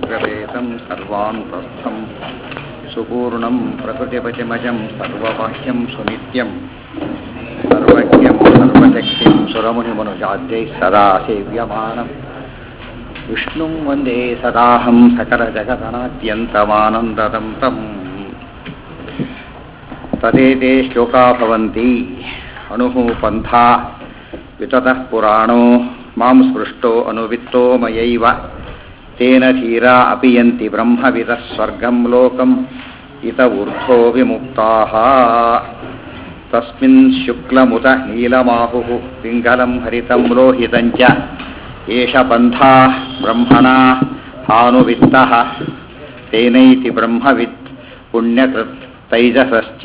सर्वगवेदं सर्वान्तस्थं सुपूर्णं प्रकृतिपतिमजं सर्वबाह्यं सुनित्यं सर्वज्ञं सर्वशक्तिं सुरमुनिमनुजाद्यैः सदा सेव्यमानम् विष्णुं वन्दे सदाहं सकलजगदनाद्यन्तमानन्ददं तम् तदेते श्लोका भवन्ति अणुः पन्था विततः पुराणो मां स्पृष्टो अनुवित्तो मयैव तेन धीरा अपि यन्ति ब्रह्मविदः स्वर्गं लोकम् इत ऊर्ध्वो विमुक्ताः तस्मिन् शुक्लमुत नीलमाहुः पिङ्गलं हरितं लोहितं च एष पन्था ब्रह्मणा हानुवित्तः तेनैति ब्रह्मवित् ಪುಣ್ಯಕೃತ್ ತೈಜಸಶ್ಚ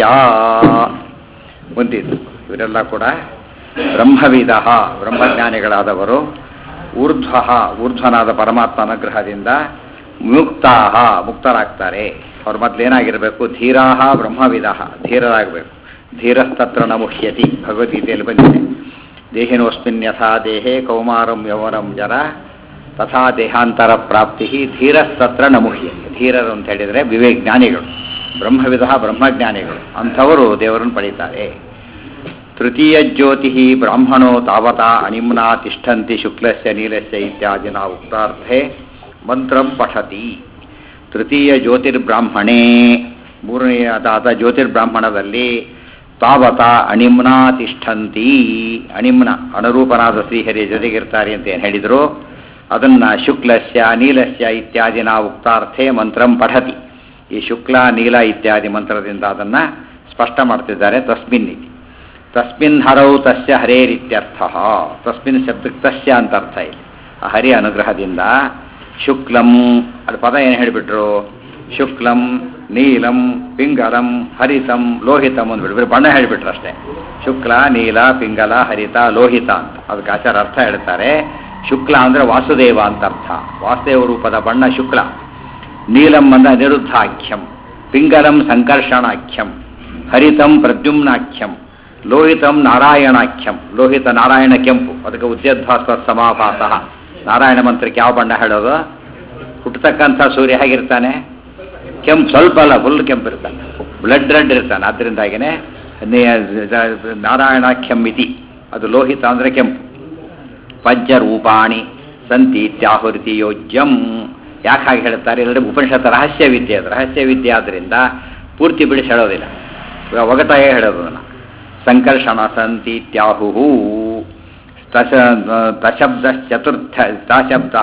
ಮುಂದಿದ್ದು ಇವರೆಲ್ಲ ಕೂಡ ಬ್ರಹ್ಮವಿದ ಬ್ರಹ್ಮಜ್ಞಾನಿಗಳಾದವರು ಊರ್ಧ್ವ ಊರ್ಧ್ವನಾದ ಪರಮಾತ್ಮ ಅನುಗ್ರಹದಿಂದ ಮುಕ್ತಾ ಮುಕ್ತರಾಗ್ತಾರೆ ಅವ್ರ ಮೊದಲೇನಾಗಿರಬೇಕು ಧೀರಾಹ ಬ್ರಹ್ಮವಿದ ಧೀರರಾಗಬೇಕು ಧೀರಸ್ತತ್ರ ನ ಮುಹ್ಯತಿ ಭಗವದ್ಗೀತೆಯಲ್ಲಿ ಬಂದಿದೆ ದೇಹಿನೋಸ್ಮಿನ್ ಯಥಾ ದೇಹೇ ಕೌಮಾರಂ ಯೌವನಂ ಜರ ತಥಾ ದೇಹಾಂತರ ಪ್ರಾಪ್ತಿ ಧೀರಸ್ತತ್ರ ನ ಮುಹ್ಯತಿ ಧೀರರು ಅಂತ ಹೇಳಿದರೆ ವಿವೇಜ್ಞಾನಿಗಳು ಬ್ರಹ್ಮವಿಧ ಬ್ರಹ್ಮಜ್ಞಾನಿಗಳು ಅಂಥವರು ದೇವರನ್ನು ಪಡೀತಾರೆ ತೃತೀಯ ಜ್ಯೋತಿ ಬ್ರಾಹ್ಮಣೋ ತಾವತಾ ಅಣಿಮ್ನಾ ತಿಷ್ಠಂತಿ ಶುಕ್ಲಸ್ಯ ನೀಲಸ್ಯ ಇತ್ಯಾದಿನ ಉಕ್ತಾರ್ಥೆ ಮಂತ್ರಂ ಪಠತಿ ತೃತೀಯ ಜ್ಯೋತಿರ್ಬ್ರಾಹ್ಮಣೇ ಮೂರನೆಯದಾದ ಜ್ಯೋತಿರ್ಬ್ರಾಹ್ಮಣದಲ್ಲಿ ತಾವತ ಅಣಿಮ್ನಾ ತಿಷ್ಠಂತಿ ಅಣಿಮ್ನ ಅಣರೂಪನಾದ ಶ್ರೀಹರಿಯ ಜೊತೆಗಿರ್ತಾರೆ ಅಂತ ಏನು ಹೇಳಿದರು ಅದನ್ನು ಶುಕ್ಲಸ್ಯ ನೀಲಸ್ಯ ಇತ್ಯಾದಿನ ಉಕ್ತಾರ್ಥೆ ಮಂತ್ರಂ ಪಠತಿ ಈ ಶುಕ್ಲ ನೀಲ ಇತ್ಯಾದಿ ಮಂತ್ರದಿಂದ ಅದನ್ನು ಸ್ಪಷ್ಟ ಮಾಡ್ತಿದ್ದಾರೆ ತಸ್ಮಿನ್ ಇತಿ ತಸ್ಮಿನ್ ಹರೌ ತಸ್ಯ ಹರೇರಿತ್ಯರ್ಥ ತಸ್ಮಿನ್ ಶಬ್ದಕ್ಕೆ ತಸ್ಯ ಅಂತ ಅರ್ಥ ಇಲ್ಲಿ ಆ ಹರಿ ಅನುಗ್ರಹದಿಂದ ಶುಕ್ಲಂ ಅದು ಪದ ಏನು ಹೇಳಿಬಿಟ್ರು ಶುಕ್ಲಂ ನೀಲಂ ಪಿಂಗಲಂ ಹರಿತಂ ಲೋಹಿತಂ ಅಂದ್ಬಿಟ್ರು ಬಣ್ಣ ಹೇಳಿಬಿಟ್ರು ಅಷ್ಟೇ ಶುಕ್ಲ ನೀಲ ಪಿಂಗಲ ಹರಿತ ಲೋಹಿತ ಅಂತ ಅದಕ್ಕೆ ಆಚಾರ ಅರ್ಥ ಹೇಳ್ತಾರೆ ಶುಕ್ಲ ಅಂದರೆ ವಾಸುದೇವ ಅಂತ ಅರ್ಥ ವಾಸುದೇವ ರೂಪದ ಬಣ್ಣ ಶುಕ್ಲ ನೀಲಂ ಅಂದ ನಿರುದ್ಧಾಖ್ಯಂ ಪಿಂಗಲಂ ಸಂಕರ್ಷಣಾಖ್ಯಂ ಹರಿತಂ ಪ್ರದ್ಯುಮ್ನಾಖ್ಯಂ ಲೋಹಿತಂ ನಾರಾಯಣಾಖ್ಯಂ ಲೋಹಿತ ನಾರಾಯಣ ಕೆಂಪು ಅದಕ್ಕೆ ಉದ್ಯದ್ಭಾಸ ಸಮಾಭಾಸ ನಾರಾಯಣ ಮಂತ್ರಕ್ಕೆ ಯಾವ ಬಣ್ಣ ಹೇಳೋದು ಹುಟ್ಟತಕ್ಕಂಥ ಸೂರ್ಯ ಹೇಗಿರ್ತಾನೆ ಕೆಂಪು ಸ್ವಲ್ಪ ಅಲ್ಲ ಫುಲ್ ಕೆಂಪು ಇರ್ತಾನೆ ಬ್ಲಡ್ ರೆಡ್ ಇರ್ತಾನೆ ಅದರಿಂದಾಗಿನೇ ನಾರಾಯಣಾಖ್ಯಂ ಇತಿ ಅದು ಲೋಹಿತ ಅಂದರೆ ಕೆಂಪು ಪಂಚರೂಪಾಣಿ ಸಂತಿ ಇತ್ಯಾಹುರಿತಿ ಯೋಜ್ಯಂ ಯಾಕೆ ಹಾಗೆ ಹೇಳ್ತಾರೆ ಎಲ್ಲರೂ ಉಪನಿಷತ್ ರಹಸ್ಯ ವಿದ್ಯೆ ಅದು ರಹಸ್ಯ ವಿದ್ಯೆ ಆದ್ದರಿಂದ ಪೂರ್ತಿ ಬಿಡಿಸಿ ಹೇಳೋದಿಲ್ಲ ಒಗಟಾಗೆ ಹೇಳೋದು ಅದನ್ನು ಸಂಕರ್ಷಣ ಸಂತಿ ಇತ್ಯಾಹು ತಶ ತಶಬ್ದ ಚತುರ್ಥ ತಶಬ್ದ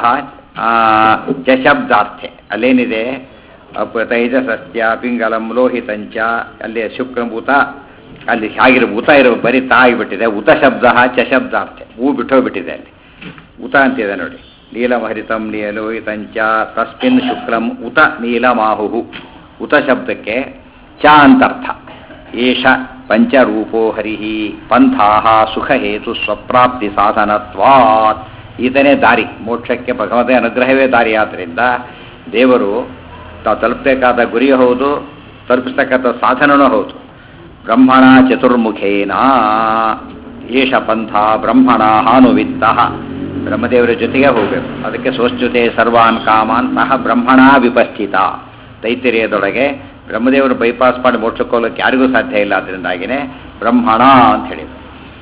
ಚಶಬ್ದಾರ್ಥೆ ಅಲ್ಲೇನಿದೆ ತೈಜಸಸ್ಯ ಪಿಂಗಲಂ ಲೋಹಿತಂಚ ಅಲ್ಲಿ ಶುಕ್ರಭೂತ ಅಲ್ಲಿ ಆಗಿರೋ ಉತ ಇರೋ ಬರೀ ತಾ ಆಗಿಬಿಟ್ಟಿದೆ ಉತ ಶಬ್ದ ಚಶಬ್ದಾರ್ಥೆ ಹೂ ಬಿಟ್ಟೋಗ್ಬಿಟ್ಟಿದೆ ಅಲ್ಲಿ ಉತ ಅಂತಿದೆ ನೋಡಿ ನೀಲಮಹರಿತಂ ನೀಲೋಹಿತಂಚ ತಸ್ಮಿನ್ ಶುಕ್ಲಂ ಉತ ನೀಲಮಾಹು ಉತ ಶಬ್ದಕ್ಕೆ ಚ ಅಂತರ್ಥ ಏಷ ಪಂಚರೂಪೋ ಹರಿ ಪಂಥಾ ಸುಖಹೇತು ಸ್ವಪ್ರಾಪ್ತಿ ಸಾಧನತ್ವಾತ್ ಈತನೇ ದಾರಿ ಮೋಕ್ಷಕ್ಕೆ ಭಗವತ ಅನುಗ್ರಹವೇ ದಾರಿ ಆದ್ದರಿಂದ ದೇವರು ತಾವು ತಲುಪಬೇಕಾದ ಗುರಿ ಹೌದು ತಲುಪಿಸ್ತಕ್ಕಂಥ ಸಾಧನನೂ ಹೌದು ಬ್ರಹ್ಮಣ ಚತುರ್ಮುಖೇನ ಏಷ ಪಂಥ ಬ್ರಹ್ಮಣ ಹಾನುವಿತ್ತ ಬ್ರಹ್ಮದೇವರ ಜೊತೆಗೆ ಹೋಗಬೇಕು ಅದಕ್ಕೆ ಸ್ವಚ್ಛತೆ ಸರ್ವಾನ್ ಕಾಮಾನ್ ಸಹ ಬ್ರಹ್ಮಣ ವಿಪಸ್ಥಿತ ತೈತಿರಿಯದೊಳಗೆ ಬ್ರಹ್ಮದೇವರು ಬೈಪಾಸ್ ಮಾಡಿ ಮೋಕ್ಷಕ್ಕೋಲಕ್ಕೆ ಯಾರಿಗೂ ಸಾಧ್ಯ ಇಲ್ಲ ಅದರಿಂದಾಗಿನೇ ಬ್ರಹ್ಮಣ ಅಂತ ಹೇಳಿದರು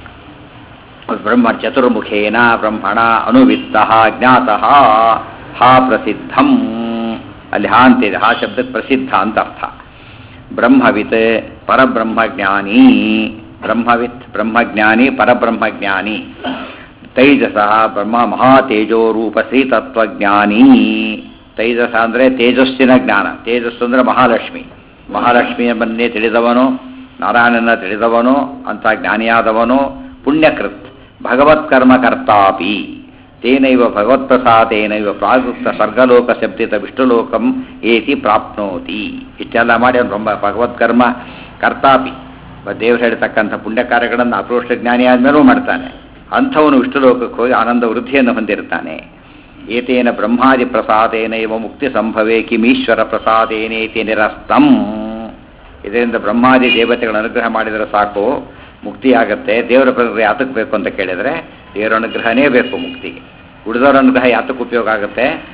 ಬ್ರಹ್ಮ ಚತುರ್ಮುಖೇನ ಬ್ರಹ್ಮಣ ಅನುವಿತ್ತ ಜ್ಞಾತಃ ಹಾ ಪ್ರಸಿದ್ಧಂ ಅಲ್ಲಿ ಹಾ ಅಂತಿದೆ ಹಾ ಶಬ್ದಕ್ಕೆ ಪ್ರಸಿದ್ಧ ಅಂತ ಅರ್ಥ ಬ್ರಹ್ಮವಿತ್ ಪರಬ್ರಹ್ಮಜ್ಞಾನಿ ಬ್ರಹ್ಮವಿತ್ ಬ್ರಹ್ಮಜ್ಞಾನಿ ಪರಬ್ರಹ್ಮಜ್ಞಾನಿ ತೈಜಸ ಬ್ರಹ್ಮ ಮಹಾತೇಜೋ ರೂಪ ಶ್ರೀತತ್ವಜ್ಞಾನಿ ತೈಜಸ ಅಂದರೆ ತೇಜಸ್ಸಿನ ಜ್ಞಾನ ತೇಜಸ್ಸು ಅಂದರೆ ಮಹಾಲಕ್ಷ್ಮಿ ಮಹಾಲಕ್ಷ್ಮಿಯನ್ನೇ ತಿಳಿದವನು ನಾರಾಯಣನ ತಿಳಿದವನು ಅಂತ ಜ್ಞಾನಿಯಾದವನು ಪುಣ್ಯಕೃತ್ ಭಗವತ್ಕರ್ಮಕರ್ತಾಪಿ ತೇನೈವ ಭಗವತ್ಪ್ರಸಾದೇನೈವ ಪ್ರಾಗುಕ್ತ ಸ್ವರ್ಗಲೋಕ ಶಬ್ದಿತ ವಿಷ್ಣುಲೋಕಂ ಏತಿ ಪ್ರಾಪ್ನೋತಿ ಇಷ್ಟೆಲ್ಲ ಮಾಡಿ ಅವನು ಬ್ರಹ್ಮ ಭಗವತ್ಕರ್ಮ ಕರ್ತಾಪಿ ದೇವರು ಹೇಳ್ತಕ್ಕಂಥ ಪುಣ್ಯ ಕಾರ್ಯಗಳನ್ನು ಅಪರೋಷ್ಟ ಜ್ಞಾನಿ ಆದಮೇಲೂ ಮಾಡ್ತಾನೆ ಅಂಥವನು ವಿಷ್ಣುಲೋಕಕ್ಕೆ ಹೋಗಿ ಆನಂದ ವೃದ್ಧಿಯನ್ನು ಹೊಂದಿರ್ತಾನೆ ಏತೇನ ಬ್ರಹ್ಮಾದಿ ಪ್ರಸಾದೇನೈವ ಮುಕ್ತಿ ಸಂಭವೇ ಕಿಮೀಶ್ವರ ಪ್ರಸಾದೇನೇತಿ ನಿರಸ್ತಂ ಇದರಿಂದ ಬ್ರಹ್ಮಾದಿ ದೇವತೆಗಳ ಅನುಗ್ರಹ ಮಾಡಿದರೆ ಸಾಕು ಮುಕ್ತಿಯಾಗತ್ತೆ ದೇವರ ಪ್ರಗ್ರಹ ಯಾತಕ್ಕೆ ಬೇಕು ಅಂತ ಕೇಳಿದರೆ ದೇವರ ಅನುಗ್ರಹನೇ ಬೇಕು ಮುಕ್ತಿಗೆ ಉಳಿದವರ ಅನುಗ್ರಹ ಯಾತಕ್ಕೆ ಉಪಯೋಗ ಆಗುತ್ತೆ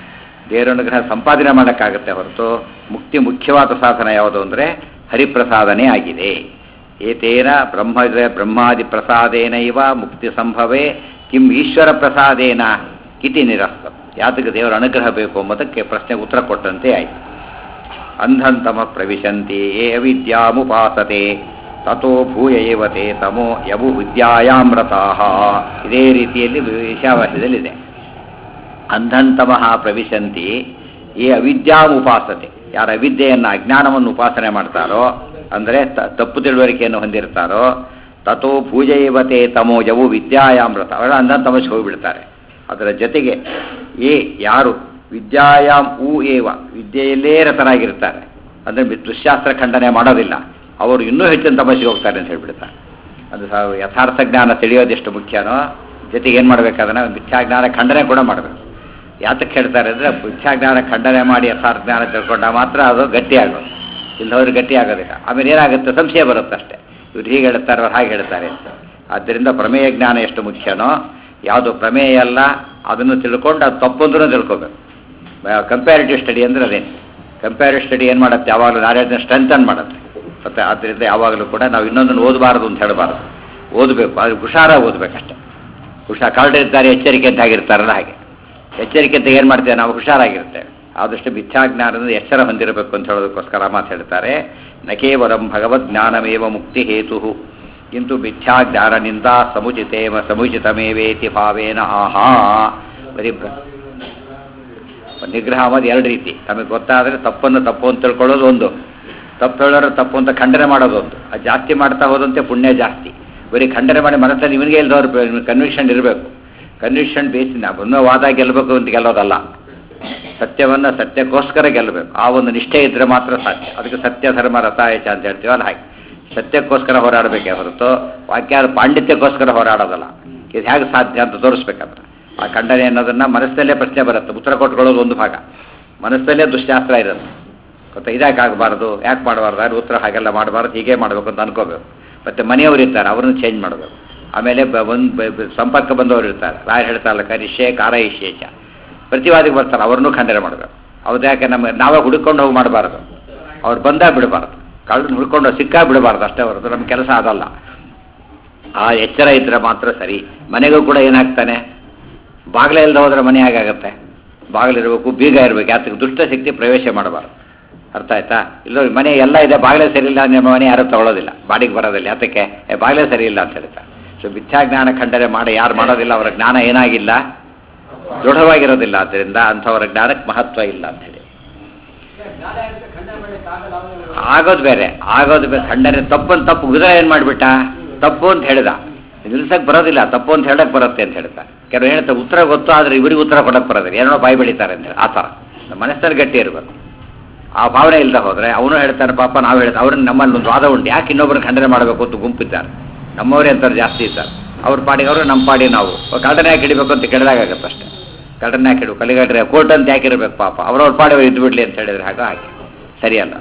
ದೇವರ ಅನುಗ್ರಹ ಸಂಪಾದನೆ ಮಾಡೋಕ್ಕಾಗುತ್ತೆ ಹೊರತು ಮುಕ್ತಿ ಮುಖ್ಯವಾದ ಸಾಧನ ಯಾವುದು ಅಂದರೆ ಹರಿಪ್ರಸಾದನೆ ಆಗಿದೆ ಏತೇನ ಬ್ರಹ್ಮ ಬ್ರಹ್ಮಾದಿ ಪ್ರಸಾದೇನ ಇವ ಮುಕ್ತಿ ಸಂಭವೇ ಕಿಂ ಈಶ್ವರ ಪ್ರಸಾದೇನ ಇತಿ ನಿರಸ್ತ ಯಾತಕ್ಕೆ ದೇವರ ಅನುಗ್ರಹ ಬೇಕು ಎಂಬುದಕ್ಕೆ ಪ್ರಶ್ನೆಗೆ ಉತ್ತರ ಕೊಟ್ಟಂತೆ ಆಯಿತು ಅಂಧಂತಮ ಪ್ರವಿಶಂತಿ ಯೇ ಅವಿದ್ಯಾಮುಪಾಸತೆ ತಥೋ ಭೂಯ ಏವತೆ ತಮೋ ಯವು ವಿದ್ಯಾಯಾಮ್ರತಾಹ ಇದೇ ರೀತಿಯಲ್ಲಿ ಈಶಾವಾಸ್ಯದಲ್ಲಿದೆ ಅಂಧಂತಮಃ ಪ್ರವಿಶಂತಿ ಈ ಅವಿದ್ಯಾಮುಪಾಸತೆ ಯಾರ ಅವಿದ್ಯೆಯನ್ನು ಅಜ್ಞಾನವನ್ನು ಉಪಾಸನೆ ಮಾಡ್ತಾರೋ ಅಂದರೆ ತಪ್ಪು ತಿಳುವಳಿಕೆಯನ್ನು ಹೊಂದಿರ್ತಾರೋ ತಥೋ ಪೂಜೆಯವತೆ ತಮೋ ಯವು ವಿದ್ಯಾಯಾಮೃತ ಅವರ ಅಂಧಂತಮಸ್ಗೆ ಹೋಗಿಬಿಡ್ತಾರೆ ಅದರ ಜೊತೆಗೆ ಏ ಯಾರು ವಿದ್ಯಾಯಾಮ್ ಊ ಏವ ವಿದ್ಯೆಯಲ್ಲೇ ರತರಾಗಿರ್ತಾರೆ ಅಂದರೆ ದುಶ್ಶಾಸ್ತ್ರ ಖಂಡನೆ ಮಾಡೋದಿಲ್ಲ ಅವರು ಇನ್ನೂ ಹೆಚ್ಚಿನ ತಪಸ್ಸಿಗೆ ಹೋಗ್ತಾರೆ ಅಂತ ಹೇಳ್ಬಿಡ್ತಾರೆ ಅದು ಸ ಯಥಾರ್ಥ ಜ್ಞಾನ ತಿಳಿಯೋದೆಷ್ಟು ಮುಖ್ಯನೋ ಜೊತೆಗೆ ಏನು ಮಾಡಬೇಕಾದ್ರೆ ಮಿಥ್ಯಾಜ್ಞಾನ ಖಂಡನೆ ಕೂಡ ಮಾಡಬೇಕು ಯಾತಕ್ಕೆ ಹೇಳ್ತಾರೆ ಅಂದರೆ ಮಿಥ್ಯಾಜ್ಞಾನ ಖಂಡನೆ ಮಾಡಿ ಯಥಾರ್ಥ ಜ್ಞಾನ ತಿಳ್ಕೊಂಡ ಮಾತ್ರ ಅದು ಗಟ್ಟಿ ಆಗೋದು ಇಲ್ಲದವ್ರು ಗಟ್ಟಿ ಆಗೋದಿಲ್ಲ ಆಮೇಲೆ ಏನಾಗುತ್ತೆ ಸಂಶಯ ಬರುತ್ತೆ ಅಷ್ಟೇ ಇವ್ರು ಹೀಗೆ ಹೇಳ್ತಾರೆ ಅವ್ರು ಹಾಗೆ ಹೇಳ್ತಾರೆ ಅಂತ ಆದ್ದರಿಂದ ಪ್ರಮೇಯ ಜ್ಞಾನ ಎಷ್ಟು ಮುಖ್ಯನೋ ಯಾವುದು ಪ್ರಮೇಯ ಅಲ್ಲ ಅದನ್ನು ತಿಳ್ಕೊಂಡು ಅದು ತಪ್ಪು ಅಂದ್ರೂ ತಿಳ್ಕೊಬೇಕು ಕಂಪ್ಯಾರಿಟಿವ್ ಸ್ಟಡಿ ಅಂದರೆ ಅದೇನು ಕಂಪ್ಯಾರಿಟಿವ್ ಸ್ಟಡಿ ಏನು ಮಾಡುತ್ತೆ ಯಾವಾಗಲೂ ನಾಲೆಡ್ನ ಸ್ಟ್ರೆಂಥನ್ ಮಾಡುತ್ತೆ ಮತ್ತು ಆದ್ದರಿಂದ ಯಾವಾಗಲೂ ಕೂಡ ನಾವು ಇನ್ನೊಂದನ್ನು ಓದಬಾರದು ಅಂತ ಹೇಳಬಾರ್ದು ಓದಬೇಕು ಅದು ಹುಷಾರಾಗಿ ಓದಬೇಕಷ್ಟೆ ಹುಷಾರ್ ಕರಡಿರ್ತಾರೆ ಎಚ್ಚರಿಕೆ ಅಂತ ಆಗಿರ್ತಾರಲ್ಲ ಹಾಗೆ ಎಚ್ಚರಿಕೆ ಅಂತ ಏನು ಮಾಡ್ತೇವೆ ನಾವು ಹುಷಾರಾಗಿರ್ತೇವೆ ಆದಷ್ಟು ಮಿಥ್ಯಾಜ್ಞಾನದಿಂದ ಎಚ್ಚರ ಹೊಂದಿರಬೇಕು ಅಂತ ಹೇಳೋದಕ್ಕೋಸ್ಕರ ಮಾತು ಹೇಳ್ತಾರೆ ನ ಕೇವಲಂ ಭಗವದ್ ಜ್ಞಾನಮೇವ ಮುಕ್ತಿ ಹೇತು ಕಿಂತು ಮಿಥ್ಯಾಜ್ಞಾನನಿಂದ ಸಮುಚಿತೇ ಸಮುಚಿತಮೇವೇತಿ ಭಾವೇನ ಆಹಾ ಬರೀ ನಿಗ್ರಹ ಅನ್ನೋದು ಎರಡು ರೀತಿ ನಮಗೆ ಗೊತ್ತಾದರೆ ತಪ್ಪನ್ನು ತಪ್ಪು ಅಂತ ತಿಳ್ಕೊಳ್ಳೋದು ಒಂದು ತಪ್ಪು ಹೇಳೋರು ತಪ್ಪು ಅಂತ ಖಂಡನೆ ಮಾಡೋದು ಒಂದು ಅದು ಜಾಸ್ತಿ ಮಾಡ್ತಾ ಹೋದಂತೆ ಪುಣ್ಯ ಜಾಸ್ತಿ ಬರೀ ಖಂಡನೆ ಮಾಡಿ ಮನಸ್ಸಲ್ಲಿ ನಿಮಗೆ ಇಲ್ದವ್ರು ಕನ್ವಿಕ್ಷನ್ ಇರಬೇಕು ಕನ್ವಿಕ್ಷನ್ ಬೇಸಿನ ಒಂದೋ ವಾದ ಗೆಲ್ಲಬೇಕು ಅಂತ ಗೆಲ್ಲೋದಲ್ಲ ಸತ್ಯವನ್ನು ಸತ್ಯಕ್ಕೋಸ್ಕರ ಗೆಲ್ಲಬೇಕು ಆ ಒಂದು ನಿಷ್ಠೆ ಇದ್ದರೆ ಮಾತ್ರ ಸಾಧ್ಯ ಅದಕ್ಕೆ ಸತ್ಯ ಧರ್ಮ ರಥಾಯಚ ಅಂತ ಹೇಳ್ತೀವಲ್ಲ ಹಾಗೆ ಸತ್ಯಕ್ಕೋಸ್ಕರ ಹೋರಾಡಬೇಕೇ ಹೊರತು ವಾಕ್ಯ ಪಾಂಡಿತ್ಯಕ್ಕೋಸ್ಕರ ಹೋರಾಡೋದಲ್ಲ ಇದು ಹೇಗೆ ಸಾಧ್ಯ ಅಂತ ತೋರಿಸ್ಬೇಕಾದ್ರೆ ಆ ಖಂಡನೆ ಅನ್ನೋದನ್ನು ಮನಸ್ಸಲ್ಲೇ ಪ್ರಶ್ನೆ ಬರುತ್ತೆ ಉತ್ತರ ಕೊಟ್ಕೊಳ್ಳೋದು ಒಂದು ಭಾಗ ಮನಸ್ಸಲ್ಲೇ ದುಶ್ಶಾಸ್ತ್ರ ಇರುತ್ತೆ ಗೊತ್ತಾ ಇದ್ಯಾಕೆ ಆಗಬಾರ್ದು ಯಾಕೆ ಮಾಡಬಾರ್ದು ಯಾರು ಉತ್ತರ ಹಾಗೆಲ್ಲ ಮಾಡಬಾರ್ದು ಹೀಗೆ ಮಾಡಬೇಕು ಅಂತ ಅನ್ಕೋಬೇಕು ಮತ್ತು ಮನೆಯವರು ಇರ್ತಾರೆ ಅವ್ರನ್ನ ಚೇಂಜ್ ಮಾಡಬೇಕು ಆಮೇಲೆ ಒಂದು ಸಂಪರ್ಕ ಬಂದವರು ಇರ್ತಾರೆ ರಾಯರು ಹೇಳ್ತಾರಲ್ಲ ಕರಿಷೆ ಕಾರ ಇಶೇಷ ಪ್ರತಿವಾದಿಗೆ ಬರ್ತಾರೆ ಅವ್ರನ್ನೂ ಖಂಡನೆ ಮಾಡಬೇಕು ಅವ್ರದ್ದು ಯಾಕೆ ನಮ್ಮ ನಾವೇ ಹುಡುಕೊಂಡು ಹೋಗಿ ಮಾಡಬಾರ್ದು ಅವ್ರು ಬಂದಾಗ ಬಿಡಬಾರ್ದು ಕಳ್ದು ಹುಡ್ಕೊಂಡು ಸಿಕ್ಕಾ ಬಿಡಬಾರ್ದು ಅಷ್ಟೇ ಹೊರತು ನಮ್ಮ ಕೆಲಸ ಅದಲ್ಲ ಆ ಎಚ್ಚರ ಇದ್ದರೆ ಮಾತ್ರ ಸರಿ ಮನೆಗೂ ಕೂಡ ಏನಾಗ್ತಾನೆ ಬಾಗಿಲೇ ಇಲ್ಲದೆ ಹೋದ್ರೆ ಮನೆ ಹೇಗಾಗತ್ತೆ ಬಾಗಿಲಿರಬೇಕು ಬೀಗ ಇರಬೇಕು ಯಾತಕ್ಕೆ ದುಷ್ಟ ಶಕ್ತಿ ಪ್ರವೇಶ ಮಾಡಬಾರ್ದು ಅರ್ಥ ಆಯ್ತಾ ಇಲ್ಲ ಮನೆ ಎಲ್ಲ ಇದೆ ಬಾಗಿಲೇ ಸರಿ ಇಲ್ಲ ನಿಮ್ಮ ಮನೆ ಯಾರು ತಗೊಳ್ಳೋದಿಲ್ಲ ಬಾಡಿಗೆ ಬರೋದಿಲ್ಲ ಯಾತಕ್ಕೆ ಏ ಬಾಗಿಲೇ ಸರಿ ಇಲ್ಲ ಅಂತ ಹೇಳ್ತಾರೆ ಸೊ ಮಿಥ್ಯಾಜ್ಞಾನ ಖಂಡನೆ ಮಾಡಿ ಯಾರು ಮಾಡೋದಿಲ್ಲ ಅವರ ಜ್ಞಾನ ಏನಾಗಿಲ್ಲ ದೃಢವಾಗಿರೋದಿಲ್ಲ ಆದ್ದರಿಂದ ಅಂಥವರ ಜ್ಞಾನಕ್ಕೆ ಮಹತ್ವ ಇಲ್ಲ ಅಂತ ಹೇಳಿ ಆಗೋದು ಬೇರೆ ಆಗೋದು ಬೇರೆ ಖಂಡನೆ ತಪ್ಪನ್ನು ತಪ್ಪು ಗುಜರ ಏನು ಮಾಡಿಬಿಟ್ಟ ತಪ್ಪು ಅಂತ ಹೇಳಿದ ನಿಲ್ಸಕ್ಕೆ ಬರೋದಿಲ್ಲ ತಪ್ಪು ಅಂತ ಹೇಳಕ್ ಬರುತ್ತೆ ಅಂತ ಹೇಳ್ತಾ ಕೆಲವು ಹೇಳ್ತಾರೆ ಉತ್ತರ ಗೊತ್ತು ಆದರೆ ಇವರಿಗೆ ಉತ್ತರ ಕೊಡಕ್ಕೆ ಬರೋದಿಲ್ಲ ಏನೋ ಬಾಯಿ ಬೆಳಿತಾರೆ ಅಂತ ಹೇಳಿ ಆ ಥರ ನಮ್ಮ ಮನಸ್ಸಲ್ಲಿ ಗಟ್ಟಿ ಇರಬೇಕು ಆ ಭಾವನೆ ಇಲ್ಲದೆ ಹೋದರೆ ಅವನು ಹೇಳ್ತಾನೆ ಪಾಪ ನಾವು ಹೇಳ್ತಾರೆ ಅವ್ರನ್ನ ನಮ್ಮಲ್ಲಿ ಒಂದು ವಾದ ಉಂಟು ಯಾಕೆ ಇನ್ನೊಬ್ಬರನ್ನ ಖಂಡನೆ ಮಾಡಬೇಕು ಅಂತ ಗುಂಪಿದ್ದಾರೆ ನಮ್ಮವರೇ ಅಂತಾರೆ ಜಾಸ್ತಿ ಇದ್ದಾರೆ ಅವ್ರ ಪಾಡಿಗೆ ಅವರು ನಮ್ಮ ಪಾಡಿ ನಾವು ಕಳ್ಳನ ಯಾಕೆ ಹಿಡಿಬೇಕು ಅಂತ ಕೆಡದಾಗತ್ತೆ ಅಷ್ಟೇ ಕಳ್ಳನ ಯಾಕೆ ಹಿಡಿಬೇಕು ಕಲಿಗಡ್ರೆ ಕೋರ್ಟ್ ಅಂತ ಯಾಕೆ ಇರಬೇಕು ಪಾಪ ಅವ್ರವ್ರ ಪಾಡಿ ಅವ್ರು ಇದ್ದು ಬಿಡ್ಲಿ ಅಂತ ಹೇಳಿದ್ರೆ ಹಾಗೆ ಹಾಗೆ ಸರಿಯಲ್ಲ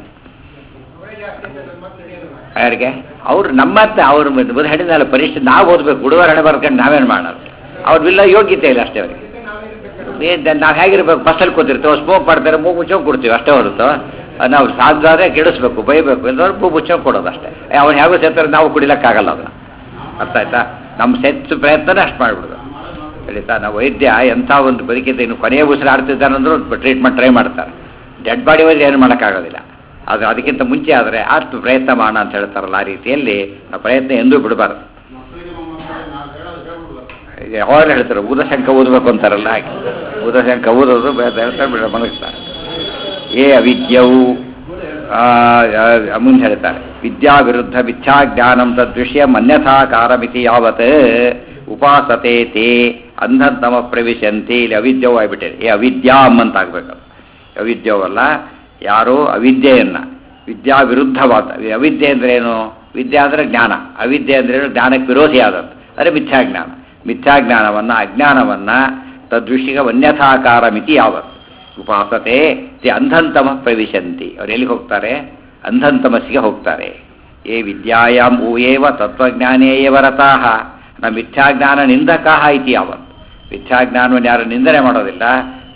ಯಾರಿಗೆ ಅವ್ರು ನಮ್ಮತ್ತೆ ಅವ್ರು ಬುಧ ಹಿಡಿದಲ್ಲ ಪರೀಕ್ಷೆ ನಾವು ಓದಬೇಕು ಹುಡುಗರ ಹಣೆ ಬರ್ಕೊಂಡು ನಾವೇನು ಮಾಡೋದು ಅವ್ರಿಲ್ಲ ಯೋಗ್ಯತೆ ಇಲ್ಲ ಅಷ್ಟೇ ಅವರಿಗೆ ನಾವು ಹೇಗಿರ್ಬೇಕು ಬಸ್ಸಲ್ಲಿ ಕೂತಿರ್ತೇವೆ ಸ್ಮೋಕ್ ಮಾಡ್ತಾರೆ ಮೂಗು ಮುಚ್ಚೋಗಿ ಕೊಡ್ತೀವಿ ಅಷ್ಟೇ ಹೊರತು ನಾವು ಸಾಧ್ಯಾದ್ರೆ ಕೆಡಿಸ್ಬೇಕು ಬೈಬೇಕು ಇಲ್ಲದವ್ರು ಮೂಗು ಮುಚ್ಚೋಗಿ ಕೊಡೋದು ಅಷ್ಟೇ ಅವ್ನು ಹೇಗೋ ಸೇರ್ತಾರೆ ನಾವು ಕುಡಿಲಕ್ಕಾಗಲ್ಲ ಅದನ್ನ ಅರ್ಥ ಆಯ್ತಾ ನಮ್ಮ ಸೆಚ್ಚು ಪ್ರಯತ್ನನೇ ಅಷ್ಟು ಮಾಡಿಬಿಡೋದು ಹೇಳಿತಾ ನಾವು ವೈದ್ಯ ಎಂಥ ಒಂದು ಬದುಕಿದ್ದ ಇನ್ನು ಕೊನೆಯ ಉಸಿರು ಆಡ್ತಿದ್ದಾನಂದ್ರೂ ಟ್ರೀಟ್ಮೆಂಟ್ ಟ್ರೈ ಮಾಡ್ತಾರೆ ಡೆಡ್ ಬಾಡಿ ಹೋದ್ರೆ ಏನು ಮಾಡೋಕ್ಕಾಗೋದಿಲ್ಲ ಅದು ಅದಕ್ಕಿಂತ ಮುಂಚೆ ಆದರೆ ಅಷ್ಟು ಪ್ರಯತ್ನ ಮಾಡೋಣ ಅಂತ ಹೇಳ್ತಾರಲ್ಲ ಆ ರೀತಿಯಲ್ಲಿ ಆ ಪ್ರಯತ್ನ ಎಂದೂ ಬಿಡಬಾರ್ದು ಯಾವಾಗ ಹೇಳ್ತಾರೆ ಊದಶಂಕ ಓದಬೇಕು ಅಂತಾರಲ್ಲ ಹಾಗೆ ಊದಶಂಕ ಓದೋದು ಹೇಳ್ತಾರೆ ಬಿಡ ಮಲಗಿಸ್ತಾರೆ ಏ ಅವಿದ್ಯವು ಮುಂದೆ ಹೇಳ್ತಾರೆ ವಿದ್ಯಾ ವಿರುದ್ಧ ಮಿಥ್ಯಾಜ್ಞಾನಂ ತದ್ವಿಷಯ ಅನ್ಯಥಾಕಾರಮಿತಿ ಯಾವತ್ ಉಪಾಸತೆ ತೇ ಅಂಧಂತಮ ಪ್ರವಿಶಂತಿ ಇಲ್ಲಿ ಅವಿದ್ಯವು ಆಗ್ಬಿಟ್ಟಿದೆ ಏ ಅವಿದ್ಯಾಮ್ ಅಂತ ಆಗ್ಬೇಕು ಅವಿದ್ಯವಲ್ಲ ಯಾರೋ ಅವಿದ್ಯೆಯನ್ನ ವಿದ್ಯಾ ವಿರುದ್ಧವಾದ ಅವಿದ್ಯೆ ಅಂದ್ರೆ ಏನು ವಿದ್ಯೆ ಅಂದರೆ ಜ್ಞಾನ ಅವಿದ್ಯೆ ಅಂದ್ರೆ ಏನು ಜ್ಞಾನಕ್ಕೆ ವಿರೋಧಿಯಾದದ್ದು ಅಂದರೆ ಮಿಥ್ಯಾಜ್ಞಾನ ಮಿಥ್ಯಾಜ್ಞಾನವನ್ನು ಅಜ್ಞಾನವನ್ನು ತದ್ವಿಷಯ ಅನ್ಯಥಾಕಾರ ಮಿತಿ ಯಾವತ್ತು ಉಪಾಸತೆ ತಿ ಅಂಧಂತಮ ಪ್ರವಿಶಂತಿ ಅವ್ರು ಎಲ್ಲಿಗೆ ಹೋಗ್ತಾರೆ ಅಂಧಂತಮಸ್ಸಿಗೆ ಹೋಗ್ತಾರೆ ಏ ವಿದ್ಯಾಯಾಮ್ ಊಯೇವ ತತ್ವಜ್ಞಾನೇ ಏವ ರಥಾಹ ನ ಮಿಥ್ಯಾಜ್ಞಾನ ನಿಂದಕಾಹ ಇತಿ ಯಾವತ್ತು ಮಿಥ್ಯಾಜ್ಞಾನವನ್ನು ಯಾರು ನಿಂದನೆ ಮಾಡೋದಿಲ್ಲ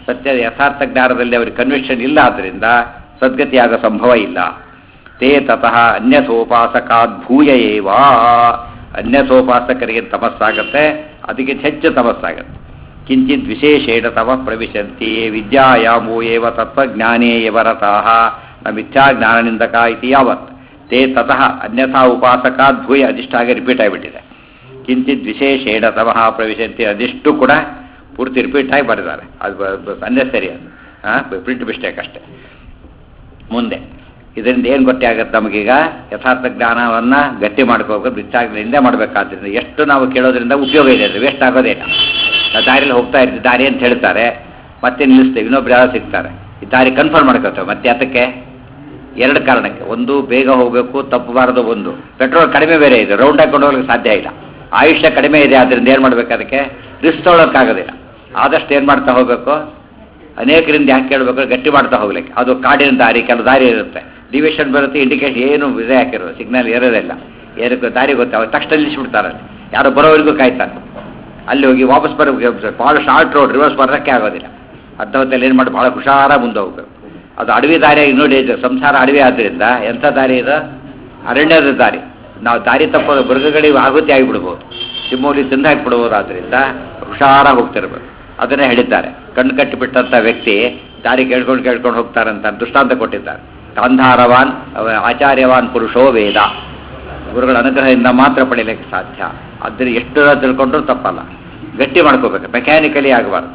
ಸತ್ಯ ಯಥಾರ್ಥ ಜ್ಞಾನದಲ್ಲಿ ಅವರಿಗೆ ಕನ್ವಿಕ್ಷನ್ ಇಲ್ಲ ಆದ್ದರಿಂದ ಸದ್ಗತಿಯಾಗ ಸಂಭವ ಇಲ್ಲ ತೇ ತತಃ ಅನ್ಯಥೋಪಾಸಕಾದ್ ಭೂಯ ಏವ ಅನ್ಯಥೋಪಾಸಕರಿಗೆ ತಮಸ್ಸಾಗತ್ತೆ ಅದಕ್ಕೆ ಹೆಚ್ಚು ತಮಸ್ಸಾಗತ್ತೆ ಕಿಂಚಿತ್ ವಿಶೇಷೇಣ ತಮ ಪ್ರವಿಶಂತಿ ವಿದ್ಯಾಯಾಮೋ ಏವ ತತ್ವಜ್ಞಾನೇ ಯವರತಃ ನ ಮಿಥ್ಯಾಜ್ಞಾನನಿಂದಕ ಇತಿ ಯಾವತ್ ತೇ ತತಃ ಅನ್ಯಥಾ ಉಪಾಸಕಾದ್ ಭೂಯ ಅದಿಷ್ಟಾಗಿ ರಿಪೀಟ್ ಆಗಿಬಿಟ್ಟಿದೆ ಕಿಂಚಿತ್ ವಿಶೇಷೇಣ ತಮಃ ಪ್ರವಿಶಂತಿ ಅದಿಷ್ಟು ಕೂಡ ಪೂರ್ತಿ ರಿಪೀಟ್ ಆಗಿ ಬರೆದಿದ್ದಾರೆ ಅದು ಅನ್ನೆಸರಿ ಅದು ಹಾಂ ಪ್ರಿಂಟ್ ಮಿಸ್ಟೇಕ್ ಅಷ್ಟೇ ಮುಂದೆ ಇದರಿಂದ ಏನು ಗೊತ್ತಾಗುತ್ತೆ ನಮಗೀಗ ಯಥಾರ್ಥ ಜ್ಞಾನವನ್ನು ಗಟ್ಟಿ ಮಾಡ್ಕೋಬೇಕು ಬಿಚ್ಚಾಗ್ಲಿಂದ ಮಾಡಬೇಕಾದ್ರಿಂದ ಎಷ್ಟು ನಾವು ಕೇಳೋದ್ರಿಂದ ಉಪಯೋಗ ಇದೆ ಅದು ವೇಸ್ಟ್ ಆಗೋದೇನ ನಾವು ದಾರಿಯಲ್ಲಿ ಹೋಗ್ತಾ ಇರ್ತೀವಿ ದಾರಿ ಅಂತ ಹೇಳ್ತಾರೆ ಮತ್ತೆ ನಿಲ್ಲಿಸ್ತೇವೆ ಇನ್ನೊಬ್ರು ಯಾರೋ ಸಿಗ್ತಾರೆ ಈ ದಾರಿ ಕನ್ಫರ್ಮ್ ಮಾಡ್ಕೋತೇವೆ ಮತ್ತೆ ಅದಕ್ಕೆ ಎರಡು ಕಾರಣಕ್ಕೆ ಒಂದು ಬೇಗ ಹೋಗಬೇಕು ತಪ್ಪಬಾರದು ಒಂದು ಪೆಟ್ರೋಲ್ ಕಡಿಮೆ ಬೇರೆ ಇದೆ ರೌಂಡ್ ಹಾಕೊಂಡು ಹೋಗ್ಲಿಕ್ಕೆ ಸಾಧ್ಯ ಇಲ್ಲ ಆಯುಷ್ಯ ಕಡಿಮೆ ಇದೆ ಆದ್ದರಿಂದ ಏನು ಮಾಡ್ಬೇಕು ಅದಕ್ಕೆ ರಿಸ್ಕ್ ತೊಗೊಳಕ್ಕಾಗೋದಿಲ್ಲ ಆದಷ್ಟು ಏನು ಮಾಡ್ತಾ ಹೋಗಬೇಕು ಅನೇಕರಿಂದ ಯಾಕೆ ಕೇಳಬೇಕು ಗಟ್ಟಿ ಮಾಡ್ತಾ ಹೋಗ್ಲಿಕ್ಕೆ ಅದು ಕಾಡಿನ ದಾರಿ ಕೆಲವು ದಾರಿ ಇರುತ್ತೆ ಡಿವಿಷನ್ ಬರುತ್ತೆ ಇಂಡಿಕೇಶನ್ ಏನು ಇದೇ ಹಾಕಿರೋದು ಸಿಗ್ನಲ್ ಇರೋದಿಲ್ಲ ಏನಕ್ಕೆ ದಾರಿ ಗೊತ್ತೆ ಅವ್ರು ತಕ್ಷಣ ನಿಲ್ಲಿಸ್ಬಿಡ್ತಾರೆ ಅಲ್ಲಿ ಯಾರೋ ಬರೋವರೆಗೂ ಕಾಯ್ತಾರೆ ಅಲ್ಲಿ ಹೋಗಿ ವಾಪಸ್ ಬರಬೇಕು ಭಾಳ ಶಾರ್ಟ್ ರೋಡ್ ರಿವರ್ಸ್ ಬರೋಕ್ಕೆ ಆಗೋದಿಲ್ಲ ಅರ್ಥವತ್ತಲ್ಲಿ ಏನು ಮಾಡಿ ಭಾಳ ಹುಷಾರ ಮುಂದೆ ಹೋಗ್ಬೇಕು ಅದು ಅಡವಿ ದಾರಿ ಇನ್ನೂ ಡೇಂಜರ್ ಸಂಸಾರ ಅಡವಿ ಆದ್ದರಿಂದ ಎಂಥ ದಾರಿ ಇದು ಅರಣ್ಯದ ದಾರಿ ನಾವು ದಾರಿ ತಪ್ಪೋದು ಮೃಗಗಳಿಗೆ ಆಹುತಿ ಆಗಿಬಿಡ್ಬೋದು ಸಿಮ್ಮೋಲಿ ತಿಂದು ಹಾಕಿಬಿಡ್ಬೋದು ಆದ್ದರಿಂದ ಹುಷಾರಾಗಿ ಹೋಗ್ತಿರ್ಬೇಕು ಅದನ್ನೇ ಹೇಳಿದ್ದಾರೆ ಕಣ್ಣು ಕಟ್ಟಿಬಿಟ್ಟಂಥ ವ್ಯಕ್ತಿ ದಾರಿ ಕೇಳ್ಕೊಂಡು ಕೇಳ್ಕೊಂಡು ಹೋಗ್ತಾರಂತ ದೃಷ್ಟಾಂತ ಕೊಟ್ಟಿದ್ದಾರೆ ಗಾಂಧಾರವಾನ್ ಅವ- ಆಚಾರ್ಯವಾನ್ ಪುರುಷೋ ವೇದ ಗುರುಗಳ ಅನುಗ್ರಹದಿಂದ ಮಾತ್ರ ಪಡೀಲಿಕ್ಕೆ ಸಾಧ್ಯ ಅದ್ರ ಎಷ್ಟು ತಿಳ್ಕೊಂಡ್ರೂ ತಪ್ಪಲ್ಲ ಗಟ್ಟಿ ಮಾಡ್ಕೋಬೇಕು ಮೆಕ್ಯಾನಿಕಲಿ ಆಗಬಾರ್ದು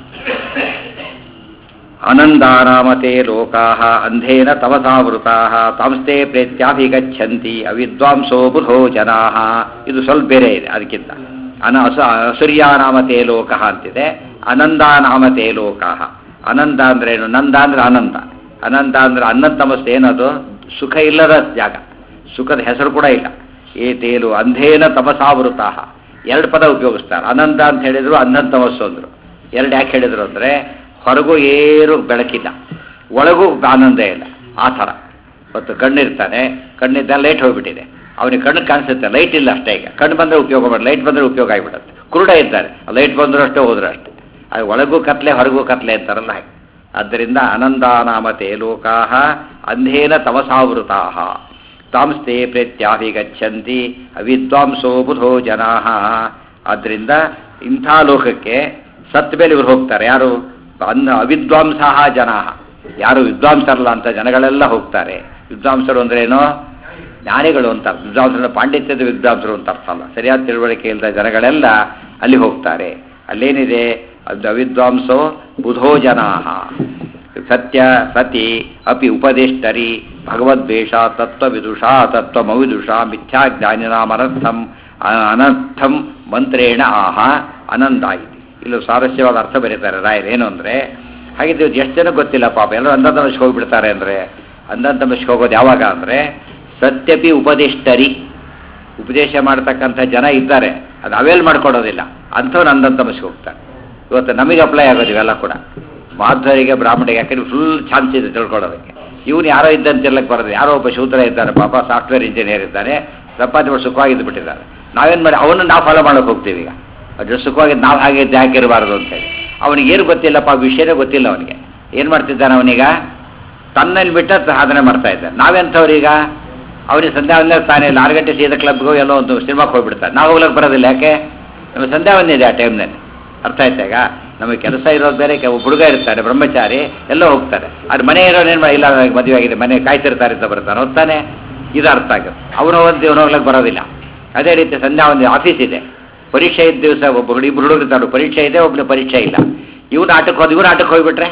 ಆನಂದಾನಾಮತೆ ಲೋಕಾ ಅಂಧೇನ ತಮಸಾವೃತಾ ತಾಂಸ್ತೆ ಪ್ರೇತ್ಯಾಭಿಗಚ್ಚಂತಿ ಅವಿದ್ವಾಂಸೋ ಬುಧೋ ಜನಾ ಇದು ಸ್ವಲ್ಪ ಬೇರೆ ಇದೆ ಅದಕ್ಕಿಂತ ಅನ ಅಸ ಅಸುರ್ಯಾನಾಮತೆ ಲೋಕ ಅಂತಿದೆ ಅನಂದಾನಾಮತೆ ಲೋಕ ಅನಂತ ಅಂದ್ರೆ ಏನು ನಂದ ಅಂದ್ರೆ ಅನಂತ ಅನಂತ ಅಂದ್ರೆ ಅನ್ನಂತಮಸ್ತೆ ಏನದು ಸುಖ ಇಲ್ಲದ ಜಾಗ ಸುಖದ ಹೆಸರು ಕೂಡ ಇಲ್ಲ ಏ ತೇಲು ಅಂಧೇನ ತಮಸಾವೃತಾ ಎರಡು ಪದ ಉಪಯೋಗಿಸ್ತಾರೆ ಅನಂತ ಅಂತ ಹೇಳಿದ್ರು ಅನ್ನಂತಮಸ್ಸು ಅಂದ್ರು ಎರಡು ಯಾಕೆ ಹೇಳಿದ್ರು ಅಂದ್ರೆ ಹೊರಗೂ ಏನು ಬೆಳಕಿಲ್ಲ ಒಳಗೂ ಆನಂದ ಇಲ್ಲ ಆ ಥರ ಮತ್ತು ಕಣ್ಣಿರ್ತಾನೆ ಕಣ್ಣಿದ್ದ ಲೈಟ್ ಹೋಗ್ಬಿಟ್ಟಿದೆ ಅವನಿಗೆ ಕಣ್ಣು ಕಾಣಿಸುತ್ತೆ ಲೈಟ್ ಇಲ್ಲ ಅಷ್ಟೇ ಈಗ ಕಣ್ಣು ಬಂದರೆ ಉಪಯೋಗ ಮಾಡಿ ಲೈಟ್ ಬಂದರೆ ಉಪಯೋಗ ಆಗಿಬಿಡುತ್ತೆ ಕುರುಡ ಇದ್ದಾರೆ ಲೈಟ್ ಬಂದರೂ ಅಷ್ಟೇ ಹೋದ್ರು ಅಷ್ಟೇ ಅದು ಒಳಗೂ ಕತ್ಲೆ ಹೊರಗೂ ಕತ್ಲೆ ಅಂತಾರಲ್ಲ ಹಾಗೆ ಆದ್ದರಿಂದ ಅನಂದಾನಾಮತೆ ಲೋಕಾ ಅಂಧೇನ ತಮಸಾವೃತಾ ತಾಂಸ್ತೆ ಪ್ರೇತ್ಯಾಭಿಗಚ್ಚಂತಿ ಅವಿದ್ವಾಂಸೋ ಬುಧೋ ಜನಾ ಆದ್ದರಿಂದ ಇಂಥ ಲೋಕಕ್ಕೆ ಸತ್ ಮೇಲೆ ಇವರು ಹೋಗ್ತಾರೆ ಯಾರು ಅನ್ನ ಅವಿದ್ವಾಂಸ ಜನಾ ಯಾರು ವಿದ್ವಾಂಸರಲ್ಲ ಅಂತ ಜನಗಳೆಲ್ಲ ಹೋಗ್ತಾರೆ ವಿದ್ವಾಂಸರು ಅಂದ್ರೆ ಏನು ಜ್ಞಾನಿಗಳು ಅಂತ ವಿದ್ವಾಂಸರ ಪಾಂಡಿತ್ಯದ ವಿದ್ವಾಂಸರು ಅಂತ ಅರ್ಥ ಅಲ್ಲ ಸರಿಯಾದ ತಿಳುವಳಿಕೆ ಇಲ್ಲದ ಜನಗಳೆಲ್ಲ ಅಲ್ಲಿ ಹೋಗ್ತಾರೆ ಅಲ್ಲೇನಿದೆ ಅದು ಅವಿದ್ವಾಂಸೋ ಬುಧೋ ಜನಾ ಸತ್ಯ ಸತಿ ಅಪಿ ಉಪದೇಷ್ಟರಿ ಭಗವದ್ವೇಷ ತತ್ವವಿದುಷಾ ತತ್ವಮವಿದುಷಾ ಮಿಥ್ಯಾಜ್ಞಾನಿನಾಮನರ್ಥಂ ಅನರ್ಥಂ ಮಂತ್ರೇಣ ಆಹ ಅನಂದ ಇತಿ ಇಲ್ಲಿ ಸಾರಸ್ಯವಾದ ಅರ್ಥ ಬರೀತಾರೆ ರಾಯರು ಏನು ಅಂದರೆ ಹಾಗಿದ್ದು ಎಷ್ಟು ಜನ ಗೊತ್ತಿಲ್ಲ ಪಾಪ ಎಲ್ಲರೂ ಅಂಧತಮಸ್ಗೆ ಹೋಗಿಬಿಡ್ತಾರೆ ಅಂದರೆ ಅಂಧತಮಸ್ಗೆ ಹೋಗೋದು ಯಾವಾಗ ಅಂದರೆ ಸತ್ಯಪಿ ಉಪದಿಷ್ಟರಿ ಉಪದೇಶ ಮಾಡ್ತಕ್ಕಂಥ ಜನ ಇದ್ದಾರೆ ಅದು ಅವೇಲ್ ಮಾಡ್ಕೊಡೋದಿಲ್ಲ ಅಂಥವ್ರು ಅಂಧತಮಸ್ಗೆ ಹೋಗ್ತಾರೆ ಇವತ್ತು ನಮಗೆ ಅಪ್ಲೈ ಆಗೋದು ಇವೆಲ್ಲ ಕೂಡ ಮಾಧ್ವರಿಗೆ ಬ್ರಾಹ್ಮಣಿಗೆ ಯಾಕಂದ್ರೆ ಫುಲ್ ಚಾನ್ಸ್ ಇದೆ ತಿಳ್ಕೊಳ್ಳೋದಕ್ಕೆ ಇವನು ಯಾರೋ ಇದ್ದಂತ ಇರ್ಲಕ್ಕೆ ಬರೋದು ಯಾರೋ ಒಬ್ಬ ಶೂದ್ರ ಇದ್ದಾನೆ ಪಾಪ ಸಾಫ್ಟ್ವೇರ್ ಇಂಜಿನಿಯರ್ ಇದ್ದಾನೆ ಸಂಪಾದನೆ ಮಾಡಿ ಸುಖವಾಗಿದ್ದು ಬಿಟ್ಟಿದ್ದಾರೆ ನಾವೇನು ಮಾಡಿ ಅವನು ನಾವು ಫಾಲೋ ಮಾಡೋಕೆ ಹೋಗ್ತೀವಿ ಈಗ ಅದ್ರ ಸುಖವಾಗಿದ್ದು ನಾವು ಹಾಗೆ ಇದ್ದು ಯಾಕೆ ಇರಬಾರ್ದು ಅಂತೇಳಿ ಅವನಿಗೆ ಏನು ಗೊತ್ತಿಲ್ಲಪ್ಪ ಆ ವಿಷಯನೇ ಗೊತ್ತಿಲ್ಲ ಅವನಿಗೆ ಏನು ಮಾಡ್ತಿದ್ದಾನೆ ಅವನೀಗ ತನ್ನಲ್ಲಿ ಬಿಟ್ಟ ಸಾಧನೆ ಮಾಡ್ತಾ ಇದ್ದಾನೆ ನಾವೆಂಥವ್ರೀಗ ಅವನಿಗೆ ಸಂಧ್ಯಾ ವಂದನೆ ತಾನೇ ಇಲ್ಲ ಆರು ಗಂಟೆ ಸೀದಾ ಕ್ಲಬ್ಗೂ ಎಲ್ಲೋ ಒಂದು ಸಿನಿಮಾಕ್ಕೆ ಹೋಗ್ಬಿಡ್ತಾರೆ ನಾವು ಹೋಗ್ಲಿಕ್ಕೆ ಬರೋದಿಲ್ಲ ಯಾಕೆ ನಮಗೆ ಸಂಧ್ಯಾ ವಂದನೆ ಇದೆ ಆ ಟೈಮ್ನಲ್ಲಿ ಅರ್ಥ ಆಯ್ತಾ ಈಗ ನಮಗೆ ಕೆಲಸ ಇರೋದು ಬೇರೆ ಕೆಲ ಹುಡುಗ ಇರ್ತಾರೆ ಬ್ರಹ್ಮಚಾರಿ ಎಲ್ಲೋ ಹೋಗ್ತಾರೆ ಅದು ಮನೆ ಇರೋನೇನು ಮಾಡಿ ಇಲ್ಲ ನನಗೆ ಮದುವೆ ಆಗಿದೆ ಮನೆ ಕಾಯ್ತಿರ್ತಾರೆ ಅಂತ ಬರ್ತಾನೆ ಹೋಗ್ತಾನೆ ಇದು ಅರ್ಥ ಆಗುತ್ತೆ ಅವನು ಒಂದು ಇವನು ಹೋಗ್ಲಿಕ್ಕೆ ಬರೋದಿಲ್ಲ ಅದೇ ರೀತಿ ಸಂಧ್ಯಾ ಒಂದು ಆಫೀಸ್ ಇದೆ ಪರೀಕ್ಷೆ ಇದ್ದ ದಿವಸ ಒಬ್ಬ ಹುಡುಗಿ ಇಬ್ರು ಹುಡುಗರು ಇರ್ತಾರೆ ಪರೀಕ್ಷೆ ಇದೆ ಒಬ್ಬನ ಪರೀಕ್ಷೆ ಇಲ್ಲ ಇವನು ಆಟಕ್ಕೆ ಹೋದ ಇವನು ಆಟಕ್ಕೆ ಹೋಗ್ಬಿಟ್ರೆ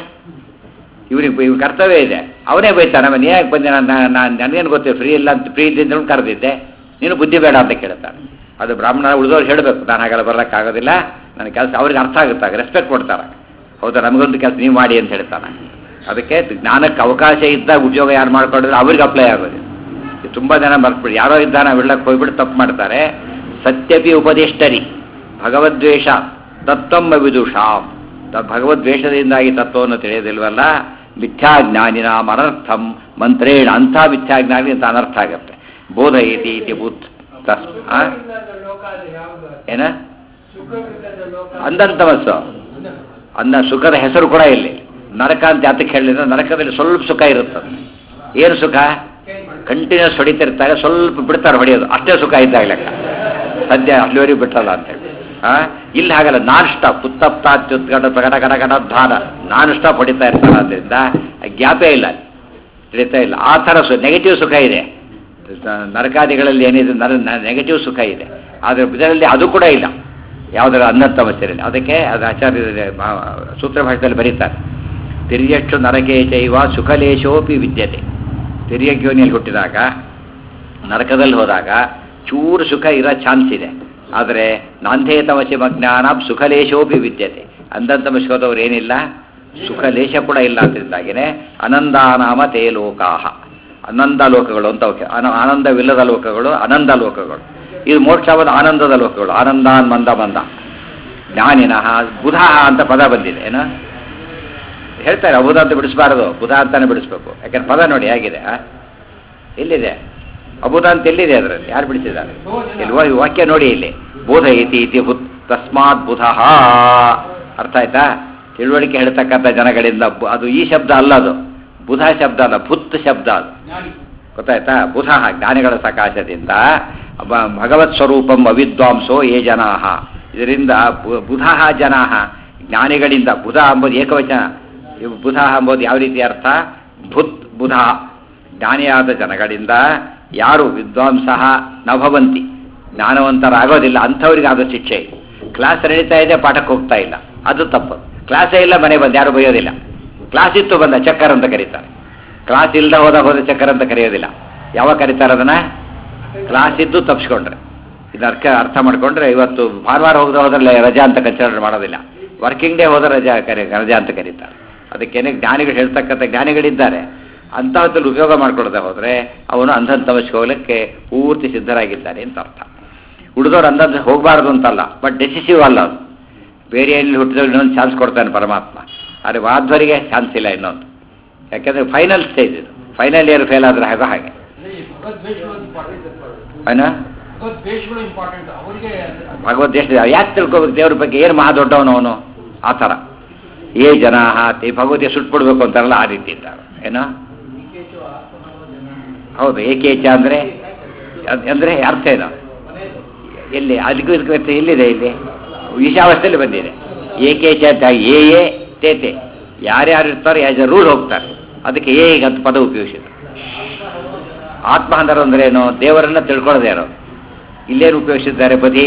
ಇವ್ರಿಗೆ ಇವ್ ಕರ್ತವ್ಯ ಇದೆ ಅವನೇ ಬೈತಾನೆ ಅವನು ಯಾಕೆ ಬಂದೆ ನಾನು ನಾನು ನನಗೇನು ಗೊತ್ತಿಲ್ಲ ಫ್ರೀ ಇಲ್ಲ ಅಂತ ಫ್ರೀ ಇದ್ದಿದ್ದು ಕರೆದಿದ್ದೆ ನೀನು ಬುದ್ಧಿ ಬೇಡ ಅಂತ ಕೇಳ್ತಾನೆ ಅದು ಬ್ರಾಹ್ಮಣ ಉಳಿದವ್ರು ಹೇಳಬೇಕು ನಾನು ಹಾಗೆಲ್ಲ ಬರೋಕ್ಕಾಗೋದಿಲ್ಲ ನನ್ನ ಕೆಲಸ ಅವ್ರಿಗೆ ಅರ್ಥ ಆಗುತ್ತಾಗ ರೆಸ್ಪೆಕ್ಟ್ ಕೊಡ್ತಾರೆ ಹೌದಾ ನಮಗೊಂದು ಕೆಲಸ ನೀವು ಮಾಡಿ ಅಂತ ಹೇಳ್ತಾನೆ ಅದಕ್ಕೆ ಜ್ಞಾನಕ್ಕೆ ಅವಕಾಶ ಇದ್ದಾಗ ಉದ್ಯೋಗ ಯಾರು ಮಾಡ್ಕೊಂಡಿದ್ರೆ ಅವ್ರಿಗೆ ಅಪ್ಲೈ ಆಗೋದಿಲ್ಲ ಇದು ತುಂಬ ಜನ ಮರ್ತ್ಬಿಡಿ ಯಾರೋ ಇದ್ದಾನೆ ಬೆಳ್ಳಕ್ಕೆ ಹೋಗ್ಬಿಟ್ಟು ತಪ್ಪು ಮಾಡ್ತಾರೆ ಸತ್ಯಪಿ ಉಪದಿಷ್ಟರಿ ಭಗವದ್ವೇಷ ತತ್ವಮ್ಮ ವಿದುಷಾಂ ತ- ಭಗವದ್ವೇಷದಿಂದಾಗಿ ತತ್ವವನ್ನು ತಿಳಿಯೋದಿಲ್ವಲ್ಲ ಮಿಥ್ಯಾಜ್ಞಾನಿನ ಅನರ್ಥಂ ಮಂತ್ರೇಣ ಅಂಥ ಮಿಥ್ಯಾಜ್ಞಾನಿ ಅಂತ ಅನರ್ಥ ಆಗುತ್ತೆ ಬೋಧ ಇತಿ ಇತಿ ಬುತ್ ತಸ್ ಆ? ಸುಖವಿಲ್ಲದ ಲೋಕ ಅದು ಯಾವುದು ಏನ ಸುಖವಿಲ್ಲದ ಲೋಕ ಅಂಧಂತಮಸ್ಸು ಅಂದ ಸುಖದ ಹೆಸರು ಕೂಡ ಇಲ್ಲಿ ನರಕ ಅಂತ ಯಾತಕ್ಕೆ ಹೇಳಿದ್ರೆ ನರಕದಲ್ಲಿ ಸ್ವಲ್ಪ ಸುಖ ಇರುತ್ತದೆ ಏನು ಸುಖ ಕಂಟಿನ್ಯೂಸ್ ಹೊಡಿತಿರ್ತಾರೆ ಸ್ವಲ್ಪ ಬಿಡ್ತಾರೆ ಹೊಡೆಯೋದು ಅಷ್ಟೇ ಸುಖ ಇದ್ದಾಗ ಲೆಕ್ಕ ಸದ್ಯ ಅಲ್ಲಿವರೆಗೂ ಬಿಟ್ಟಲ್ಲ ಅಂತೇಳಿ ಆ ಇಲ್ಲಿ ಹಾಗಲ್ಲ ನಾನ್ ಸ್ಟಾಪ್ ಉತ್ತಪ್ತ ಅತ್ಯುತ್ಕಟ ಗಡ ಗಡ ಗಡ ಧಾನ ನಾನ್ ಸ್ಟಾಪ್ ಹೊಡಿತಾ ಇರ್ತಾರೆ ಆದ್ದರಿಂದ ಗ್ಯಾಪೇ ಇಲ್ಲ ತಿಳಿತಾ ಇಲ್ಲ ಆ ಥರ ಸು ನೆಗೆಟಿವ್ ಸುಖ ಇದೆ ನ- ನರಕಾದಿಗಳಲ್ಲಿ ಏನಿದೆ ನರ ನೆಗೆಟಿವ್ ಸುಖ ಇದೆ ಆದರೆ ಇದರಲ್ಲಿ ಅದು ಕೂಡ ಇಲ್ಲ ಯಾವುದರ ಅನ್ನತ್ತಮಸ್ಯರಲ್ಲಿ ಅದಕ್ಕೆ ಅದು ಆಚಾರ್ಯ ಸೂತ್ರ ಭಾಷೆಯಲ್ಲಿ ಬರೀತಾರೆ ತಿರ್ಯಷ್ಟು ನರಕೆ ಚೈವ ಸುಖಲೇಶೋಪಿ ವಿದ್ಯತೆ ತಿರ್ಯಗ್ಯೋನಿಯಲ್ಲಿ ಹುಟ್ಟಿದಾಗ ನರಕದಲ್ಲಿ ಹೋದಾಗ ಚೂರು ಸುಖ ಇರೋ ಚಾನ್ಸ್ ಇದೆ ಆದರೆ ನಾಂಧೇತಮಸಿಮ ಜ್ಞಾನ ಸುಖಲೇಶೋಪಿ ವಿದ್ಯತೆ ಅಂಧಂತಮಸ್ಕೋದವ್ರು ಏನಿಲ್ಲ ಸುಖಲೇಶ ಕೂಡ ಇಲ್ಲ ಅಂತಿದ್ದಾಗೇನೆ ಅನಂದಾನಾಮ ತೇ ಲೋಕಾಹ ಅನಂದ ಲೋಕಗಳು ಅಂತ ಅವಕ್ಕೆ ಅನ- ಆನಂದವಿಲ್ಲದ ಲೋಕಗಳು ಅನಂದ ಲೋಕಗಳು ಇದು ಮೋಕ್ಷವಾದ ಆನಂದದ ಲೋಕಗಳು ಆನಂದಾನ್ ಮಂದ ಮಂದ ಜ್ಞಾನಿನಃ ಬುಧ ಅಂತ ಪದ ಬಂದಿದೆ ಏನು ಹೇಳ್ತಾರೆ ಅಬುಧ ಅಂತ ಬಿಡಿಸಬಾರದು ಬುಧ ಅಂತಾನೆ ಬಿಡಿಸ್ಬೇಕು ಯಾಕಂದ್ರೆ ಪದ ನೋಡಿ ಹೇಗಿದೆ ಆ? ಎಲ್ಲಿದೆ ಅಬುಧ ಅಂತ ಎಲ್ಲಿದೆ ಅದರಲ್ಲಿ ಯಾರು ಬಿಡಿಸಿದ್ದಾರೆ ಇಲ್ಲಿ ವಾ- ವಾಕ್ಯ ನೋಡಿ ಇಲ್ಲಿ ಬೋಧ ಇತಿ ಇತಿ ಹುತ್ ತಸ್ಮಾತ್ ಬುಧ ಅರ್ಥ ಆಯ್ತಾ ತಿಳುವಳಿಕೆ ಹೇಳ್ತಕ್ಕಂಥ ಜನಗಳಿಂದ ಬು- ಅದು ಈ ಶಬ್ದ ಅಲ್ಲ ಅದು ಬುಧ ಶಬ್ದ ಅಲ್ಲ ಭುತ್ ಶಬ್ದ ಅದು ಗೊತ್ತಾಯ್ತಾ ಬುಧ ಜ್ಞಾನಿಗಳ ಸಕಾಶದಿಂದ ಬ- ಭಗವತ್ ಸ್ವರೂಪಂ ಅವಿದ್ವಾಂಸೋ ಯೇ ಜನಾಹ ಇದರಿಂದ ಬು- ಬುಧ ಜನಾಹ ಜ್ಞಾನಿಗಳಿಂದ ಬುಧ ಎಂಬುದು ಏಕವಚನ ಇವು ಬುಧ ಎಂಬುದು ಯಾವ ರೀತಿ ಅರ್ಥ ಭುತ್ ಬುಧ ಜ್ಞಾನಿಯಾದ ಜನಗಳಿಂದ ಯಾರು ವಿದ್ವಾಂಸ ನ ಭವಂತಿ ಜ್ಞಾನವಂತರಾಗೋದಿಲ್ಲ ಅಂಥವ್ರಿಗೆ ಆದ ಶಿಕ್ಷೆ ಇದೆ ಕ್ಲಾಸ್ ನಡೀತಾ ಇದೆ ಪಾಠಕ್ಕೆ ಹೋಗ್ತಾ ಇಲ್ಲ ಅದು ತಪ್ಪು ಕ್ಲಾಸೇ ಇಲ್ಲ ಮನೆ ಬಂದು ಯಾರು ಬೈಯೋದಿಲ್ಲ ಕ್ಲಾಸ್ ಇತ್ತು ಬಂದ ಚಕ್ಕರ್ ಅಂತ ಕರೀತಾರೆ ಕ್ಲಾಸ್ ಇಲ್ಲದ ಹೋದ ಹೋದ ಚಕ್ಕರ್ ಅಂತ ಕರೆಯೋದಿಲ್ಲ ಯಾವಾಗ ಕರೀತಾರೆ ಅದನ್ನ ಕ್ಲಾಸ್ ಇದ್ದು ತಪ್ಪಿಸ್ಕೊಂಡ್ರೆ ಇದು ಅರ್ಥ ಅರ್ಥ ಮಾಡ್ಕೊಂಡ್ರೆ ಇವತ್ತು ಭಾನುವಾರ ಹೋಗದ ಹೋದ್ರೆ ರಜಾ ಅಂತ ಕನ್ಸಿಡರ್ ಮಾಡೋದಿಲ್ಲ ವರ್ಕಿಂಗ್ ಡೇ ಹೋದ ರಜಾ ಕರೆ ರಜಾ ಅಂತ ಕರೀತಾರೆ ಅದಕ್ಕೇನೆ ಜ್ಞಾನಿಗಳು ಹೇಳ್ತಕ್ಕಂಥ ಜ್ಞಾನಿಗಳಿದ್ದಾರೆ ಅಂತಹದ್ರಲ್ಲಿ ಉಪಯೋಗ ಮಾಡ್ಕೊಳ್ದೆ ಹೋದರೆ ಅವನು ಅಂಧನ್ ತಮಸ್ಗೆ ಹೋಗ್ಲಿಕ್ಕೆ ಪೂರ್ತಿ ಸಿದ್ಧರಾಗಿದ್ದಾನೆ ಅಂತ ಅರ್ಥ ಉಳಿದವ್ರು ಅಂದಂತ ಹೋಗಬಾರ್ದು ಅಂತಲ್ಲ ಬಟ್ ಡೆಸಿಸಿವ್ ಅಲ್ಲ ಅದು ಬೇರೆ ಎಲ್ಲಿ ಹುಟ್ಟಿದವ್ರು ಇನ್ನೊಂದು ಚಾನ್ಸ್ ಕೊಡ್ತಾನೆ ಪರಮಾತ್ಮ ಆದರೆ ವಾದ್ವರಿಗೆ ಚಾನ್ಸ್ ಇಲ್ಲ ಇನ್ನೊಂದು ಯಾಕೆಂದರೆ ಫೈನಲ್ ಸ್ಟೇಜ್ ಇದು ಫೈನಲ್ ಇಯರ್ ಫೇಲ್ ಆದರೆ ಹಾಗೆ ಹಾಗೆ ಏನ ಭಗವದ್ವೇಷಗಳು ಇಂಪಾರ್ಟೆಂಟ್ ಅವರಿಗೆ ಭಗವದ್ ದೇಶ ಯಾಕೆ ತಿಳ್ಕೊಬೇಕು ದೇವ್ರ ಬಗ್ಗೆ ಏನು ಮಹಾ ದೊಡ್ಡವನು ಅವನು ಆ ಥರ ಏ ಜನ ಈ ಭಗವತಿಯ ಸುಟ್ಬಿಡ್ಬೇಕು ಅಂತಾರಲ್ಲ ಆ ರೀತಿ ಇದ್ದಾರೆ ಏನೋ ಹೌದು ಏಕೇಚ ಅಂದರೆ ಅಂದರೆ ಅರ್ಥ ಏನು ಎಲ್ಲಿ ಅದಕ್ಕೂ ಇದಕ್ಕೂ ವ್ಯತ್ಯಾಸ ಎಲ್ಲಿದೆ ಇಲ್ಲಿ ಈಶಾವಸ್ಥೆಯಲ್ಲಿ ಬಂದಿದೆ ಏಕೇಚ ಅಂತ ಏ ಎ ತೇತೆ ಯಾರ್ಯಾರು ಇರ್ತಾರೆ ಆಸ್ ಎ ರೂಲ್ ಹೋಗ್ತಾರೆ ಅದಕ್ಕೆ ಏ ಅಂತ ಪದ ಉಪಯೋಗಿಸಿದ್ರು ಆತ್ಮ ಅಂದ್ರೆ ಅಂದ್ರೆ ಏನು ದೇವರನ್ನ ತಿಳ್ಕೊಳ್ಳೋದೇ ಯಾರು ಇಲ್ಲೇನು ಉಪಯೋಗಿಸಿದ್ದಾರೆ ಬದಿ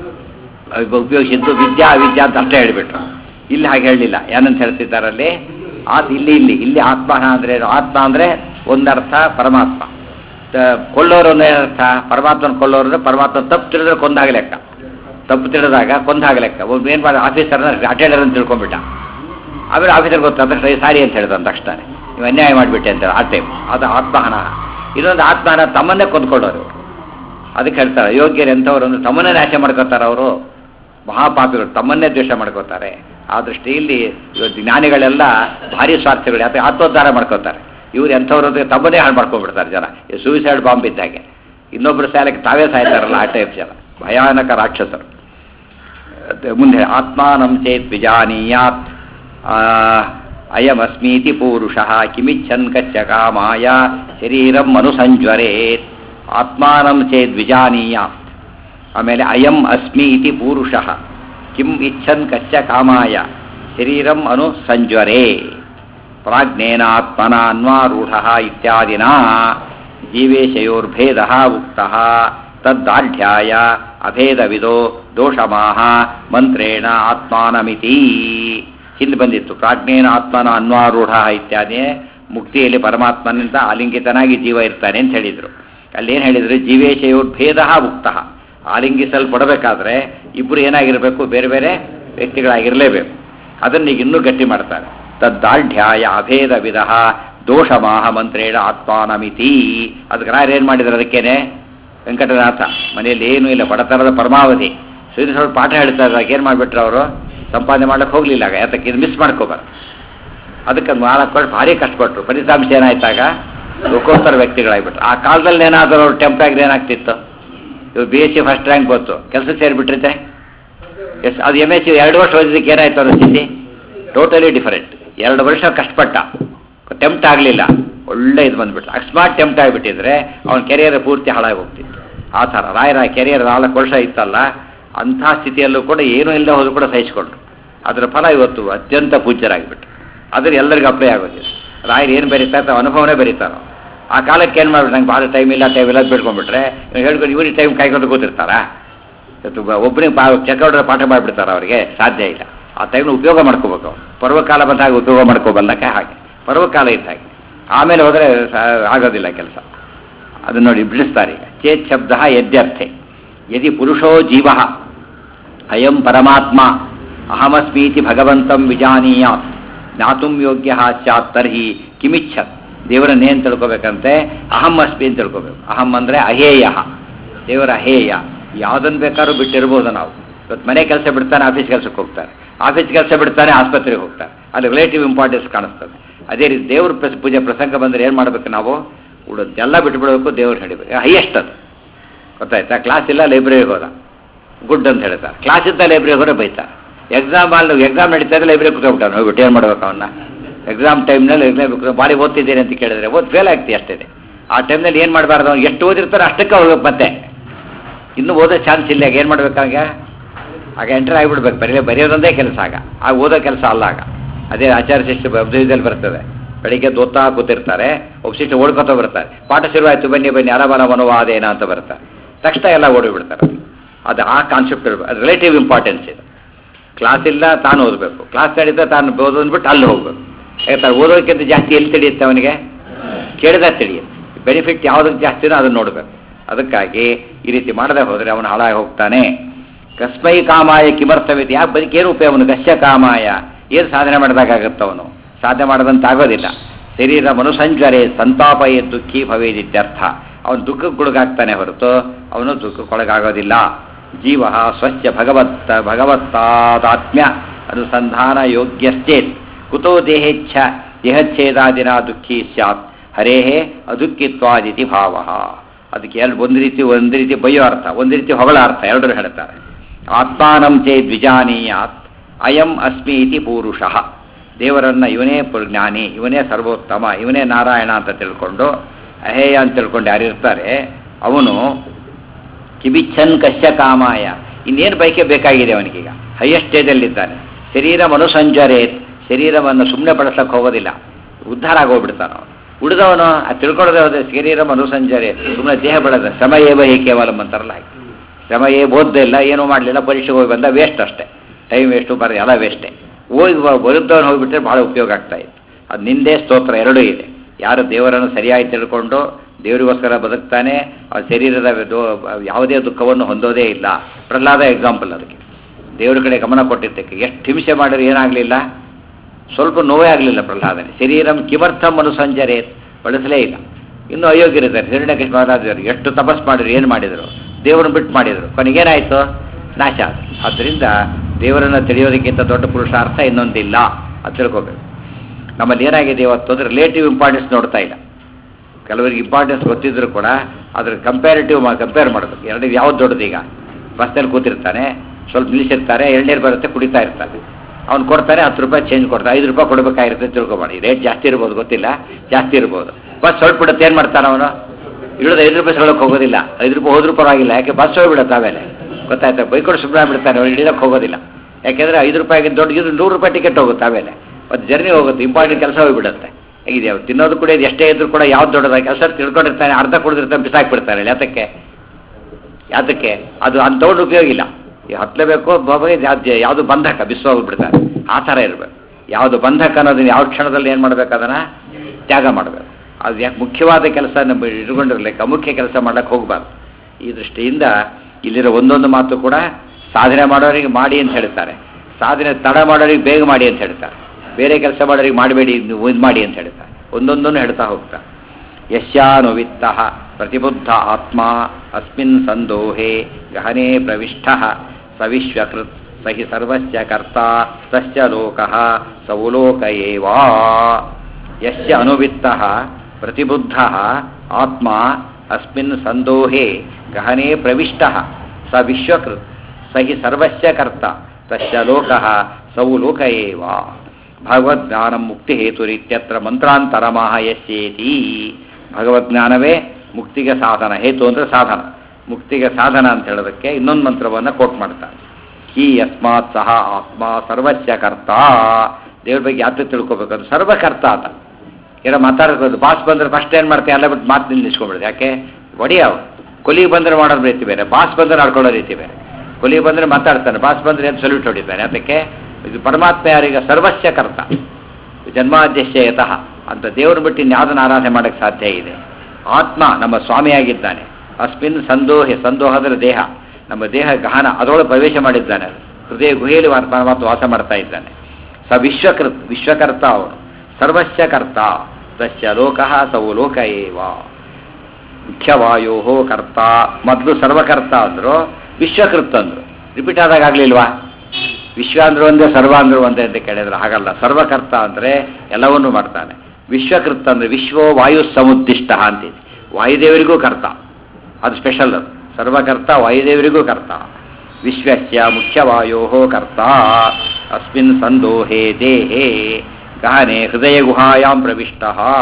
ಅಹ್ ಉಪಯೋಗಿಸಿದ್ದು ವಿದ್ಯಾ ಅವಿದ್ಯಾ ಅಂತ ಅಷ್ಟೇ ಹೇಳಿಬಿಟ್ರು ಇಲ್ಲಿ ಹಾಗೆ ಹೇಳಲಿಲ್ಲ ಏನಂತ ಹೇಳ್ತಿದ್ದಾರಲ್ಲಿ ಆತ್ ಇಲ್ಲಿ ಇಲ್ಲಿ ಇಲ್ಲಿ ಆತ್ಮ ಅಂದ್ರೆ ಏನು ಆತ್ಮ ಅಂದ್ರೆ ಒಂದರ್ಥ ಪರಮಾತ್ಮ ತ- ಕೊಳ್ಳೋರು ಅಂದ್ರೆ ಏನರ್ಥ ಪರಮಾತ್ಮನ ಕೊಳ್ಳೋರು ಅಂದ್ರೆ ಪರಮಾತ್ಮ ತಪ್ಪು ತಿಳಿದ್ರೆ ಕೊಂದಾಗ ಲೆಕ್ಕ ತಪ್ಪು ತಿಳಿದಾಗ ಕೊಂದಾಗ ಲೆಕ್ಕ ಒಬ್ಬ ಏನು ಮಾಡಿ ಆಫೀಸರ್ನ ಅಟೆಂಡರ್ ಅಂತ ತಿಳ್ಕೊಂಡ್ಬಿಟ್ಟ ಆಮೇಲೆ ಆಫೀಸರ್ ಗೊತ್ತಾದ್ರೆ ಸಾರಿ ಅಂತ ಹೇಳಿದ ತಕ್ಷಣ ನೀವು ಅನ್ಯಾಯ ಮಾಡಿಬಿಟ್ಟೆ ಅಂತ ಆ ಟೈಮ್ ಅದು ಆತ್ಮಹನ ಇನ್ನೊಂದು ಆತ್ಮಹನ ತಮ್ಮನ್ನೇ ಕೊಂದ್ಕೊಳ್ಳೋರು ಅದಕ್ಕೆ ಹೇಳ್ತಾರೆ ಯೋಗ್ಯರು ಎಂಥವ್ರು ಅಂದ್ರೆ ತಮ್ಮನ್ನೇ ನಾಶ ಮಾಡ್ಕೋತಾರೆ ಅವರು ಮಹಾಪಾಪಿಗಳು ತಮ್ಮನ್ನೇ ದ್ವೇಷ ಮಾಡ್ಕೋತಾರೆ ಆ ದೃಷ್ಟಿಯಲ್ಲಿ ಇವತ್ತು ಜ್ಞಾನಿಗಳೆಲ್ಲ ಭಾರಿ ಸ್ವಾರ್ಥಗಳು ಯಾಕೆ ಆತ್ಮೋದ್ಧಾರ ಮಾಡ್ಕೋತಾರೆ ಇವ್ರು ಎಂಥವ್ರು ಅಂದ್ರೆ ತಮ್ಮನ್ನೇ ಹಾಳು ಮಾಡ್ಕೊಂಡ್ಬಿಡ್ತಾರೆ ಜನ ಸೂಸೈಡ್ ಬಾಂಬ್ ಇದ್ದಾಗೆ ಇನ್ನೊಬ್ಬರು ಸಾಲಕ್ಕೆ ತಾವೇ ಸಾಯ್ತಾರಲ್ಲ ಆ ಟೈಪ್ ಜನ ಭಯಾನಕ ರಾಕ್ಷಸರು ಅದ್ ಮುಂದೆ ಆತ್ಮಾನಂ ಚೇತ್ ವಿಜಾನೀಯಾತ್ ಆ, ಅಯಮಸ್ಮೀತಿ ಪೂರುಷ ಕಿಮಿಚ್ಛನ್ ಕಚ್ಚ ಕಾಮಾಯ ಶರೀರಂ ಅನುಸಂಜ್ವರೇತ್ ಆತ್ಮಾನಂ ಚೇದ್ ವಿಜಾನೀಯಾತ್ ಆಮೇಲೆ ಅಯಂ ಅಸ್ಮಿ ಇತಿ ಪೂರುಷ ಕಿಂ ಇಚ್ಛನ್ ಕಚ್ಚ ಕಾಮಾಯ ಶರೀರಂ ಅನುಸಂಜ್ವರೇ ಪ್ರಾಜ್ಞೇನಾತ್ಮನ ಅನ್ವಾರೂಢ ಇತ್ಯಾದಿನ ಜೀವೇಶಯೋರ್ಭೇದ ಉಕ್ತ ತದ್ದಾಢ್ಯಾಯ ಅಭೇದವಿದೋ ದೋಷಮಾಹ ಮಂತ್ರೇಣ ಆತ್ಮಾನಮಿತಿ ಹಿಂದೆ ಬಂದಿತ್ತು ಪ್ರಾಜ್ಞೇನ ಆತ್ಮನ ಅನ್ವಾರೂಢ ಇತ್ಯಾದಿ ಮುಕ್ತಿಯಲ್ಲಿ ಪರಮಾತ್ಮನಿಂದ ಆಲಿಂಗಿತನಾಗಿ ಜೀವ ಇರ್ತಾನೆ ಅಂತ ಹೇಳಿದರು ಅಲ್ಲೇನು ಹೇಳಿದ್ರು ಜೀವೇಶಯೋರ್ಭೇದ ಉಕ್ತ ಆಲಿಂಗಿಸಲ್ಪಡಬೇಕಾದ್ರೆ ಇಬ್ಬರು ಏನಾಗಿರಬೇಕು ಬೇರೆ ಬೇರೆ ವ್ಯಕ್ತಿಗಳಾಗಿರಲೇಬೇಕು ಅದನ್ನು ಈಗ ಇನ್ನೂ ಗಟ್ಟಿ ಮಾಡ್ತಾರೆ ತದ್ದಾಢ್ಯಾಯ ಅಭೇದ ವಿಧ ದೋಷಮಾಹ ಮಂತ್ರೇಣ ಆತ್ಮಾನಮಿತಿ ಅದಕ್ಕೆ ರಾಯರು ಏನು ಮಾಡಿದ್ರು ಅದಕ್ಕೇನೆ ವೆಂಕಟನಾಥ ಮನೆಯಲ್ಲಿ ಏನೂ ಇಲ್ಲ ಬಡತನದ ಪರಮಾವಧಿ ಶ್ರೀನಿವಾಸ ಪಾಠ ಹೇಳ್ತಾ ಇದ್ದಾಗ ಏನು ಮಾಡಿಬಿಟ್ರು ಅವರು ಸಂಪಾದನೆ ಮಾಡ್ಲಿಕ್ಕೆ ಹೋಗಲಿಲ್ಲ ಆಗ ಯಾತಕ್ಕೆ ಇದು ಮಿಸ್ ಮಾಡ್ಕೋಬಾರ್ದು ಅದಕ್ಕೆ ನಾಲ್ಕು ವರ್ಷ ಭಾರಿ ಕಷ್ಟಪಟ್ಟರು ಫಲಿತಾಂಶ ಏನಾಯ್ತಾಗ ಲೋಕೋತ್ತರ ವ್ಯಕ್ತಿಗಳಾಗ್ಬಿಟ್ರು ಆ ಕಾಲದಲ್ಲಿ ಏನಾದರೂ ಅವ್ರು ಟೆಂಪ್ರಾಗಿ ಏನಾಗ್ತಿತ್ತು ಇವ್ರು B S C first rank ಬಂತು ಕೆಲಸ ಸೇರಿಬಿಟ್ಟಿದ್ರೆ ಎಸ್ ಅದು ಎಮ್ ಎಸ್ ಸಿ ಎರಡು ವರ್ಷ ಓದಿದ್ದಕ್ಕೆ ಏನಾಯ್ತು ಅನ್ನೋ ಸ್ಥಿತಿ ಟೋಟಲಿ ಡಿಫರೆಂಟ್ ಎರಡು ವರ್ಷ ಕಷ್ಟಪಟ್ಟ ಟೆಂಪ್ಟ್ ಆಗಲಿಲ್ಲ ಒಳ್ಳೆ ಇದು ಬಂದ್ಬಿಟ್ಲು ಅಕಸ್ಮಾತ್ ಟೆಂಪ್ಟ್ ಆಗಿಬಿಟ್ಟಿದ್ರೆ ಅವನ ಕೆರಿಯರ್ ಪೂರ್ತಿ ಹಾಳಾಗಿ ಹೋಗ್ತಿತ್ತು ಆ ಥರ ರಾಯರ ಕೆರಿಯರ್ ನಾಲ್ಕು ವರ್ಷ ಇತ್ತಲ್ಲ ಅಂಥ ಸ್ಥಿತಿಯಲ್ಲೂ ಕೂಡ ಏನೂ ಇಲ್ಲದೆ ಹೋದ್ರು ಕೂಡ ಸಹಿಸಿಕೊಂಡ್ರು ಅದರ ಫಲ ಇವತ್ತು ಅತ್ಯಂತ ಪೂಜ್ಯರಾಗಿಬಿಟ್ಟು ಅದ್ರ ಎಲ್ಲರಿಗೂ ಅಪ್ಲೈ ಆಗೋದಿಲ್ಲ ರಾಯರು ಏನು ಬರೀತಾ ಇರ್ತಾರೆ ಅನುಭವನೇ ಬರೀತಾರೋ ಆ ಕಾಲಕ್ಕೆ ಏನು ಮಾಡ್ಬಿಟ್ಟು ನಂಗೆ ಭಾಳ ಟೈಮ್ ಇಲ್ಲ ಟೈಮ್ ಇಲ್ಲ ಅಂತ ಬಿಡ್ಕೊಂಡ್ಬಿಟ್ರೆ ಇವ್ನು ಹೇಳ್ಕೊಂಡು ಇವ್ರಿಗೆ ಟೈಮ್ ಕಾಯ್ಕೊಂಡು ಕೂತಿರ್ತಾರಾ ಒಬ್ಬನಿಗೆ ಪಾ ಚೆಕ್ಔಟ್ ಪಾಠ ಮಾಡಿಬಿಡ್ತಾರೆ ಅವರಿಗೆ ಸಾಧ್ಯ ಇಲ್ಲ ಆ ಟೈಮ್ನ ಉಪಯೋಗ ಮಾಡ್ಕೋಬೇಕು ಅವ್ನು ಪರ್ವಕಾಲ ಬಂದಾಗ ಉಪಯೋಗ ಮಾಡ್ಕೋಬಲ್ಲಕ್ಕೆ ಹಾಗೆ ಪರ್ವಕಾಲ ಇದ್ದ ಹಾಗೆ ಆಮೇಲೆ ಹೋದರೆ ಆಗೋದಿಲ್ಲ ಕೆಲಸ ಅದನ್ನ ನೋಡಿ ಬಿಡಿಸ್ತಾರೆ ಈಗ ಚೇತ್ ಶಬ್ದ ಯದ್ಯರ್ಥೆ ಯದಿ ಪುರುಷೋ ಜೀವ ಅಯಂ ಪರಮಾತ್ಮ ಅಹಮಸ್ಮೀತಿ ಭಗವಂತಂ ವಿಜಾನೀಯಾತ್ ಜ್ಞಾತುಂ ಯೋಗ್ಯ ಸ್ಯಾತ್ ತರ್ಹಿ ಕಿಮಿಚ್ಛತ್ ದೇವರನ್ನೇನು ತಿಳ್ಕೊಬೇಕಂತೆ ಅಹಂ ಅಸ್ಮಿ ಅಂತ ತಿಳ್ಕೊಬೇಕು ಅಹಂ ಅಂದರೆ ಅಹೇಯ ದೇವರ ಅಹೇಯ ಯಾವುದನ್ನು ಬೇಕಾದ್ರೂ ಬಿಟ್ಟಿರ್ಬೋದು ನಾವು ಇವತ್ತು ಮನೆ ಕೆಲಸ ಬಿಡ್ತಾನೆ ಆಫೀಸ್ ಕೆಲಸಕ್ಕೆ ಹೋಗ್ತಾರೆ ಆಫೀಸ್ ಕೆಲಸ ಬಿಡ್ತಾನೆ ಆಸ್ಪತ್ರೆಗೆ ಹೋಗ್ತಾರೆ ಅಲ್ಲಿ ರಿಲೇಟಿವ್ ಇಂಪಾರ್ಟೆನ್ಸ್ ಕಾಣಿಸ್ತದೆ ಅದೇ ರೀತಿ ದೇವ್ರ ಪ್ರಸ- ಪೂಜೆ ಪ್ರಸಂಗ ಬಂದರೆ ಏನು ಮಾಡಬೇಕು ನಾವು ಉಳಿದೆಲ್ಲ ಬಿಟ್ಬಿಡಬೇಕು ದೇವ್ರು ಹಿಡಿಬೇಕು ಹೈಯೆಸ್ಟ್ ಅದು ಗೊತ್ತಾಯ್ತಾ ಕ್ಲಾಸ್ ಇಲ್ಲ ಲೈಬ್ರರಿಗೆ ಹೋದ ಗುಡ್ ಅಂತ ಹೇಳ್ತಾರೆ ಕ್ಲಾಸ್ ಇದ್ದ ಲೈಬ್ರರಿಗೆ ಹೋದ್ರೆ ಬೈತಾರೆ ಎಕ್ಸಾಮ್ ಅಲ್ಲಿ ಎಕ್ಸಾಮ್ ನಡೀತಾ ಇದ್ರೆ ಲೈಬ್ರರಿ ಕೂತ್ಬಿಟ್ಟಾನೆ ಹೋಗ್ಬಿಟ್ಟು ಏನು ಮಾಡ್ಬೇಕು ಅವನ್ನ ಎಕ್ಸಾಮ್ ಟೈಮ್ನಲ್ಲಿ ಎಕ್ಸಾಮ್ ಭಾರಿ ಓದ್ತಿದ್ದೇನೆ ಅಂತ ಕೇಳಿದ್ರೆ ಓದ್ ಫೇಲ್ ಆಗ್ತಿ ಅಷ್ಟೇ ಆ ಟೈಮ್ನಲ್ಲಿ ಏನು ಮಾಡಬಾರ್ದು ಅವ್ನು ಎಷ್ಟು ಓದಿರ್ತಾರೋ ಅಷ್ಟಕ್ಕೆ ಹೋಗ್ಬೇಕು ಮತ್ತೆ ಇನ್ನು ಓದೋ ಚಾನ್ಸ್ ಇಲ್ಲ ಏನು ಮಾಡ್ಬೇಕಾಗ ಆಗ ಎಂಟರ್ ಆಗಿಬಿಡ್ಬೇಕು ಬರೀ ಬರೆಯೋದೊಂದೇ ಕೆಲಸ ಆಗ ಆಗ ಓದೋ ಕೆಲಸ ಅಲ್ಲ ಆಗ ಅದೇ ಆಚಾರ್ಯ ಶಿಷ್ಯ ಅಬ್ದುಲ್ ಬರ್ತದೆ ಬೆಳಿಗ್ಗೆ ದೋತ್ತಾ ಕೂತಿರ್ತಾರೆ ಒಬ್ಬ ಶಿಷ್ಯ ಓಡ್ಕೊತ ಬರ್ತಾರೆ ಪಾಠ ಶುರುವಾಯ್ತು ಬನ್ನಿ ಬನ್ನಿ ಅರಬನ ಮನೋವಾದೇನ ಅಂತ ಬರ್ತಾರೆ ತಕ್ಷಣ ಎಲ್ಲ ಓಡಿಬಿಡ್ತಾರೆ ಅದು ಆ ಕಾನ್ಸೆಪ್ಟ್ ಅದು ರಿಲೇಟಿವ್ ಇಂಪಾರ್ಟೆನ್ಸ್ ಇದು ಕ್ಲಾಸ್ ಇಲ್ಲ ತಾನು ಓದಬೇಕು ಕ್ಲಾಸ್ ನಡೀತಾ ತಾನು ಓದೋದ್ಬಿಟ್ಟು ಅಲ್ಲಿ ಹೋಗ್ಬೇಕು ಯಾಕಂದ್ರೆ ಓದೋದಕ್ಕಿಂತ ಜಾಸ್ತಿ ಎಲ್ಲಿ ತಿಳಿಯುತ್ತೆ ಅವನಿಗೆ ಕೇಳಿದ ತಿಳಿಯುತ್ತೆ ಬೆನಿಫಿಟ್ ಯಾವುದಕ್ಕೆ ಜಾಸ್ತಿನೋ ಅದನ್ನು ನೋಡಬೇಕು ಅದಕ್ಕಾಗಿ ಈ ರೀತಿ ಮಾಡದೆ ಹೋದರೆ ಅವನು ಹಾಳಾಗಿ ಹೋಗ್ತಾನೆ ಕಸ್ಮೈ ಕಾಮಾಯ ಕಿಮರ್ಥವಿದೆ ಯಾಕೆ ಬದುಕೇನು ಉಪಯೋಗ ಅವನು ಕಶ್ಯ ಕಾಮಾಯ ಏನು ಸಾಧನೆ ಮಾಡಿದಾಗತ್ತ ಅವನು ಸಾಧನೆ ಮಾಡದಂತಾಗೋದಿಲ್ಲ ಶರೀರ ಮನುಸಂಜರೆ ಸಂತಾಪಯೇ ದುಃಖಿ ಭವೇದಿತ್ಯರ್ಥ ಅವನು ದುಃಖಕ್ಕೊಳಗಾಗ್ತಾನೆ ಹೊರತು ಅವನು ದುಃಖಕ್ಕೊಳಗಾಗೋದಿಲ್ಲ ಜೀವ ಸ್ವಚ್ಛ ಭಗವತ್ ಭಗವತ್ತಾದಾತ್ಮ್ಯ ಅನುಸಂಧಾನ ಯೋಗ್ಯಶ್ಚೇತ್ ಕುತೋ ದೇಹೇಚ್ಛ ದೇಹಚ್ಛೇದಾದಿನ ದುಃಖಿ ಸ್ಯಾತ್ ಹರೇಹೇ ಅದುಃಖಿತ್ವಾದಿತಿ ಭಾವ ಅದಕ್ಕೆ ಎರಡು ಒಂದು ರೀತಿ ಒಂದು ರೀತಿ ಬಯ್ಯೋ ಅರ್ಥ ಒಂದು ರೀತಿ ಹೊಗಳ ಅರ್ಥ ಎರಡರೂ ಹೇಳ್ತಾರೆ ಆತ್ಮಾನಂ ಚೇದ್ ವಿಜಾನೀಯಾತ್ ಅಯಂ ಅಸ್ಮಿ ಇತಿ ಪೂರುಷಃ ದೇವರನ್ನ ಇವನೇ ಪುರ್- ಜ್ಞಾನಿ ಇವನೇ ಸರ್ವೋತ್ತಮ ಇವನೇ ನಾರಾಯಣ ಅಂತ ತಿಳ್ಕೊಂಡು ಅಹೇಯ ಅಂತ ತಿಳ್ಕೊಂಡು ಯಾರಿರ್ತಾರೆ ಅವನು ಕಿಬಿಚ್ಛನ್ ಕಶ್ಯ ಕಾಮಾಯ ಇನ್ನೇನು ಬೈಕೆ ಬೇಕಾಗಿದೆ ಅವನಿಗೀಗ ಹೈಯೆಸ್ಟ್ ಸ್ಟೇಜಲ್ಲಿದ್ದಾನೆ ಶರೀರ ಮನುಸಂಜರೇತ್ ಶರೀರವನ್ನು ಸುಮ್ಮನೆ ಬಳಸಕ್ಕೆ ಹೋಗೋದಿಲ್ಲ ಉದ್ಧಾರ ಆಗೋಗ್ಬಿಡ್ತಾನ ಅವನು ಉಳಿದವನು ಅದು ತಿಳ್ಕೊಳ್ಳೋದೇ ಹೋದ್ರೆ ಶರೀರ ಮನುಸಂಜರೆ ಸುಮ್ಮನೆ ದೇಹ ಬೆಳೆದ ಶ್ರಮ ಏವ ಹೇ ಕೇವಲ ಅಂತಾರಲ್ಲ ಹಾಗೆ ಶ್ರಮ ಏ ಓದ್ದೇ ಇಲ್ಲ ಏನೂ ಮಾಡಲಿಲ್ಲ ಪರೀಕ್ಷೆಗೆ ಹೋಗಿ ಬಂದ ವೇಸ್ಟ್ ಅಷ್ಟೇ ಟೈಮ್ ವೇಸ್ಟು ಬರ ಎಲ್ಲ ವೇಸ್ಟೇ ಹೋಗಿ ಬರುದ್ದವನು ಹೋಗಿಬಿಟ್ರೆ ಭಾಳ ಉಪಯೋಗ ಆಗ್ತಾ ಇತ್ತು ಅದು ನಿಂದೆ ಸ್ತೋತ್ರ ಎರಡೂ ಇದೆ ಯಾರು ದೇವರನ್ನು ಸರಿಯಾಗಿ ತಿಳ್ಕೊಂಡು ದೇವರಿಗೋಸ್ಕರ ಬದುಕ್ತಾನೆ ಆ ಶರೀರದ ದೋ- ಯಾವುದೇ ದುಃಖವನ್ನು ಹೊಂದೋದೇ ಇಲ್ಲ ಪ್ರಹ್ಲಾದ ಎಕ್ಸಾಂಪಲ್ ಅದಕ್ಕೆ ದೇವರ ಕಡೆ ಗಮನ ಕೊಟ್ಟಿದ್ದಕ್ಕೆ ಎಷ್ಟು ಹಿಂಸೆ ಮಾಡಿದ್ರೆ ಏನಾಗಲಿಲ್ಲ ಸ್ವಲ್ಪ ನೋವೇ ಆಗಲಿಲ್ಲ ಪ್ರಹ್ಲಾದನೆ ಶರೀರಂ ಕಿಮರ್ಥಂ ಅನುಸಂಜರೆ ಬಳಸಲೇ ಇಲ್ಲ ಇನ್ನು ಅಯೋಗ್ಯರಿದ್ದಾರೆ ಹಿರಣ್ಯಕೇಶ ಮಹಾರಾಜರು ಎಷ್ಟು ತಪಸ್ ಮಾಡಿದ್ರು ಏನು ಮಾಡಿದರು ದೇವರನ್ನು ಬಿಟ್ಟು ಮಾಡಿದರು ಕೊನೆಗೇನಾಯಿತು ನಾಶ ಆದ ಆದ್ದರಿಂದ ದೇವರನ್ನು ತಿಳಿಯೋದಕ್ಕಿಂತ ದೊಡ್ಡ ಪುರುಷಾರ್ಥ ಇನ್ನೊಂದಿಲ್ಲ ಅದು ತಿಳ್ಕೊಬೇಕು ನಮ್ಮಲ್ಲಿ ಏನಾಗಿದೆ ಇವತ್ತು ಅಂದರೆ ರಿಲೇಟಿವ್ ಇಂಪಾರ್ಟೆನ್ಸ್ ನೋಡ್ತಾ ಇಲ್ಲ ಕೆಲವರಿಗೆ ಇಂಪಾರ್ಟೆನ್ಸ್ ಗೊತ್ತಿದ್ರು ಕೂಡ ಅದ್ರ ಕಂಪ್ಯಾರಿಟಿವ್ ಕಂಪೇರ್ ಮಾಡಬೇಕು ಎರಡು ಯಾವ್ದು ದೊಡ್ಡದು ಈಗ ಬಸ್ನಲ್ಲಿ ಕೂತಿರ್ತಾನೆ ಸ್ವಲ್ಪ ನಿಲ್ಲಿಸಿರ್ತಾರೆ ಎಳ್ನೀರು ಬರುತ್ತೆ ಕುಡಿತಾ ಇರ್ತಾನೆ ಅವ್ನು ಕೊಡ್ತಾನೆ ಹತ್ತು ರೂಪಾಯಿ ಚೇಂಜ್ ಕೊಡ್ತಾನೆ ಐದು ರೂಪಾಯಿ ಕೊಡಬೇಕಾಗಿರುತ್ತೆ ತಿಳ್ಕೊಬೇಡಿ ರೇಟ್ ಜಾಸ್ತಿ ಇರ್ಬೋದು ಗೊತ್ತಿಲ್ಲ ಜಾಸ್ತಿ ಇರ್ಬೋದು ಬಸ್ ಸ್ವಲ್ಪ ಬಿಡುತ್ತೆ ಏನು ಮಾಡ್ತಾನೆ ಅವನು ಇಳಿದು ಐದು ರೂಪಾಯಿ ಸೊಳಕ್ಕೆ ಹೋಗೋದಿಲ್ಲ ಐದು ರೂಪಾಯಿ ಹೋದ್ರೂ ಪರವಾಗಿಲ್ಲ ಯಾಕೆ ಬಸ್ ಹೋಗ್ಬಿಡುತ್ತೆ ಆಮೇಲೆ ಗೊತ್ತಾಯ್ತಾ ಬೈಕೊಂಡು ಸುಮ್ಮನೆ ಬಿಡ್ತಾನೆ ಅವ್ನು ಇಳಿದಕ್ಕೆ ಹೋಗೋದಿಲ್ಲ ಯಾಕೆಂದರೆ ಐದು ರೂಪಾಯಿಗೆ ದೊಡ್ಡ ಇದು ನೂರು ರೂಪಾಯಿ ಟಿಕೆಟ್ ಹೋಗುತ್ತೆ ಆಮೇಲೆ ಒಂದು ಜರ್ನಿ ಹೋಗುತ್ತೆ ಇಂಪಾರ್ಟೆಂಟ್ ಕೆಲಸ ಹೋಗ್ಬಿಡುತ್ತೆ ಹೇಗಿದೆ ಅವ್ರು ತಿನ್ನೋದು ಕೂಡ ಇದು ಎಷ್ಟೇ ಇದ್ರೂ ಕೂಡ ಯಾವ್ದು ದೊಡ್ಡದಾಗಿ ಕೆಲಸ ತಿಳ್ಕೊಂಡಿರ್ತಾನೆ ಅರ್ಧ ಕುಡಿದಿರ್ತಾನೆ ಬಿಸಾಕ್ಬಿಡ್ತಾರೆ ಯಾತಕ್ಕೆ ಯಾತಕ್ಕೆ ಅದು ಅಂತ ತಗೊಂಡು ಉಪಯೋಗ ಇಲ್ಲ ಈ ಹತ್ತಲೇಬೇಕು ಬಾಬಾಗೆ ಯಾವುದು ಬಂಧಕ ಬಿಸ್ಸೋಗ್ಬಿಡ್ತಾರೆ ಆ ಥರ ಇರಬೇಕು ಯಾವುದು ಬಂಧಕ ಅನ್ನೋದನ್ನ ಯಾವ ಕ್ಷಣದಲ್ಲಿ ಏನು ಮಾಡ್ಬೇಕು ಅದನ್ನು ತ್ಯಾಗ ಮಾಡಬೇಕು ಅದು ಯಾಕೆ ಮುಖ್ಯವಾದ ಕೆಲಸ ಇಟ್ಕೊಂಡಿರ್ಲಿಕ್ಕೆ ಅಮುಖ್ಯ ಕೆಲಸ ಮಾಡ್ಲಿಕ್ಕೆ ಹೋಗಬಾರ್ದು ಈ ದೃಷ್ಟಿಯಿಂದ ಇಲ್ಲಿರೋ ಒಂದೊಂದು ಮಾತು ಕೂಡ ಸಾಧನೆ ಮಾಡೋರಿಗೆ ಮಾಡಿ ಅಂತ ಹೇಳ್ತಾರೆ ಸಾಧನೆ ತಡ ಮಾಡೋರಿಗೆ ಬೇಗ ಮಾಡಿ ಅಂತ ಹೇಳ್ತಾರೆ ಬೇರೆ ಕೆಲಸ ಮಾಡೋರಿಗೆ ಮಾಡಬೇಡಿ ನೀವು ಇದು ಮಾಡಿ ಅಂತ ಹೇಳ್ತಾರೆ ಒಂದೊಂದನ್ನು ಹೇಳ್ತಾ ಹೋಗ್ತಾರೆ ಯಶ್ಯಾನುವಿತ್ತ ಪ್ರತಿಬುದ್ಧ ಆತ್ಮ ಅಸ್ಮಿನ್ ಸಂದೋಹೆ ಗಹನೆ ಪ್ರವಿಷ್ಟ ಸವಿಶ್ವಕೃತ್ ಸಹಿ ಸರ್ವಸ್ಯ ಕರ್ತ ತಸ್ಯ ಲೋಕಃ ಸೌಲೋಕ ಏವಾ ಯಸ್ಯ ಅನುವಿತ್ತ ಪ್ರತಿಬುದ್ಧ ಆತ್ಮ ಅಸ್ಮಿನ್ ಸಂದೋಹೆ ಗಹನೆ ಪ್ರವಿಷ್ಟ ಸ ವಿಶ್ವಕೃತ್ ಸ ಹಿ ಸರ್ವಸ್ಯ ಕರ್ತ ತಸ್ಯ ಲೋಕಃ ಸೌ ಲೋಕ ಏವ ಭಗವದ್ಜ್ಞಾನ ಮುಕ್ತಿ ಹೇತುರಿತ್ಯತ್ರ ಮಂತ್ರಾಂತರಮಃ ಯಸ್ಯೇತಿ ಭಗವದ್ಜ್ಞಾನವೇ ಮುಕ್ತಿಗೆ ಸಾಧನ ಹೇತು ಅಂದರೆ ಸಾಧನ ಮುಕ್ತಿಗೆ ಸಾಧನ ಅಂತ ಹೇಳೋದಕ್ಕೆ ಇನ್ನೊಂದು ಮಂತ್ರವನ್ನು ಕೋಟ್ ಮಾಡ್ತಾನೆ ಹಿ ಯಸ್ಮಾತ್ ಸಹ ಆತ್ಮ ಸರ್ವಸ್ಯ ಕರ್ತ ದೇವ್ರ ಬಗ್ಗೆ ಯಾತ್ರೆ ತಿಳ್ಕೊಬೇಕು ಅದು ಸರ್ವಕರ್ತ ಆತ ಏನೋ ಮಾತಾಡೋದು ಬಾಸ್ ಬಂದ್ರೆ ಫಸ್ಟ್ ಏನು ಮಾಡ್ತೀವಿ ಎಲ್ಲ ಬಿಟ್ಟು ಮಾತು ನಿಲ್ಲಿಸ್ಕೊಂಡ್ಬಿಡುದು ಯಾಕೆ ಒಡೆಯವ ಕೊಲಿಗೆ ಬಂದರೆ ಮಾಡೋದು ರೀತಿ ಬೇರೆ ಬಾಸ್ ಬಂದರೆ ಆಡ್ಕೊಳ್ಳೋ ರೀತಿ ಬೇರೆ ಕೊಲಿಗೆ ಬಂದರೆ ಮಾತಾಡ್ತಾನೆ ಬಾಸ್ ಬಂದರೆ ಏನು ಸಲ್ಯೂಟ್ ಹೊಡಿತಾನೆ ಅದಕ್ಕೆ ಇದು ಪರಮಾತ್ಮ ಯಾರೀಗ ಸರ್ವಸ್ಯ ಕರ್ತ ಜನ್ಮಾದ್ಯಶ್ಯಯತಃ ಅಂತ ದೇವ್ರ ಬಿಟ್ಟು ಇನ್ಯಾವುದನ್ನು ಆರಾಧನೆ ಮಾಡೋಕ್ಕೆ ಸಾಧ್ಯ ಇದೆ ಆತ್ಮ ನಮ್ಮ ಸ್ವಾಮಿಯಾಗಿದ್ದಾನೆ ಅಸ್ಮಿನ್ ಸಂದೋಹ ಸಂದೋಹದ ದೇಹ ನಮ್ಮ ದೇಹ ಗಹನ ಅದರೊಳಗೆ ಪ್ರವೇಶ ಮಾಡಿದ್ದಾನೆ ಅದು. ಹೃದಯ ಗುಹೆಯಲ್ಲಿ ವಾಸ- ಪರಮಾತ್ಮ ವಾಸ ಮಾಡ್ತಾ ಇದ್ದಾನೆ ಸ ವಿಶ್ವಕೃತ್ ವಿಶ್ವಕರ್ತ ಅವನು ಸರ್ವಸ್ಯ ಕರ್ತ ತಸ್ಯ ಲೋಕಃ ಸೌ ಲೋಕ ಏವ ಮುಖ್ಯವಾಯೋ ಕರ್ತ ಮೊದಲು ಸರ್ವಕರ್ತ ಅಂದರು ವಿಶ್ವಕೃತ್ ಅಂದರು ರಿಪೀಟ್ ಆದಾಗ ಆಗ್ಲಿಲ್ವಾ ವಿಶ್ವ ಅಂದ್ರು ಒಂದೇ ಸರ್ವ ಅಂದ್ರು ಒಂದೇ ಅಂತ ಕೇಳಿದ್ರೆ ಹಾಗಲ್ಲ ಸರ್ವಕರ್ತ ಅಂದರೆ ಎಲ್ಲವನ್ನೂ ಮಾಡ್ತಾನೆ ವಿಶ್ವಕೃತ್ ಅಂದರೆ ವಿಶ್ವೋ ವಾಯು ಸಮುದ್ದಿಷ್ಟ ಅಂತಿದೆ ವಾಯುದೇವರಿಗೂ ಕರ್ತ ಅದು ಸ್ಪೆಷಲ್ ಅದು ಸರ್ವಕರ್ತ ವಾಯುದೇವರಿಗೂ ಕರ್ತ ವಿಶ್ವಸ್ಯ ಮುಖ್ಯವಾಯೋ ಕರ್ತ ಅಸ್ಮಿನ್ ಸಂದೋಹೇ ದೇಹೇ ಗಹನೆ ಹೃದಯ ಗುಹಾಯಾಂ ಪ್ರವಿಷ್ಟ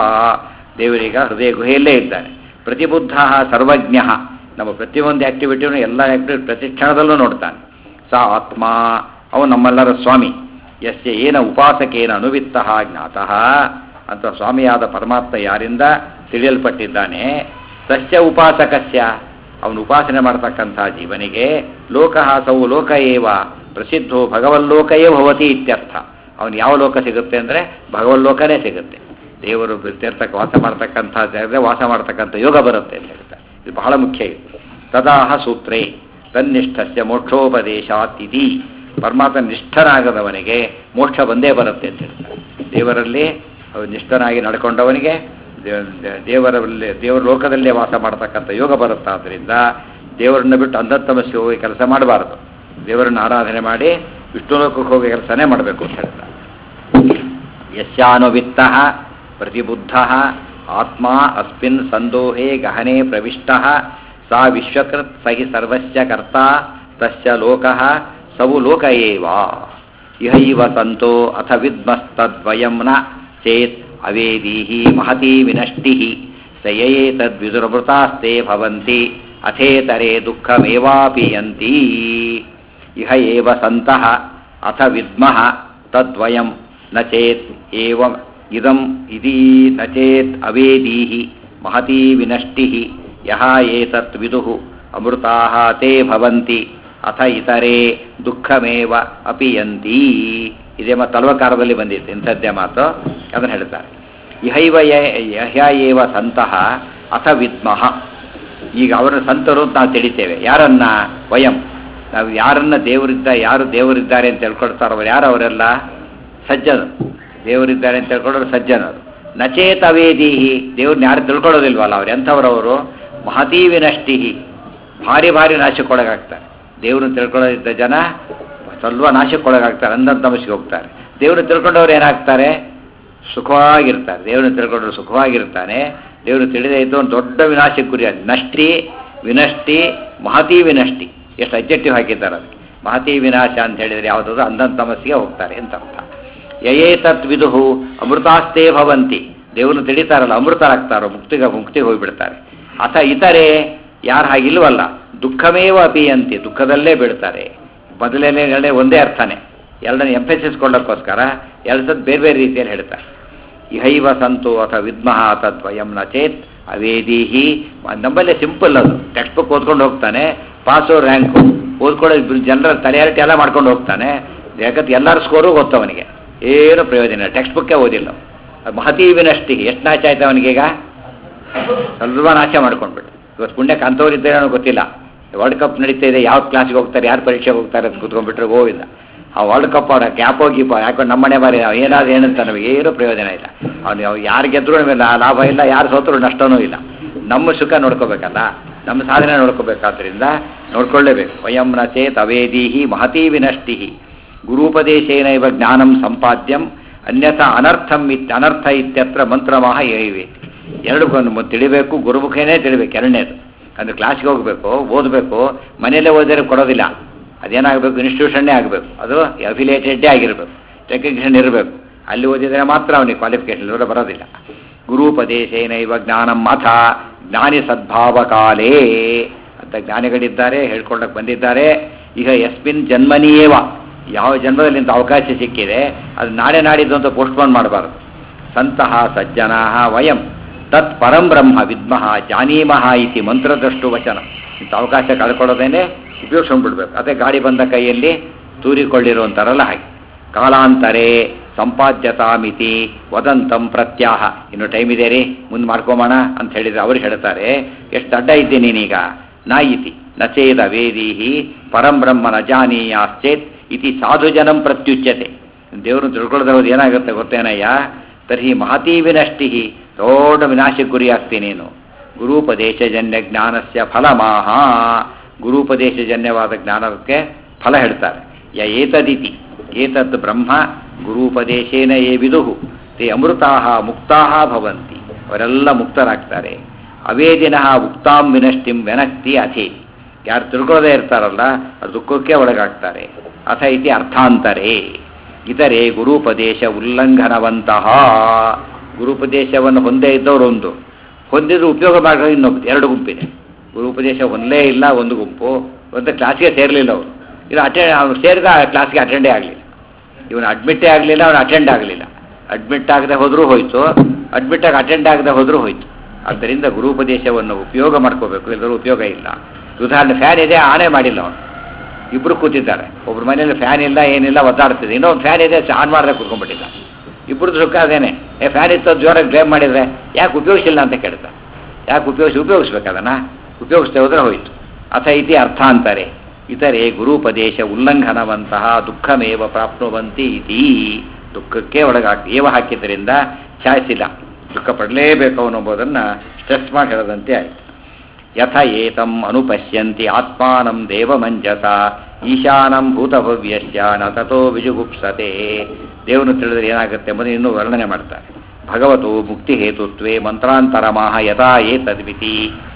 ದೇವರೀಗ ಹೃದಯ ಗುಹೆಯಲ್ಲೇ ಇದ್ದಾನೆ ಪ್ರತಿಬುದ್ಧ ಸರ್ವಜ್ಞ ನಮ್ಮ ಪ್ರತಿಯೊಂದು ಆ್ಯಕ್ಟಿವಿಟಿಯನ್ನು ಎಲ್ಲ ಆ್ಯಕ್ಟಿವಿಟಿ ಪ್ರತಿ ಕ್ಷಣದಲ್ಲೂ ನೋಡ್ತಾನೆ ಸ ಆತ್ಮ ಅವನು ನಮ್ಮೆಲ್ಲರ ಸ್ವಾಮಿ ಯಸ್ಯ ಏನ ಉಪಾಸಕೇನ ಅನುವಿತ್ತ ಜ್ಞಾತಃ ಅಂತ ಸ್ವಾಮಿಯಾದ ಪರಮಾತ್ಮ ಯಾರಿಂದ ತಿಳಿಯಲ್ಪಟ್ಟಿದ್ದಾನೆ ತಸ್ಯ ಉಪಾಸಕಸ್ಯ ಅವನು ಉಪಾಸನೆ ಮಾಡ್ತಕ್ಕಂಥ ಜೀವನಿಗೆ ಲೋಕಃ ಸೌ ಲೋಕ ಏವ ಪ್ರಸಿದ್ಧೋ ಭಗವಲ್ಲೋಕಯೇ ಭವತಿ ಇತ್ಯರ್ಥ ಅವನು ಯಾವ ಲೋಕ ಸಿಗುತ್ತೆ ಅಂದರೆ ಭಗವಲ್ಲೋಕನೇ ಸಿಗುತ್ತೆ ದೇವರು ತೀರ್ಥಕ್ಕೆ ವಾಸ ಮಾಡ್ತಕ್ಕಂಥ ಜಾಗದಲ್ಲಿ ವಾಸ ಮಾಡ್ತಕ್ಕಂಥ ಯೋಗ ಬರುತ್ತೆ ಅಂತ ಹೇಳ್ತಾರೆ ಇದು ಬಹಳ ಮುಖ್ಯ ಇದು ತದಾಹ ಸೂತ್ರೇ ತನ್ನಿಷ್ಠಸ್ಯ ಮೋಕ್ಷೋಪದೇಶಾತ್ ಇತಿ ಪರಮಾತ್ಮ ನಿಷ್ಠನಾಗದವನಿಗೆ ಮೋಕ್ಷ ಬಂದೇ ಬರುತ್ತೆ ಅಂತ ಹೇಳ್ತಾರೆ ದೇವರಲ್ಲಿ ಅವ್ನು ನಿಷ್ಠನಾಗಿ ನಡ್ಕೊಂಡವನಿಗೆ ದೇ- ದೇವರಲ್ಲಿ ದೇವರ ಲೋಕದಲ್ಲೇ ವಾಸ ಮಾಡ್ತಕ್ಕಂಥ ಯೋಗ ಬರುತ್ತೆ ಆದ್ದರಿಂದ ದೇವರನ್ನ ಬಿಟ್ಟು ಅಂಧತಮಸ್ಸಿಗೆ ಹೋಗಿ ಕೆಲಸ ಮಾಡಬಾರದು ದೇವರನ್ನು ಆರಾಧನೆ ಮಾಡಿ ವಿಷ್ಣು ಲೋಕಕ್ಕೆ ಹೋಗಿ ಕೆಲಸನೇ ಮಾಡಬೇಕು ಅಂತ ಹೇಳ್ತಾರೆ ಯಸ್ಯಾನುವಿತ್ತ ಪ್ರತಿಬುದ್ಧ ಆತ್ಮ ಅಸ್ಮಿನ್ ಸಂದೋಹೆ ಗಹನೆ ಪ್ರವಿಷ್ಟ ಸಾ ವಿಶ್ವಕೃತ್ ಸಹಿ ಸರ್ವಸ್ಯ ಕರ್ತ ತಸ್ಯ ಲೋಕಃ ಸವು ಲೋಕ ಏವ ಇಹೈವ ಸಂತೋ ಅಥ ವಿದ್ಮಸ್ತದ್ವಯಂ ನ ಚೇತ್ ಅವೇದೀಹಿ ಮಹತಿ ವಿನಷ್ಟಿ ಸಯೇ ತದ್ವಿದುರ್ಮೃತಾಸ್ತೆ ಭವಂತಿ ಅಥೇತರೆ ದುಃಖಮೇವಾಪಿಯಂತಿ ಇಹ ಏವ ಸಂತಃ ಅಥ ವಿದ್ಮಃ ತದ್ವಯಂ ನ ಚೇತ್ ಏವಂ ಇದಂ ಇದೀ ನ ಚೇತ್ ಅವೇದೀಹಿ ಮಹತಿ ವಿನಷ್ಟಿ ಯಹ ಏತತ್ ವಿದುಃ ಅಮೃತಾಃ ತೇ ಭವಂತಿ ಅಥ ಇತರೆ ದುಃಖಮೇವ ಅಪಿಯಂತಿ ಇದೇ ಮತ್ತು ತಲ್ವಕಾರದಲ್ಲಿ ಬಂದಿತ್ತು ಇಂಥದ್ದೇ ಮಾತು ಅದನ್ನು ಹೇಳ್ತಾರೆ ಇಹೈವ ಯ- ಯಹ್ಯ ಏವ ಸಂತಃ ಅಥ ವಿದ್ಮಃ ಈಗ ಅವರ ಸಂತರು ಅಂತ ನಾವು ತಿಳಿತೇವೆ ಯಾರನ್ನ ವಯಂ ನಾವು ಯಾರನ್ನ ದೇವರಿದ್ದ ಯಾರು ದೇವರಿದ್ದಾರೆ ಅಂತ ತಿಳ್ಕೊಳ್ತಾರೋ ಅವ್ರು ಯಾರು ಅವರೆಲ್ಲ ಸಜ್ಜನರು ದೇವರಿದ್ದಾರೆ ಅಂತ ತಿಳ್ಕೊಳ್ಳೋರು ಸಜ್ಜನರು ನಚೇತ ಅವೇದೀಹಿ ದೇವ್ರನ್ನ ಯಾರು ತಿಳ್ಕೊಳ್ಳೋದಿಲ್ವಲ್ಲ ಅವ್ರು ಎಂಥವ್ರವರು ಮಹತೀ ವಿನಷ್ಟಿಹಿ ಭಾರಿ ಭಾರಿ ನಾಶಕ್ಕೊಳಗಾಗ್ತಾರೆ ದೇವ್ರನ್ನ ತಿಳ್ಕೊಳ್ಳೋದಿದ್ದ ಜನ ಸ್ವಲ್ಪ ನಾಶಕ್ಕೊಳಗಾಗ್ತಾರೆ ಅಂದಂತ ತಮಸ್ಸಿಗೆ ಹೋಗ್ತಾರೆ ದೇವ್ರನ್ನ ತಿಳ್ಕೊಂಡವ್ರು ಏನಾಗ್ತಾರೆ ಸುಖವಾಗಿರ್ತಾರೆ ದೇವ್ರನ್ನ ತಿಳ್ಕೊಂಡ್ರು ಸುಖವಾಗಿರ್ತಾನೆ ದೇವರು ತಿಳಿದೇ ಇದ್ದು ಒಂದು ದೊಡ್ಡ ವಿನಾಶಕ್ಕೆ ಗುರಿ ಅದು ನಷ್ಟಿ ವಿನಷ್ಟಿ ಮಹತಿ ವಿನಷ್ಟಿ ಎಷ್ಟು ಅಬ್ಜೆಕ್ಟಿವ್ ಹಾಕಿದ್ದಾರೆ ಅದಕ್ಕೆ ಮಹತಿ ವಿನಾಶ ಅಂತ ಹೇಳಿದರೆ ಯಾವುದಾದ್ರು ಅಂಧನ್ ತಮಸ್ಸಿಗೆ ಹೋಗ್ತಾರೆ ಅಂತ ಅರ್ಥ ಯಯೇ ತತ್ ವಿದುಹು ಅಮೃತಾಸ್ತೆ ಭವಂತಿ ದೇವ್ರನ್ನ ತಿಳಿತಾರಲ್ಲ ಅಮೃತರಾಗ್ತಾರೋ ಮುಕ್ತಿಗೆ ಮುಕ್ತಿಗೆ ಹೋಗಿಬಿಡ್ತಾರೆ ಅಥ ಇತರೆ ಯಾರು ಹಾಗಿಲ್ವಲ್ಲ ದುಃಖಮೇವ ಅಪಿಯಂತಿ ದುಃಖದಲ್ಲೇ ಬೀಳ್ತಾರೆ ಮೊದಲನೇ ಎರಡನೇ ಒಂದೇ ಅರ್ಥನೇ ಎರಡನೇ ಎಂಫೆಸಿಸ್ ಕೊಡೋಕ್ಕೋಸ್ಕರ ಎರಡು ಸತ್ ಬೇರೆ ಬೇರೆ ರೀತಿಯಲ್ಲಿ ಹೇಳ್ತಾರೆ ಇಹೈವ ಸಂತು ಅಥವಾ ವಿದ್ಮಃ ತದ್ವಯಂ ನ ಚೇತ್ ಅವೇದೀಹಿ ನಮ್ಮಲ್ಲೇ ಸಿಂಪಲ್ ಅದು ಟೆಕ್ಸ್ಟ್ ಬುಕ್ ಓದ್ಕೊಂಡು ಹೋಗ್ತಾನೆ ಪಾಸು ರ್ಯಾಂಕು ಓದ್ಕೊಳ್ಳೋ ಜನರ ತಲೆಯಾರಿಟಿ ಎಲ್ಲ ಮಾಡ್ಕೊಂಡು ಹೋಗ್ತಾನೆ ಯಾಕಂದ್ರೆ ಎಲ್ಲರ ಸ್ಕೋರು ಗೊತ್ತವನಿಗೆ ಏನು ಪ್ರಯೋಜನ ಇಲ್ಲ ಟೆಕ್ಸ್ಟ್ ಬುಕ್ಕೇ ಓದಿಲ್ಲ ಅದು ಮಹತಿ ವಿನಷ್ಟಿ ಎಷ್ಟು ನಾಶ ಆಯ್ತು ಅವನಿಗೀಗ ಸ್ವಲ್ಪ ನಾಶ ಮಾಡ್ಕೊಂಡ್ಬಿಟ್ಟು ಇವತ್ತು ಪುಣ್ಯಕ್ಕೆ ಅಂಥವ್ರು ಇದ್ದಾರೆ ಅನ್ನೋ ಗೊತ್ತಿಲ್ಲ ವರ್ಲ್ಡ್ ಕಪ್ ನಡೀತಾ ಇದೆ ಯಾವ ಕ್ಲಾಸಿಗೆ ಹೋಗ್ತಾರೆ ಯಾರು ಪರೀಕ್ಷೆಗೆ ಹೋಗ್ತಾರೆ ಅಂತ ಕೂತ್ಕೊಂಡ್ಬಿಟ್ರೆ ಗೋವಿಂದ ಆ ವರ್ಲ್ಡ್ ಕಪ್ ಅವ್ರ ಗ್ಯಾಪೋ ಗೀಪೋ ಯಾಕಂದ್ರೆ ನಮ್ಮನೆ ಬಾರಿ ಏನಾದ್ರು ಏನಂತ ನಮಗೆ ಏನು ಪ್ರಯೋಜನ ಇಲ್ಲ ಅವ್ನು ಯಾರು ಗೆದ್ರೂ ನಮಗೆ ಲಾ- ಲಾಭ ಇಲ್ಲ ಯಾರು ಸೋತರು ನಷ್ಟನೂ ಇಲ್ಲ ನಮ್ಮ ಸುಖ ನೋಡ್ಕೋಬೇಕಲ್ಲ ನಮ್ಮ ಸಾಧನೆ ನೋಡ್ಕೋಬೇಕಾದ್ರಿಂದ ನೋಡ್ಕೊಳ್ಳೇಬೇಕು ವಯಂ ನ ಚೇತ್ ಅವೇದೀಹಿ ಮಹತೀ ವಿನಷ್ಟಿ ಗುರುಪದೇಶೇನ ಇವ ಜ್ಞಾನಂ ಸಂಪಾದ್ಯಂ ಅನ್ಯಥಾ ಅನರ್ಥಂ ಇತ್ ಅನರ್ಥ ಇತ್ಯತ್ರ ಮಂತ್ರಮಃ ಏವಿವೆ ಎರಡು ಗೊಂದು ತಿಳಿಬೇಕು ಗುರುಮುಖೇನೇ ತಿಳಿಬೇಕು ಎರಡನೇದು ಅಂದರೆ ಕ್ಲಾಸ್ಗೆ ಹೋಗಬೇಕು ಓದಬೇಕು ಮನೆಯಲ್ಲೇ ಓದಿದ್ರೆ ಕೊಡೋದಿಲ್ಲ ಅದೇನಾಗಬೇಕು ಇನ್ಸ್ಟಿಟ್ಯೂಷನ್ನೇ ಆಗಬೇಕು ಅದು ಅಫಿಲಿಯೇಟೆಡ್ಡೇ ಆಗಿರಬೇಕು ರೆಕಗ್ನಿಷನ್ ಇರಬೇಕು ಅಲ್ಲಿ ಓದಿದರೆ ಮಾತ್ರ ಅವನಿಗೆ ಕ್ವಾಲಿಫಿಕೇಶನ್ ಇವರ ಬರೋದಿಲ್ಲ ಗುರುಪದೇಶೇನೈವ ಜ್ಞಾನಂ ಅಥ ಜ್ಞಾನಿ ಸದ್ಭಾವ ಕಾಲೇ ಅಂತ ಜ್ಞಾನಿಗಳಿದ್ದಾರೆ ಹೇಳ್ಕೊಳ್ಳಕ್ಕೆ ಬಂದಿದ್ದಾರೆ ಈಗ ಯಸ್ಮಿನ್ ಜನ್ಮನಿಯೇವ ಯಾವ ಜನ್ಮದಲ್ಲಿ ಇಂಥ ಅವಕಾಶ ಸಿಕ್ಕಿದೆ ಅದು ನಾಳೆ ನಾಡಿದ್ದು ಅಂತ ಪೋಸ್ಟ್ಪೋನ್ ಮಾಡಬಾರದು ಸಂತಹ ಸಜ್ಜನಾ ವಯಂ ತತ್ ಪರಂ ಬ್ರಹ್ಮ ವಿದ್ಮಃ ಜಾನೀಮಃ ಇತಿ ಮಂತ್ರದಷ್ಟು ವಚನ ಇಂಥ ಅವಕಾಶ ಕಳ್ಕೊಳ್ಳೋದೇನೆ ಉಪಯೋಗಿಸ್ಕೊಂಡ್ಬಿಡ್ಬೇಕು ಅದೇ ಗಾಡಿ ಬಂದ ಕೈಯಲ್ಲಿ ತೂರಿಕೊಳ್ಳಿರುವಂತಾರಲ್ಲ ಹಾಗೆ ಕಾಲಾಂತರೇ ಸಂಪಾದ್ಯತಾಮಿತಿ ವದಂತಂ ಪ್ರತ್ಯಾಹ ಇನ್ನು ಟೈಮ್ ಇದೆ ರೀ ಮುಂದೆ ಮಾಡ್ಕೊಂಬೋಣ ಅಂತ ಹೇಳಿದ್ರೆ ಅವ್ರು ಹೇಳ್ತಾರೆ ಎಷ್ಟು ಅಡ್ಡ ಇದ್ದೀನಿ ನೀನೀಗ ನಾ ಇತಿ ನಚೇದ ವೇದೀಹಿ ಪರಂ ಬ್ರಹ್ಮ ನ ಜಾನೀಯಾಶ್ಚೇತ್ ಇತಿ ಸಾಧು ಜನಂ ಪ್ರತ್ಯುಚ್ಯತೆ ದೇವರು ತಿಳ್ಕೊಳ್ಳೋದು ಹೋದ್ರೆ ಏನಾಗುತ್ತೆ ಗೊತ್ತೇನಯ್ಯ ತರ್ಹಿ ಮಹತೀ ವಿನಷ್ಟಿ ದೊಡ್ಡ ವಿನಾಶಕ್ಕೆ ಗುರಿ ಆಗ್ತೀನಿ ನೀನು ಗುರುಪದೇಶಜನ್ಯ ಜ್ಞಾನಸ್ಯ ಫಲಮಾಹ ಗುರುಪದೇಶಜನ್ಯವಾದ ಜ್ಞಾನಕ್ಕೆ ಫಲ ಹೇಳ್ತಾರೆ ಯ ಏತದಿತಿ ಏತದ್ ಬ್ರಹ್ಮ ಗುರುಪದೇಶೇನ ಯೇ ವಿದುಹು ತೇ ಅಮೃತಾಹ ಮುಕ್ತಾಹ ಭವಂತಿ ಅವರೆಲ್ಲ ಮುಕ್ತರಾಗ್ತಾರೆ ಅವೇದಿನಃ ಉಕ್ತಾಂ ವಿನಷ್ಟಿಂ ವೆನಕ್ತಿ ಅಥೇ ಯಾರು ತಿಳ್ಕೊಳ್ಳೋದೇ ಇರ್ತಾರಲ್ಲ ಅದು ದುಃಖಕ್ಕೆ ಒಳಗಾಗ್ತಾರೆ ಅಥ ಇತಿ ಅರ್ಥಾಂತರೇ ಇತರೆ ಗುರುಪದೇಶ ಉಲ್ಲಂಘನವಂತಹ ಗುರುಪದೇಶವನ್ನು ಹೊಂದೇ ಇದ್ದವರು ಒಂದು ಹೊಂದಿದ್ರು ಉಪಯೋಗ ಮಾಡೋ ಇನ್ನೊಬ್ಬ ಎರಡು ಗುಂಪಿದೆ ಗುರುಪದೇಶ ಒಂದೇ ಇಲ್ಲ ಒಂದು ಗುಂಪು ಒಂದು ಕ್ಲಾಸ್ಗೆ ಸೇರಲಿಲ್ಲ ಅವರು ಇದು ಅಟೆಂಡ್ ಅವ್ನು ಸೇರಿದ ಕ್ಲಾಸ್ಗೆ ಅಟೆಂಡೇ ಆಗಲಿಲ್ಲ ಇವನು ಅಡ್ಮಿಟ್ಟೇ ಆಗಲಿಲ್ಲ ಅವನು ಅಟೆಂಡ್ ಆಗಲಿಲ್ಲ ಅಡ್ಮಿಟ್ ಆಗದೆ ಹೋದರೂ ಹೋಯಿತು ಅಡ್ಮಿಟ್ ಆಗಿ ಅಟೆಂಡ್ ಆಗದೆ ಹೋದರೂ ಹೋಯಿತು ಆದ್ದರಿಂದ ಗುರುಪದೇಶವನ್ನು ಉಪಯೋಗ ಮಾಡ್ಕೋಬೇಕು ಎಲ್ಲರೂ ಉಪಯೋಗ ಇಲ್ಲ ಉದಾಹರಣೆ ಫ್ಯಾನ್ ಇದೆ ಆನೆ ಮಾಡಿಲ್ಲ ಅವನು ಇಬ್ಬರು ಕೂತಿದ್ದಾರೆ ಒಬ್ರ ಮನೇಲಿ ಫ್ಯಾನ್ ಇಲ್ಲ ಏನಿಲ್ಲ ಒದ್ದಾಡ್ತಿದೆ ಇನ್ನೊಂದು ಫ್ಯಾನ್ ಇದೆ ಆನ್ ಮಾಡದೆ ಕೂತ್ಕೊಂಡ್ಬಿಟ್ಟಿಲ್ಲ ಇಬ್ಬರದ್ದು ಸುಖ ಅದೇನೆ ಏ ಫ್ಯಾನ್ ಇತ್ತು ಜೋರಾಗಿ ಬ್ಲೇಮ್ ಮಾಡಿದರೆ ಯಾಕೆ ಉಪಯೋಗಿಸಿಲ್ಲ ಅಂತ ಕೇಳ್ತಾ ಯಾಕೆ ಉಪಯೋಗಿಸಿ ಉಪಯೋಗಿಸ್ಬೇಕು ಅದನ್ನ ಉಪಯೋಗಿಸ್ತೇ ಹೋದ್ರೆ ಹೋಯಿತು ಅಥ ಇತಿ ಅರ್ಥಾಂತರೆ ಇತರೆ ಗುರುಪದೇಶ ಉಲ್ಲಂಘನವಂತಹ ದುಃಖಮೇವ ಪ್ರಾಪ್ನುವಂತಿ ಇತಿ ದುಃಖಕ್ಕೆ ಒಳಗಾಗ್ತಿ ಏವ ಹಾಕಿದ್ದರಿಂದ ಛಾಯಿಸಿಲ್ಲ ದುಃಖ ಪಡಲೇಬೇಕು ಅನ್ನೋಬೋದನ್ನು ಸ್ಟ್ರೆಸ್ ಮಾಡಿ ಹೇಳದಂತೆ ಆಯಿತು ಯಥ ಏತಂ ಅನುಪಶ್ಯಂತಿ ಆತ್ಮಾನಂ ದೇವಮಂಜಸ ಈಶಾನಂ ಭೂತಭವ್ಯಸ್ಯ ನ ತಥೋ ವಿಜುಗುಪ್ಸತೆ ದೇವರನ್ನು ತಿಳಿದ್ರೆ ಏನಾಗುತ್ತೆ ಎಂಬುದು ಇನ್ನೂ ವರ್ಣನೆ ಮಾಡ್ತಾರೆ ಭಗವತು ಮುಕ್ತಿ ಹೇತುತ್ವೇ ಮಂತ್ರಾಂತರಮಾಹ ಯಥಾ ಏತದ್ವಿತಿ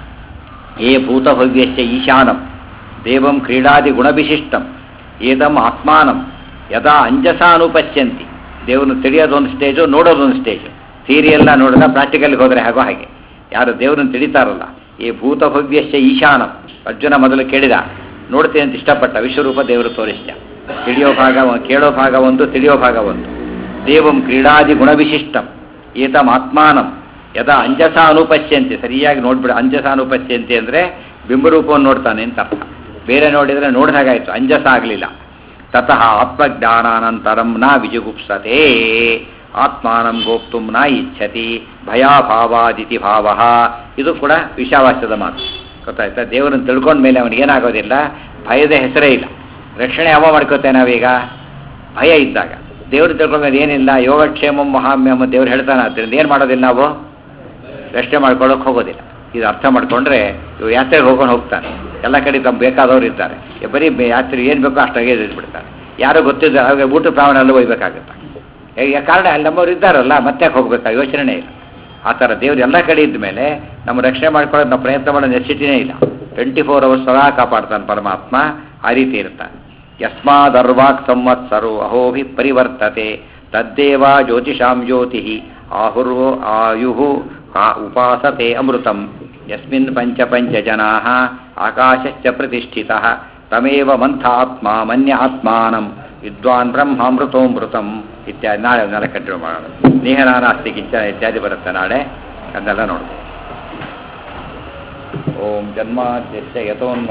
ಏ ಭೂತಭವ್ಯಸ್ಯ ಈಶಾನಂ ದೇವಂ ಕ್ರೀಡಾದಿ ಗುಣವಿಶಿಷ್ಟಂ ಏದಂ ಆತ್ಮಾನಂ ಯದಾ ಅಂಜಸ ಅನುಪಶ್ಯಂತಿ ದೇವರನ್ನು ತಿಳಿಯೋದೊಂದು ಸ್ಟೇಜು ನೋಡೋದೊಂದು ಸ್ಟೇಜು ಥಿಯರಿ ಎಲ್ಲ ನೋಡಿದ ಪ್ರಾಕ್ಟಿಕಲ್ಗೆ ಹೋದರೆ ಹಾಗೋ ಹಾಗೆ ಯಾರು ದೇವರನ್ನು ತಿಳಿತಾರಲ್ಲ ಈ ಭೂತಭವ್ಯಸ್ಯ ಈಶಾನಂ ಅರ್ಜುನ ಮೊದಲು ಕೇಳಿದ ನೋಡ್ತೀನಿ ಅಂತ ಇಷ್ಟಪಟ್ಟ ವಿಶ್ವರೂಪ ದೇವರು ತೋರಿಸಿದ ತಿಳಿಯೋ ಭಾಗ ಒ- ಕೇಳೋ ಭಾಗ ಒಂದು ತಿಳಿಯೋ ಭಾಗ ಒಂದು ದೇವಂ ಕ್ರೀಡಾದಿ ಗುಣವಿಶಿಷ್ಟಂ ಏತಂ ಆತ್ಮಾನಂ ಯದಾ ಅಂಜಸ ಅನುಪಶ್ಯಂತೆ ಸರಿಯಾಗಿ ನೋಡ್ಬಿಡ ಅಂಜಸ ಅನುಪಶ್ಯಂತೆ ಅಂದರೆ ಬಿಂಬರೂಪವನ್ನು ನೋಡ್ತಾನೆ ಅಂತ ಅರ್ಥ ಬೇರೆ ನೋಡಿದರೆ ನೋಡಿದಾಗಾಯ್ತು ಅಂಜಸ ಆಗಲಿಲ್ಲ ತತಃ ಆತ್ಮಜ್ಞಾನಾನಂತರಂ ನ ವಿಜುಗುಪ್ಸತೆ ಆತ್ಮಾನಂ ಗೋಪ್ತುಂ ನ ಇಚ್ಛತಿ ಭಯಾಭಾವಾದಿತಿ ಭಾವ ಇದು ಕೂಡ ವಿಷಾವಾಸ್ಯದ ಮಾತು ಗೊತ್ತಾಯ್ತಾ ದೇವರನ್ನು ತಿಳ್ಕೊಂಡ ಮೇಲೆ ಅವನಿಗೆ ಏನಾಗೋದಿಲ್ಲ ಭಯದ ಹೆಸರೇ ಇಲ್ಲ ರಕ್ಷಣೆ ಯಾವ ಮಾಡ್ಕೋತೇವೆ ನಾವೀಗ ಭಯ ಇದ್ದಾಗ ದೇವರು ತಿಳ್ಕೊಂಡ್ಮೇಲೆ ಏನಿಲ್ಲ ಯೋಗಕ್ಷೇಮಂ ಮಹಾಮ್ಯಮ ದೇವ್ರು ಹೇಳ್ತಾನೆ ಆದ್ದರಿಂದ ಏನು ಮಾಡೋದಿಲ್ಲ ನಾವು ರಕ್ಷಣೆ ಮಾಡ್ಕೊಳ್ಳೋಕೆ ಹೋಗೋದಿಲ್ಲ ಇದು ಅರ್ಥ ಮಾಡ್ಕೊಂಡ್ರೆ ಇವು ಯಾತ್ರೆಗೆ ಹೋಗೋಣ ಹೋಗ್ತಾನೆ ಎಲ್ಲ ಕಡೆ ತಮ್ಮ ಬೇಕಾದವ್ರು ಇರ್ತಾರೆ ಏ ಬರೀ ಬೆ- ಯಾತ್ರೆ ಏನು ಬೇಕೋ ಅಷ್ಟಾಗೆ ಬಿಡ್ತಾರೆ ಯಾರೋ ಗೊತ್ತಿದ್ದ ಹಾಗೆ ಊಟ ಪ್ರಾವಣ ಎಲ್ಲ ಒಯ್ಬೇಕಾಗುತ್ತೆ ಈ ಕಾರಣ ಅಲ್ಲಿ ನಮ್ಮವ್ರು ಇದ್ದಾರಲ್ಲ ಮತ್ತೆ ಹೋಗ್ಬೇಕಾ ಯೋಚನೆ ಇಲ್ಲ ಆ ಥರ ದೇವ್ರು ಎಲ್ಲ ಕಡೆ ಇದ್ದ ಮೇಲೆ ನಮ್ಮ ರಕ್ಷಣೆ ಮಾಡ್ಕೊಳ್ಳೋದು ನಾವು ಪ್ರಯತ್ನ ಮಾಡೋ ನೆಸಿಟಿನೇ ಇಲ್ಲ ಟ್ವೆಂಟಿ ಫೋರ್ ಅವರ್ಸ್ ಸದಾ ಕಾಪಾಡ್ತಾನೆ ಪರಮಾತ್ಮ ಆ ರೀತಿ ಇರ್ತಾನೆ ಯಸ್ಮಾದರ್ವಾಕ್ ಸಂವತ್ಸರೋ ಅಹೋಭಿ ಪರಿವರ್ತತೆ ತದ್ದೇವ ಜ್ಯೋತಿಷಾಂ ಜ್ಯೋತಿ ಆಹುರ್ವೋ ಆಯು ಉಪಾಸತೆ ಅಮೃತಂ ಯಸ್ಮಿನ್ ಪಂಚ ಪಂಚ ಜನಾ ಆಕಾಶಶ್ಚ ಪ್ರತಿಷ್ಠಿತ ತಮೇವ ಮಂಥಾತ್ಮ ಮನ್ಯ ಆತ್ಮಾನಂ ವಿದ್ವಾನ್ ಬ್ರಹ್ಮಾಮೃತೋಮೃತಂ ಇತ್ಯಾದಿ ನಾಳೆ ನಾಳೆ ಕಂಟಿನ್ಯೂ ಮಾಡೋಣ ನೇಹನಾನಾಸ್ತಿ ಕಿಂಚ ಇತ್ಯಾದಿ ಬರುತ್ತೆ ನಾಳೆ ಅದನ್ನೆಲ್ಲ ನೋಡ್ಬೋದು ಓಂ ಜನ್ಮಾದ್ಯಸ್ಯ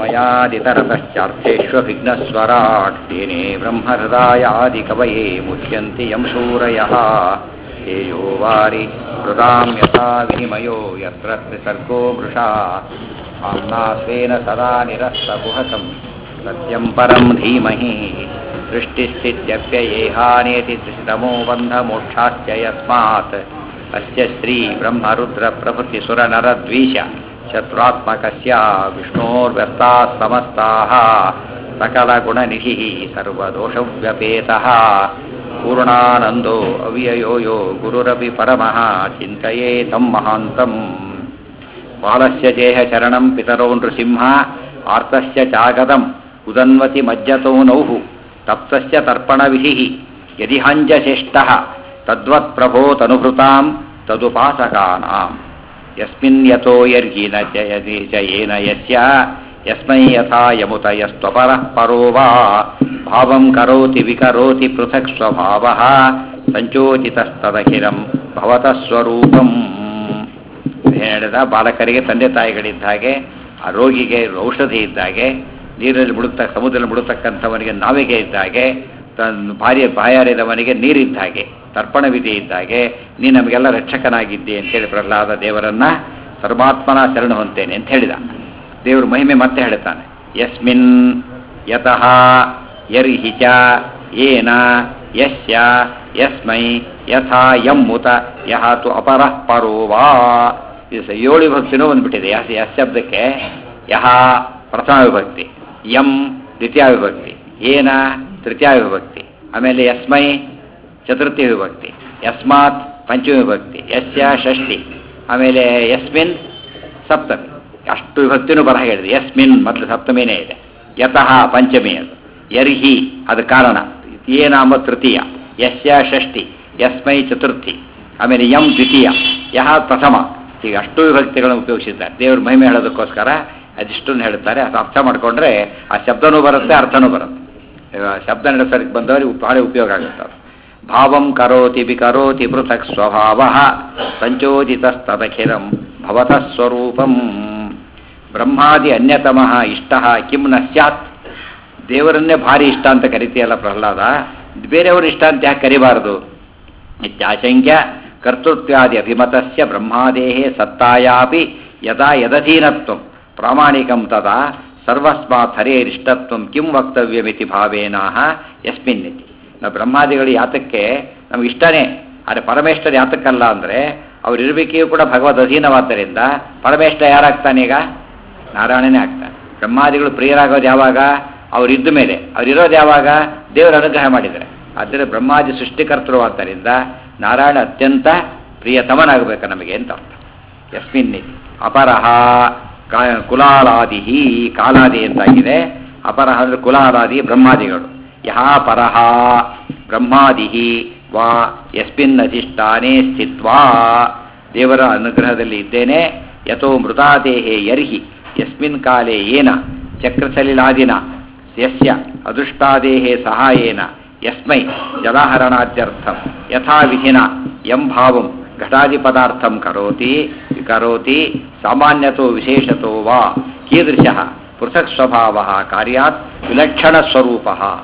ಯತೋನ್ಮಯಾದಿತರತಶ್ಚಾರ್ಥೇष्वभिघ्नस्वराट् तेने ब्रह्महृदायादिकवये मुह्यन्ति यं शूरयः तेजो वारि हृदां यथा विनिमयो यत्र त्रिसर्गो मृषा आम्ना स्वेन सदा निरस्तकुहकं सत्यं परं धीमहि सृष्टिस्थित्यप्ययेहानेति त्रिशतमो बन्धमोक्षाश्च यस्मात् अस्य श्रीब्रह्मरुद्रप्रभृतिसुरनरद्वीष शत्रुत्मकस्य विष्णोर्व्यस्ताः समस्ताः सकलगुणनिधिः सर्वदोषव्यपेतः पूर्णानन्दो अव्ययो यो गुरुरपि परमः चिन्तये तं महान्तम् बालस्य चेहचरणं पितरो नृसिंह आर्तस्य चागदम् उदन्वति मज्जतो नौः तप्तस्य तर्पणविधिः यदि हञ्जशेष्टः ತದ್ವತ್ ಪ್ರಭೋತನುಭೃತಾಂ ತದುಪಾಸಕಾನಾಂ ಯಸ್ಮಿನ್ ಯಥೋ ಯರ್ಹಿ ನ ಜಯತಿ ಚ ಏನ ಯಸ್ಯ ಯಸ್ಮೈ ಯಥಾ ಯಮುತ ಯಸ್ತ್ವಪರಃ ಪರೋ ವಾ ಭಾವಂ ಕರೋತಿ ವಿಕರೋತಿ ಪೃಥಕ್ ಸ್ವಭಾವಃ ಸಂಚೋಚಿತಸ್ತದಖಿಲಂ ಭವತಃ ಸ್ವರೂಪಂ ಹೇಳಿದ ಬಾಲಕರಿಗೆ ತಂದೆ ತಾಯಿಗಳಿದ್ದ ಹಾಗೆ ಆ ರೋಗಿಗೆ ಔಷಧಿ ಇದ್ದ ಹಾಗೆ ನೀರಲ್ಲಿ ಮುಳುಗ್ತ ಸಮುದ್ರದಲ್ಲಿ ಮುಳುಗ್ತಕ್ಕಂಥವನಿಗೆ ನಾವಿಗೆ ಇದ್ದ ಹಾಗೆ ತನ್ನ ಭಾರ್ಯ ಬಾಯಾರಿದವನಿಗೆ ನೀರಿದ್ದ ಹಾಗೆ ತರ್ಪಣ ವಿಧಿ ಇದ್ದ ಹಾಗೆ ನೀ ನಮಗೆಲ್ಲ ರಕ್ಷಕನಾಗಿದ್ದೆ ಅಂತೇಳಿ ಪ್ರಹ್ಲಾದ ದೇವರನ್ನ ಸರ್ವಾತ್ಮನ ಶರಣ ಹೊಂತೇನೆ ಅಂತ ಹೇಳಿದ ದೇವರು ಮಹಿಮೆ ಮತ್ತೆ ಹೇಳ್ತಾನೆ ಯಸ್ಮಿನ್ ಯತಃ ಯರ್ಹಿ ಚ ಏನ ಯಸ್ಯ ಯಸ್ಮೈ ಯಥಾ ಯಮ್ಮುತ ಯಹ ತು ಅಪರಃ ಪರೋ ವಾ ಇದು ಸ- ಏಳು ವಿಭಕ್ತಿನೂ ಬಂದ್ಬಿಟ್ಟಿದೆ ಯಸ್ ಯಸ್ ಶಬ್ದಕ್ಕೆ ಯಹ ಪ್ರಥಮ ವಿಭಕ್ತಿ ಯಂ ದ್ವಿತೀಯ ವಿಭಕ್ತಿ ಏನ ತೃತೀಯ ವಿಭಕ್ತಿ ಆಮೇಲೆ ಯಸ್ಮೈ ಚತುರ್ಥಿ ವಿಭಕ್ತಿ ಯಸ್ಮಾತ್ ಪಂಚಮಿ ವಿಭಕ್ತಿ ಯಸ್ಯ ಷಷ್ಠಿ ಆಮೇಲೆ ಯಸ್ಮಿನ್ ಸಪ್ತಮಿ ಅಷ್ಟು ವಿಭಕ್ತಿನೂ ಬರಹ ಹೇಳಿದೆ ಯಸ್ಮಿನ್ ಮೊದಲು ಸಪ್ತಮಿನೇ ಇದೆ ಯತಃ ಪಂಚಮಿ ಅದು ಯರ್ಹಿ ಅದು ಕಾರಣ ಏನಾಮ ತೃತೀಯ ಯಸ್ಯ ಷಷ್ಠಿ ಯಸ್ಮೈ ಚತುರ್ಥಿ ಆಮೇಲೆ ಯಂ ದ್ವಿತೀಯ ಯಹ ಪ್ರಥಮ ಈಗ ಅಷ್ಟು ವಿಭಕ್ತಿಗಳನ್ನು ಉಪಯೋಗಿಸಿದ್ದಾರೆ ದೇವ್ರ ಮಹಿಮೆ ಹೇಳೋದಕ್ಕೋಸ್ಕರ ಅದಿಷ್ಟನ್ನು ಹೇಳ್ತಾರೆ ಅದು ಅರ್ಥ ಮಾಡಿಕೊಂಡ್ರೆ ಆ ಶಬ್ದನೂ ಬರುತ್ತೆ ಅರ್ಥನೂ ಬರುತ್ತೆ ಇವಾಗ ಶಬ್ದ ನಡೆಸೋದಕ್ಕೆ ಬಂದವರಿಗೆ ಭಾಳ ಉಪಯೋಗ ಆಗುತ್ತೆ ಅದು ಭಾವಂ ಕರೋತಿ ಬಿಕರೋತಿ ಪೃಥಕ್ ಸ್ವಭಾವ ಸಂಚೋದಿತಸ್ತದಖಿಲಂ ಭವತಃ ಸ್ವರೂಪಂ ಬ್ರಹ್ಮಾದಿ ಅನ್ಯತಮಃ ಇಷ್ಟ ಕಿಂ ನ ಸ್ಯಾತ್ ದೇವರನ್ನೇ ಭಾರಿ ಇಷ್ಟ ಅಂತ ಕರಿತೀಯಲ್ಲ ಪ್ರಹ್ಲಾದ ಬೇರೆಯವರು ಇಷ್ಟ ಅಂತ ಯಾಕೆ ಕರಿಬಾರದು ಇತ್ಯಾಶಂಕ್ಯ ಕರ್ತೃತ್ವಾದಿ ಅಭಿಮತಸ್ಯ ಬ್ರಹ್ಮಾದೇಹೇ ಸತ್ತಾಯಾಪಿ ಯದಾ ಯದಧೀನತ್ವ ಪ್ರಾಮಾಣಿಕಂ ತದಾ ಸರ್ವಸ್ಮಾತ್ ಹರೇರಿಷ್ಟತ್ವಂ ಕಿಂ ವಕ್ತವ್ಯಮಿತಿ ಭಾವೇನಾಹ ಯಸ್ಮಿನ್ನಿತಿ ನಾವು ಬ್ರಹ್ಮಾದಿಗಳು ಯಾತಕ್ಕೆ ನಮ್ಗೆ ಇಷ್ಟನೇ ಆದರೆ ಪರಮೇಶ್ವರ ಯಾತಕ್ಕಲ್ಲ ಅಂದರೆ ಅವ್ರು ಇರಬೇಕೆಯೂ ಕೂಡ ಭಗವದ್ ಅಧೀನವಾದ್ದರಿಂದ ಪರಮೇಶ್ವರ ಯಾರಾಗ್ತಾನೀಗ ನಾರಾಯಣನೇ ಆಗ್ತಾನೆ ಬ್ರಹ್ಮಾದಿಗಳು ಪ್ರಿಯರಾಗೋದು ಯಾವಾಗ ಅವ್ರು ಇದ್ದ ಮೇಲೆ ಅವ್ರು ಇರೋದು ಯಾವಾಗ ದೇವರ ಅನುಗ್ರಹ ಮಾಡಿದರೆ ಆದ್ದರಿಂದ ಬ್ರಹ್ಮಾದಿ ಸೃಷ್ಟಿಕರ್ತರು ಆದ್ದರಿಂದ ನಾರಾಯಣ ಅತ್ಯಂತ ಪ್ರಿಯತಮನಾಗಬೇಕು ನಮಗೆ ಅಂತ ಅರ್ಥ ಯಸ್ಮಿನ್ ಇತಿ. ಅಪರಹ ಕಾ- ಕುಲಾಲಾದಿ ಕಾಲಾದಿ ಅಂತಾಗಿದೆ ಅಪರಹ ಅಂದ್ರೆ ಕುಲಾಲಾದಿ ಬ್ರಹ್ಮಾದಿಗಳು ಯಹ ಪರಹ ಬ್ರಹ್ಮಾದಿ ವಾ ಯಸ್ಮಿನ್ ಅಧಿಷ್ಠಾನೇ ಸ್ಥಿತ್ವಾ ದೇವರ ಅನುಗ್ರಹದಲ್ಲಿ ಇದ್ದೇನೆ ಯಥೋ ಮೃತಾದೇಹೇ ಯರ್ಹಿ ಯಸ್ಮಿನ್ ಕಾಲೇ ಏನ ಚಕ್ರಸಲಿಲಾದಿನ ಯಸ್ಯ ಅದೃಷ್ಟಾದೇಹೇ ಸಹಾಯೇನ ಯಸ್ಮೈ ಜಲಾಹರಣಾದ್ಯರ್ಥಂ ಯಥಾ ವಿಧಿನ ಯಂ ಭಾವಂ ಘಟಾದಿ ಪದಾರ್ಥಂ ಕರೋತಿ ಕರೋತಿ ಸಾಮಾನ್ಯತೋ ವಿಶೇಷತೋ ವಾ ಕೀದೃಶಃ ಪೃಥಕ್ ಸ್ವಭಾವ ಕಾರ್ಯಾತ್ ವಿಲಕ್ಷಣ ಸ್ವರೂಪ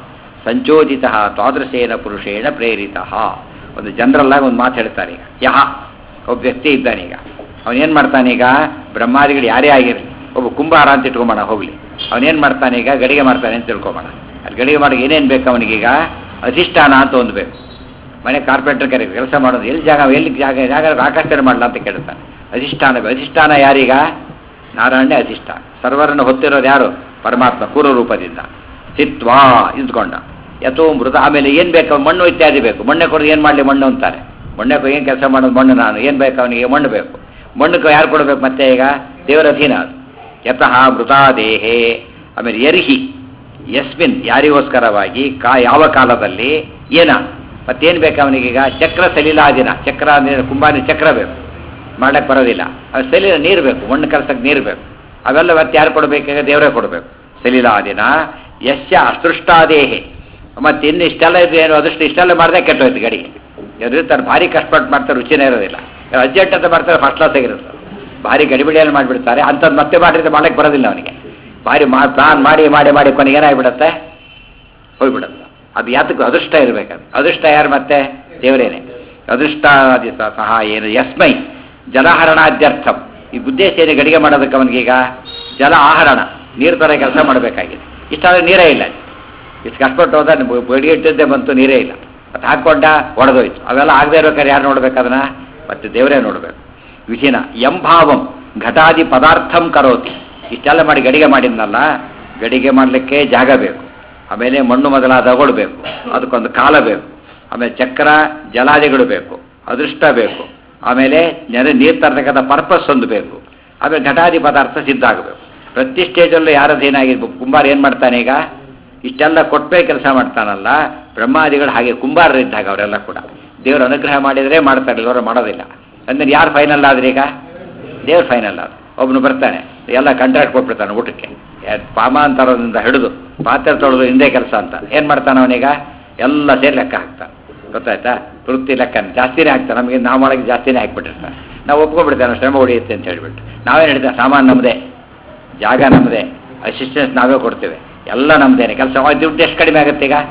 ಸಂಚೋದಿತ ತಾದೃಶೇನ ಪುರುಷೇಣ ಪ್ರೇರಿತ ಒಂದು ಜನರಲ್ ಆಗಿ ಒಂದು ಮಾತು ಹೇಳ್ತಾರೆ ಈಗ ಯಹ ಒಬ್ಬ ವ್ಯಕ್ತಿ ಇದ್ದಾನೀಗ ಅವನೇನು ಮಾಡ್ತಾನೀಗ ಬ್ರಹ್ಮಾದಿಗಳು ಯಾರೇ ಆಗಿರಲಿ ಒಬ್ಬ ಕುಂಬಾರ ಅಂತ ಇಟ್ಕೊಂಬೋಣ ಹೋಗ್ಲಿ ಅವನೇನು ಮಾಡ್ತಾನೀಗ ಗಡಿಗೆ ಮಾಡ್ತಾನೆ ಅಂತ ತಿಳ್ಕೊಂಬೋಣ ಅಲ್ಲಿ ಗಡಿಗೆ ಮಾಡಿ ಏನೇನು ಬೇಕು ಅವನಿಗೀಗ ಅಧಿಷ್ಠಾನ ಅಂತ ಒಂದು ಬೇಕು ಮನೆ ಕಾರ್ಪೆಂಟರ್ ಕರೆ ಕೆಲಸ ಮಾಡೋದು ಎಲ್ಲಿ ಜಾಗ ಎಲ್ಲಿ ಜಾಗ ಜಾಗ ಆಕಾಶನ ಮಾಡಲ ಅಂತ ಕೇಳ್ತಾನೆ ಅಧಿಷ್ಠಾನ ಅಧಿಷ್ಠಾನ ಯಾರೀಗ ನಾರಾಯಣನೇ ಅಧಿಷ್ಠಾನ ಸರ್ವರನ್ನು ಹೊತ್ತಿರೋದು ಯಾರು ಪರಮಾತ್ಮ ಪೂರ್ವ ರೂಪದಿಂದ ಚಿತ್ವಾ ಇದ್ಕೊಂಡ ಯಥೋ ಮೃತ ಆಮೇಲೆ ಏನು ಬೇಕು ಮಣ್ಣು ಇತ್ಯಾದಿ ಬೇಕು ಮಣ್ಣೆ ಕೊಡೋದು ಏನು ಮಾಡಲಿ ಮಣ್ಣು ಅಂತಾರೆ ಮಣ್ಣೆ ಏನು ಕೆಲಸ ಮಾಡೋದು ಮಣ್ಣು ನಾನು ಏನು ಬೇಕು ಅವನಿಗೆ ಮಣ್ಣು ಬೇಕು ಮಣ್ಣು ಯಾರು ಕೊಡಬೇಕು ಮತ್ತೆ ಈಗ ದೇವರ ಅಧೀನ ಅದು ಯತಃ ಮೃತಾದೇಹೇ ಆಮೇಲೆ ಯರ್ಹಿ ಯಸ್ಮಿನ್ ಯಾರಿಗೋಸ್ಕರವಾಗಿ ಕಾ ಯಾವ ಕಾಲದಲ್ಲಿ ಏನ ಮತ್ತೇನು ಬೇಕು ಅವನಿಗೀಗ ಚಕ್ರ ಸಲಿಲಾದಿನ ಚಕ್ರ ಅಂದ್ರೆ ಕುಂಬಾನಿ ಚಕ್ರ ಬೇಕು ಮಾಡಕ್ಕೆ ಬರೋದಿಲ್ಲ ಅದು ಸಲಿಲ ನೀರು ಬೇಕು ಮಣ್ಣು ಕಲ್ಸಕ್ಕೆ ನೀರು ಬೇಕು ಅವೆಲ್ಲ ಮತ್ತೆ ಯಾರು ಕೊಡಬೇಕಾಗ ದೇವರೇ ಕೊಡಬೇಕು ಸಲಿಲಾದಿನ ಯಶ್ಯ ಅಸೃಷ್ಟಾದೇಹೆ ಮತ್ತೆ ಇನ್ನು ಇಷ್ಟೆಲ್ಲ ಇದು ಏನು ಅದಷ್ಟು ಇಷ್ಟೆಲ್ಲ ಮಾಡಿದೆ ಕೆಟ್ಟೋಯ್ತು ಗಡಿಗೆ ಯಾರು ಇರ್ತಾರೆ ಭಾರಿ ಕಷ್ಟಪಟ್ಟು ಮಾಡ್ತಾರೆ ರುಚಿನೇ ಇರೋದಿಲ್ಲ ಅರ್ಜೆಂಟ್ ಅಂತ ಮಾಡ್ತಾರೆ ಫಸ್ಟ್ ಕ್ಲಾಸ್ ಆಗಿರುತ್ತೆ ಭಾರಿ ಗಡಿಬಿಡಿಯಲ್ಲಿ ಮಾಡಿಬಿಡ್ತಾರೆ ಅಂಥದ್ದು ಮತ್ತೆ ಮಾಡಿದ್ರೆ ಮಾಡಕ್ಕೆ ಬರೋದಿಲ್ಲ ಅವನಿಗೆ ಭಾರಿ ಮಾ ಪ್ಲಾನ್ ಮಾಡಿ ಮಾಡಿ ಮಾಡಿ ಕೊನೆಗೆ ಏನಾಗ್ಬಿಡತ್ತೆ ಹೋಗ್ಬಿಡುತ್ತೆ ಅದು ಯಾತಕ್ಕೂ ಅದೃಷ್ಟ ಇರಬೇಕದು ಅದೃಷ್ಟ ಯಾರು ಮತ್ತೆ ದೇವರೇನೆ ಅದೃಷ್ಟಾದಿ ಸ- ಸಹ ಏನು ಯಸ್ಮೈ ಜಲಹರಣಾದ್ಯರ್ಥಂ ಈ ಉದ್ದೇಶ ಏನು ಗಡಿಗೆ ಮಾಡೋದಕ್ಕೆ ಅವನಿಗೀಗ ಜಲ ಆಹರಣ ನೀರು ತರ ಕೆಲಸ ಮಾಡಬೇಕಾಗಿದೆ ಇಷ್ಟಾದ್ರೆ ನೀರೇ ಇಲ್ಲ ಇಷ್ಟು ಕಷ್ಟಪಟ್ಟು ಹೋದ ಬಡಿ ಇಟ್ಟಿದ್ದೇ ಬಂತು ನೀರೇ ಇಲ್ಲ ಮತ್ತೆ ಹಾಕ್ಕೊಂಡ ಒಡೆದೋಯ್ತು ಅವೆಲ್ಲ ಆಗದೆ ಇರ್ಬೇಕಾದ್ರೆ ಯಾರು ನೋಡ್ಬೇಕು ಅದನ್ನ ಮತ್ತೆ ದೇವರೇ ನೋಡಬೇಕು ವಿಧಿನ ಎಂಭಾವಂ ಘಟಾದಿ ಪದಾರ್ಥಂ ಕರೋತಿ ಇಷ್ಟೆಲ್ಲ ಮಾಡಿ ಗಡಿಗೆ ಮಾಡಿದ್ನಲ್ಲ ಗಡಿಗೆ ಮಾಡಲಿಕ್ಕೆ ಜಾಗ ಬೇಕು ಆಮೇಲೆ ಮಣ್ಣು ಮೊದಲಾದವುಗಳು ಬೇಕು ಅದಕ್ಕೊಂದು ಕಾಲ ಬೇಕು ಆಮೇಲೆ ಚಕ್ರ ಜಲಾದಿಗಳು ಬೇಕು ಅದೃಷ್ಟ ಬೇಕು ಆಮೇಲೆ ನೆರೆ ನೀರು ತರ್ತಕ್ಕಂಥ ಪರ್ಪಸ್ ಒಂದು ಬೇಕು ಆಮೇಲೆ ಘಟಾದಿ ಪದಾರ್ಥ ಸಿದ್ಧ ಆಗಬೇಕು ಪ್ರತಿ ಸ್ಟೇಜಲ್ಲೂ ಯಾರ ಅಧೀನ ಆಗಿರ್ಬೇಕು ಕುಂಬಾರ ಏನು ಮಾಡ್ತಾನೆ ಈಗ ಇಷ್ಟೆಲ್ಲ ಕೊಟ್ಟೇ ಕೆಲಸ ಮಾಡ್ತಾನಲ್ಲ ಬ್ರಹ್ಮಾದಿಗಳು ಹಾಗೆ ಕುಂಬಾರರಿದ್ದಾಗ ಅವರೆಲ್ಲ ಕೂಡ ದೇವ್ರ ಅನುಗ್ರಹ ಮಾಡಿದರೆ ಮಾಡ್ತಾರೆ ಇಲ್ಲವರು ಮಾಡೋದಿಲ್ಲ ಅಂದ್ರೆ ಯಾರು ಫೈನಲ್ ಆದ್ರೆ ಈಗ ದೇವ್ರು ಫೈನಲ್ ಆದ ಒಬ್ಬನು ಬರ್ತಾನೆ ಎಲ್ಲ ಕಾಂಟ್ರಾಕ್ಟ್ ಕೊಟ್ಬಿಡ್ತಾನೆ ಊಟಕ್ಕೆ ಯಾ- ಪಾಮಾಂತರದಿಂದ ಹಿಡಿದು ಪಾತ್ರೆ ತೊಳೆದು ಹಿಂದೆ ಕೆಲಸ ಅಂತ ಏನು ಮಾಡ್ತಾನೆ ಅವನೀಗ ಎಲ್ಲ ಸೇರಿ ಲೆಕ್ಕ ಹಾಕ್ತಾನೆ ಗೊತ್ತಾಯ್ತಾ ವೃತ್ತಿ ಲೆಕ್ಕ ಜಾಸ್ತಿನೇ ಹಾಕ್ತಾನೆ ನಮಗೆ ನಾವು ಮಾಡೋಕ್ಕೆ ಜಾಸ್ತಿನೇ ಹಾಕ್ಬಿಟ್ಟಿರ್ತಾನೆ ನಾವು ಒಪ್ಕೊಂಡ್ಬಿಡ್ತಾನೆ ಶ್ರಮ ಹೊಡಿಯುತ್ತೆ ಅಂತ ಹೇಳ್ಬಿಟ್ಟು ನಾವೇನು ಹೇಳ್ತೇವೆ ಸಾಮಾನು ನಮ್ಮದೇ ಜಾಗ ನಮ್ಮದೇ ಅಸಿಸ್ಟೆನ್ಸ್ ನಾವೇ ಕೊಡ್ತೇವೆ ಎಲ್ಲ ನಮ್ಮದೇನೆ ಕೆಲಸ ದುಡ್ಡು ಎಷ್ಟು ಕಡಿಮೆ ಆಗುತ್ತೆ ಈಗ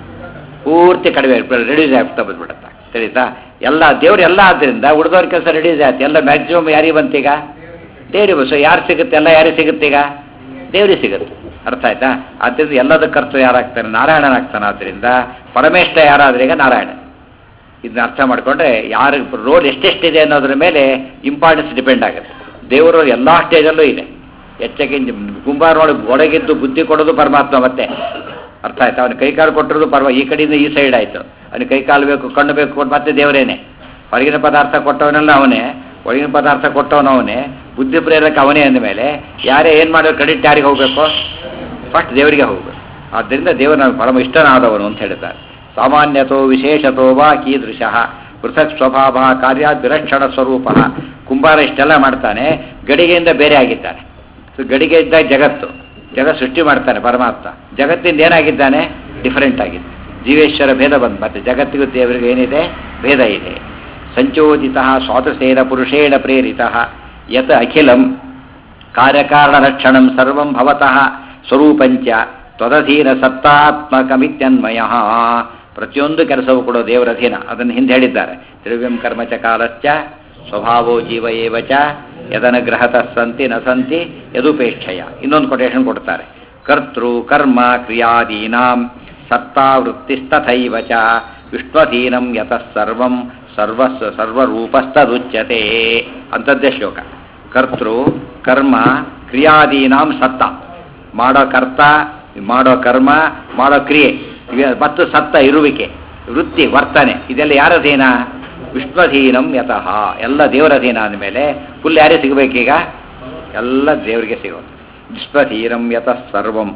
ಪೂರ್ತಿ ಕಡಿಮೆ ರೆಡ್ಯೂಸ್ ಆಗ್ತಾ ಬಂದ್ಬಿಡುತ್ತೆ ತಿಳಿತಾ ಎಲ್ಲ ದೇವ್ರು ಎಲ್ಲ ಆದ್ದರಿಂದ ಉಳಿದವ್ರ ಕೆಲಸ ರೆಡ್ಯೂಸ್ ಆಯ್ತು ಎಲ್ಲ ಮ್ಯಾಕ್ಸಿಮಮ್ ಯಾರಿಗೆ ಬಂತೀಗ ದೇವ್ರಿಗೆ ಬಸ್ ಯಾರು ಸಿಗುತ್ತೆ ಎಲ್ಲ ಯಾರಿಗೆ ಸಿಗುತ್ತೆ ಈಗ ದೇವ್ರಿಗೆ ಸಿಗುತ್ತೆ ಅರ್ಥ ಆಯ್ತಾ ಆದ್ದರಿಂದ ಎಲ್ಲದ ಕರ್ತೃ ಯಾರಾಗ್ತಾನೆ ನಾರಾಯಣನಾಗ್ತಾನೆ ಆದ್ದರಿಂದ ಪರಮೇಶ್ವರ ಯಾರಾದ್ರೆ ಈಗ ನಾರಾಯಣ ಇದನ್ನ ಅರ್ಥ ಮಾಡಿಕೊಂಡ್ರೆ ಯಾರ ರೋಲ್ ಎಷ್ಟೆಷ್ಟಿದೆ ಅನ್ನೋದ್ರ ಮೇಲೆ ಇಂಪಾರ್ಟೆನ್ಸ್ ಡಿಪೆಂಡ್ ಆಗುತ್ತೆ ದೇವರು ಎಲ್ಲ ಸ್ಟೇಜಲ್ಲೂ ಇದೆ ಹೆಚ್ಚಾಗಿ ಕುಂಬಾರನೊಳಗೆ ಒಳಗಿದ್ದು ಬುದ್ಧಿ ಕೊಡೋದು ಪರಮಾತ್ಮ ಮತ್ತೆ ಅರ್ಥ ಆಯ್ತಾ ಅವನು ಕೈಕಾಲು ಕೊಟ್ಟಿರೋದು ಪರ್ವ ಈ ಕಡೆಯಿಂದ ಈ ಸೈಡ್ ಆಯಿತು ಅವನಿಗೆ ಕೈಕಾಲು ಬೇಕು ಕಣ್ಣು ಬೇಕು ಕೊಟ್ಟು ಮತ್ತೆ ದೇವರೇನೆ ಹೊರಗಿನ ಪದಾರ್ಥ ಕೊಟ್ಟವನೆಲ್ಲ ಅವನೇ ಒಳಗಿನ ಪದಾರ್ಥ ಕೊಟ್ಟವನು ಅವನೇ ಬುದ್ಧಿ ಪ್ರೇರಕ ಅವನೇ ಅಂದಮೇಲೆ ಯಾರೇ ಏನು ಮಾಡಿದ್ರು ಕ್ರೆಡಿಟ್ ಯಾರಿಗೆ ಹೋಗಬೇಕು ಫಸ್ಟ್ ದೇವರಿಗೆ ಹೋಗಬೇಕು ಆದ್ದರಿಂದ ದೇವರು ನಾನು ಪರಮ ಇಷ್ಟನಾದವನು ಅಂತ ಹೇಳಿದ್ದಾರೆ ಸಾಮಾನ್ಯತೋ ವಿಶೇಷತೋ ವಾ ಕೀದೃಶ ಪೃಥಕ್ ಸ್ವಭಾವ ಕಾರ್ಯ ವಿರಕ್ಷಣ ಸ್ವರೂಪ ಕುಂಬಾರ ಇಷ್ಟೆಲ್ಲ ಮಾಡ್ತಾನೆ ಗಡಿಗೆಯಿಂದ ಬೇರೆ ಆಗಿದ್ದಾನೆ ಸೊ ಗಡಿಗೆ ಇದ್ದಾಗ ಜಗತ್ತು ಜಗತ್ ಸೃಷ್ಟಿ ಮಾಡ್ತಾನೆ ಪರಮಾತ್ಮ ಜಗತ್ತಿಂದ ಏನಾಗಿದ್ದಾನೆ ಡಿಫರೆಂಟ್ ಆಗಿದೆ ಜೀವೇಶ್ವರ ಭೇದ ಬಂದು ಮತ್ತೆ ಜಗತ್ತಿಗೂ ದೇವರಿಗೆ ಏನಿದೆ ಭೇದ ಇದೆ ಸಂಚೋದಿತ ಸ್ವಾತಸೇನ ಪುರುಷೇಣ ಪ್ರೇರಿತ ಯತ್ ಅಖಿಲಂ ಕಾರ್ಯಕಾರಣಲಕ್ಷಣಂ ಸರ್ವಂ ಭವತಃ ಸ್ವರೂಪಂಚ ತ್ವದಧೀನ ಸತ್ತಾತ್ಮಕಮಿತ್ಯನ್ಮಯ ಪ್ರತಿಯೊಂದು ಕೆಲಸವೂ ಕೂಡ ದೇವರ ಅಧೀನ ಅದನ್ನು ಹಿಂದೆ ಹೇಳಿದ್ದಾರೆ ದ್ರವ್ಯಂ ಕರ್ಮಚ ಕಾಲಶ್ಚ ಸ್ವಭಾವೋ ಜೀವ ಏವ ಚ ಯದನುಗ್ರಹತ ಸಂತಿ ನ ಸಂತಿ ಯದುಪೇಕ್ಷಯ ಇನ್ನೊಂದು ಕೊಟೇಶನ್ ಕೊಡ್ತಾರೆ ಕರ್ತೃ ಕರ್ಮ ಕ್ರಿಯಾದೀನಾಂ ಸತ್ತಾವೃತ್ತಿಸ್ತಥೈವ ಚ ವಿಶ್ವಧೀನಂ ಯತಃ ಸರ್ವಂ ಸರ್ವಸ್ ಸರ್ವರೂಪಸ್ತದುಚ್ಯತೆ ಅಂಥದ್ದೇ ಶ್ಲೋಕ ಕರ್ತೃ ಕರ್ಮ ಕ್ರಿಯಾದೀನಾಂ ಸತ್ತ ಮಾಡೋ ಕರ್ತ ಮಾಡೋ ಕರ್ಮ ಮಾಡೋ ಕ್ರಿಯೆ ಇವೆ- ಮತ್ತು ಸತ್ತ ಇರುವಿಕೆ ವೃತ್ತಿ ವರ್ತನೆ ಇದೆಲ್ಲ ಯಾರಧೀನ ವಿಶ್ವಧೀನಂ ಯತಃ ಎಲ್ಲ ದೇವರಧೀನ ಅಂದಮೇಲೆ ಫುಲ್ ಯಾರೇ ಸಿಗಬೇಕೀಗ ಎಲ್ಲ ದೇವರಿಗೆ ಸಿಗೋದು ವಿಶ್ವಧೀನಂ ಯತಃ ಸರ್ವಂ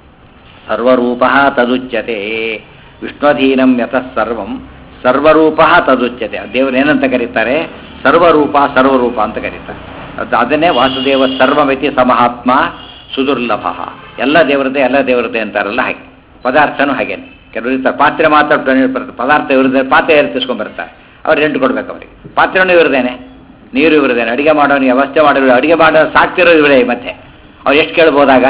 ಸರ್ವರೂಪ ತದುಚ್ಯತೆ ವಿಷ್ಣುಧೀನಂ ಯತಃ ಸರ್ವಂ ಸರ್ವರೂಪ ತದುಚ್ಯತೆ ದೇವರು ಏನಂತ ಕರೀತಾರೆ ಸರ್ವರೂಪ ಸರ್ವರೂಪ ಅಂತ ಕರೀತಾರೆ ಅದು ಅದನ್ನೇ ವಾಸುದೇವ ಸರ್ವಮಿತಿ ಸಮಹಾತ್ಮ ಸುದುರ್ಲಭ ಎಲ್ಲ ದೇವರದೇ ಎಲ್ಲ ದೇವರದೇ ಅಂತಾರಲ್ಲ ಹಾಗೆ ಪದಾರ್ಥನೂ ಹಾಗೇನೆ ಕೆಲವರು ಇರ್ತಾರೆ ಪಾತ್ರೆ ಮಾತ್ರ ಬರುತ್ತೆ ಪದಾರ್ಥ ಇವ್ರದೇ ಪಾತ್ರೆ ಏರ್ ಬರ್ತಾರೆ ಅವ್ರು ರೆಂಟ್ ಕೊಡ್ಬೇಕು ಅವ್ರಿಗೆ ಪಾತ್ರೆನೂ ಇವ್ರದೇನೆ ನೀರು ಇವ್ರದೇನೆ ಅಡುಗೆ ಮಾಡೋನು ವ್ಯವಸ್ಥೆ ಮಾಡೋರು ಅಡುಗೆ ಮಾಡೋ ಸಾಕ್ತಿರೋ ಇವರೇ ಮತ್ತೆ ಅವ್ರು ಎಷ್ಟು ಕೇಳ್ಬೋದಾಗ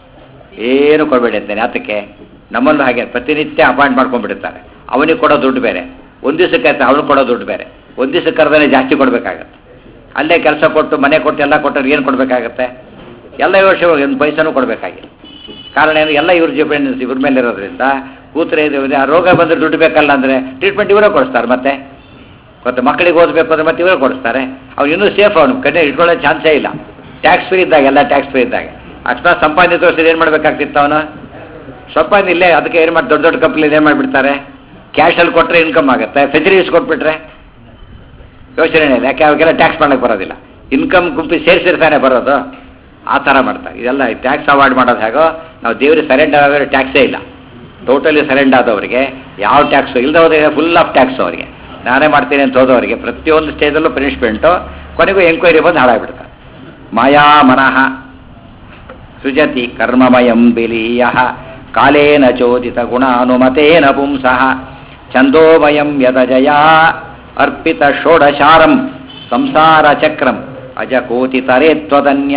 ಏನು ಕೊಡಬೇಡಿ ಅಂತಾನೆ ಅದಕ್ಕೆ ನಮ್ಮಲ್ಲೂ ಹಾಗೆ ಪ್ರತಿನಿತ್ಯ ಅಪಾಯಿಂಟ್ ಮಾಡ್ಕೊಂಡ್ಬಿಡ್ತಾರೆ ಅವನಿಗೆ ಕೊಡೋ ದುಡ್ಡು ಬೇರೆ ಒಂದು ದಿವಸಕ್ಕೆ ಆಯ್ತು ಅವನು ಕೊಡೋ ದುಡ್ಡು ಬೇರೆ ಒಂದು ದಿವಸಕ್ಕೆ ಕರೆದೇ ಜಾಸ್ತಿ ಕೊಡಬೇಕಾಗತ್ತೆ ಅಲ್ಲೇ ಕೆಲಸ ಕೊಟ್ಟು ಮನೆ ಕೊಟ್ಟು ಎಲ್ಲ ಕೊಟ್ಟರೆ ಏನು ಕೊಡಬೇಕಾಗತ್ತೆ ಎಲ್ಲ ವರ್ಷ ಒಂದು ಪೈಸನೂ ಕೊಡಬೇಕಾಗಿಲ್ಲ ಕಾರಣ ಏನು ಎಲ್ಲ ಇವ್ರ ಡಿಪೆಂಡೆನ್ಸ್ ಇವ್ರ ಮೇಲೆ ಇರೋದ್ರಿಂದ ಕೂತ್ರೆ ಇದು ಇದೆ, ಆ ರೋಗ ಬಂದರೆ ದುಡ್ಡು ಬೇಕಲ್ಲ ಅಂದರೆ ಟ್ರೀಟ್ಮೆಂಟ್ ಇವರೇ ಕೊಡಿಸ್ತಾರೆ ಮತ್ತೆ ಮತ್ತು ಮಕ್ಕಳಿಗೆ ಓದಬೇಕು ಅಂದರೆ ಮತ್ತೆ ಇವರೇ ಕೊಡಿಸ್ತಾರೆ ಅವ್ನು ಇನ್ನೂ ಸೇಫ್ ಅವನು ಕಣ್ಣೆ ಇಟ್ಕೊಳ್ಳೋ ಚಾನ್ಸೇ ಇಲ್ಲ ಟ್ಯಾಕ್ಸ್ ಫ್ರೀ ಇದ್ದಾಗ ಎಲ್ಲ ಟ್ಯಾಕ್ಸ್ ಫ್ರೀ ಇದ್ದಾಗ ಅಕಸ್ಮಾತ್ ಸಂಪಾದನೆ ತೋರಿಸಿದ್ರೆ ಏನು ಮಾಡಬೇಕಾಗ್ತಿತ್ತು ಅವನು ಸಂಪಾದನೆ ಇಲ್ಲೇ ಅದಕ್ಕೆ ಏನು ಮಾಡಿ ದೊಡ್ಡ ದೊಡ್ಡ ಕಂಪ್ನಿ ಏನು ಮಾಡಿಬಿಡ್ತಾರೆ ಕ್ಯಾಶಲ್ಲಿ ಕೊಟ್ಟರೆ ಇನ್ಕಮ್ ಆಗುತ್ತೆ ಫೆಸಿಲಿಟೀಸ್ ಕೊಟ್ಬಿಟ್ರೆ ಯೋಚನೆ ಇಲ್ಲ ಯಾಕೆ ಅವಾಗೆಲ್ಲ ಟ್ಯಾಕ್ಸ್ ಮಾಡಕ್ಕೆ ಬರೋದಿಲ್ಲ ಇನ್ಕಮ್ ಗುಂಪಿ ಸೇರಿಸಿರ್ತಾನೆ ಬರೋದು ಆ ಥರ ಮಾಡ್ತಾರೆ ಇದೆಲ್ಲ ಟ್ಯಾಕ್ಸ್ ಅವಾಯ್ಡ್ ಮಾಡೋದು ಹೇಗೋ ನಾವು ದೇವ್ರಿಗೆ ಸರೆಂಡರ್ ಆಗೋರು ಟ್ಯಾಕ್ಸೇ ಇಲ್ಲ ಟೋಟಲಿ ಸರೆಂಡರ್ ಆದವರಿಗೆ ಯಾವ ಟ್ಯಾಕ್ಸು ಇಲ್ಲದೆ ಹೋದ್ರೆ ಫುಲ್ ಆಫ್ ಟ್ಯಾಕ್ಸ್ ಅವರಿಗೆ ನಾನೇ ಮಾಡ್ತೀನಿ ಅಂತ ಹೋದವರಿಗೆ ಪ್ರತಿಯೊಂದು ಸ್ಟೇಜಲ್ಲೂ ಪನಿಷ್ಮೆಂಟು ಕೊನೆಗೂ ಎಂಕ್ವೈರಿ ಬಂದು ಹಾಳಾಗ್ಬಿಡ್ತಾರೆ ಮಾಯಾ ಮನಃ ಸೃಜತಿ ಕರ್ಮಮಯಂ ಬಿಲೀಯ ಕಾಲೇನ ಚೋದಿತ ಗುಣಾನುಮತೇನ ಪುಂಸಃ ಛಂದೋಮಯಂ ಯದಜಯ ಅರ್ಪಿತ ಷೋಡಶಾರಂ ಸಂಸಾರ ಚಕ್ರಂ ಅಜ ಕೋತಿ ತರೇತ್ವದನ್ಯ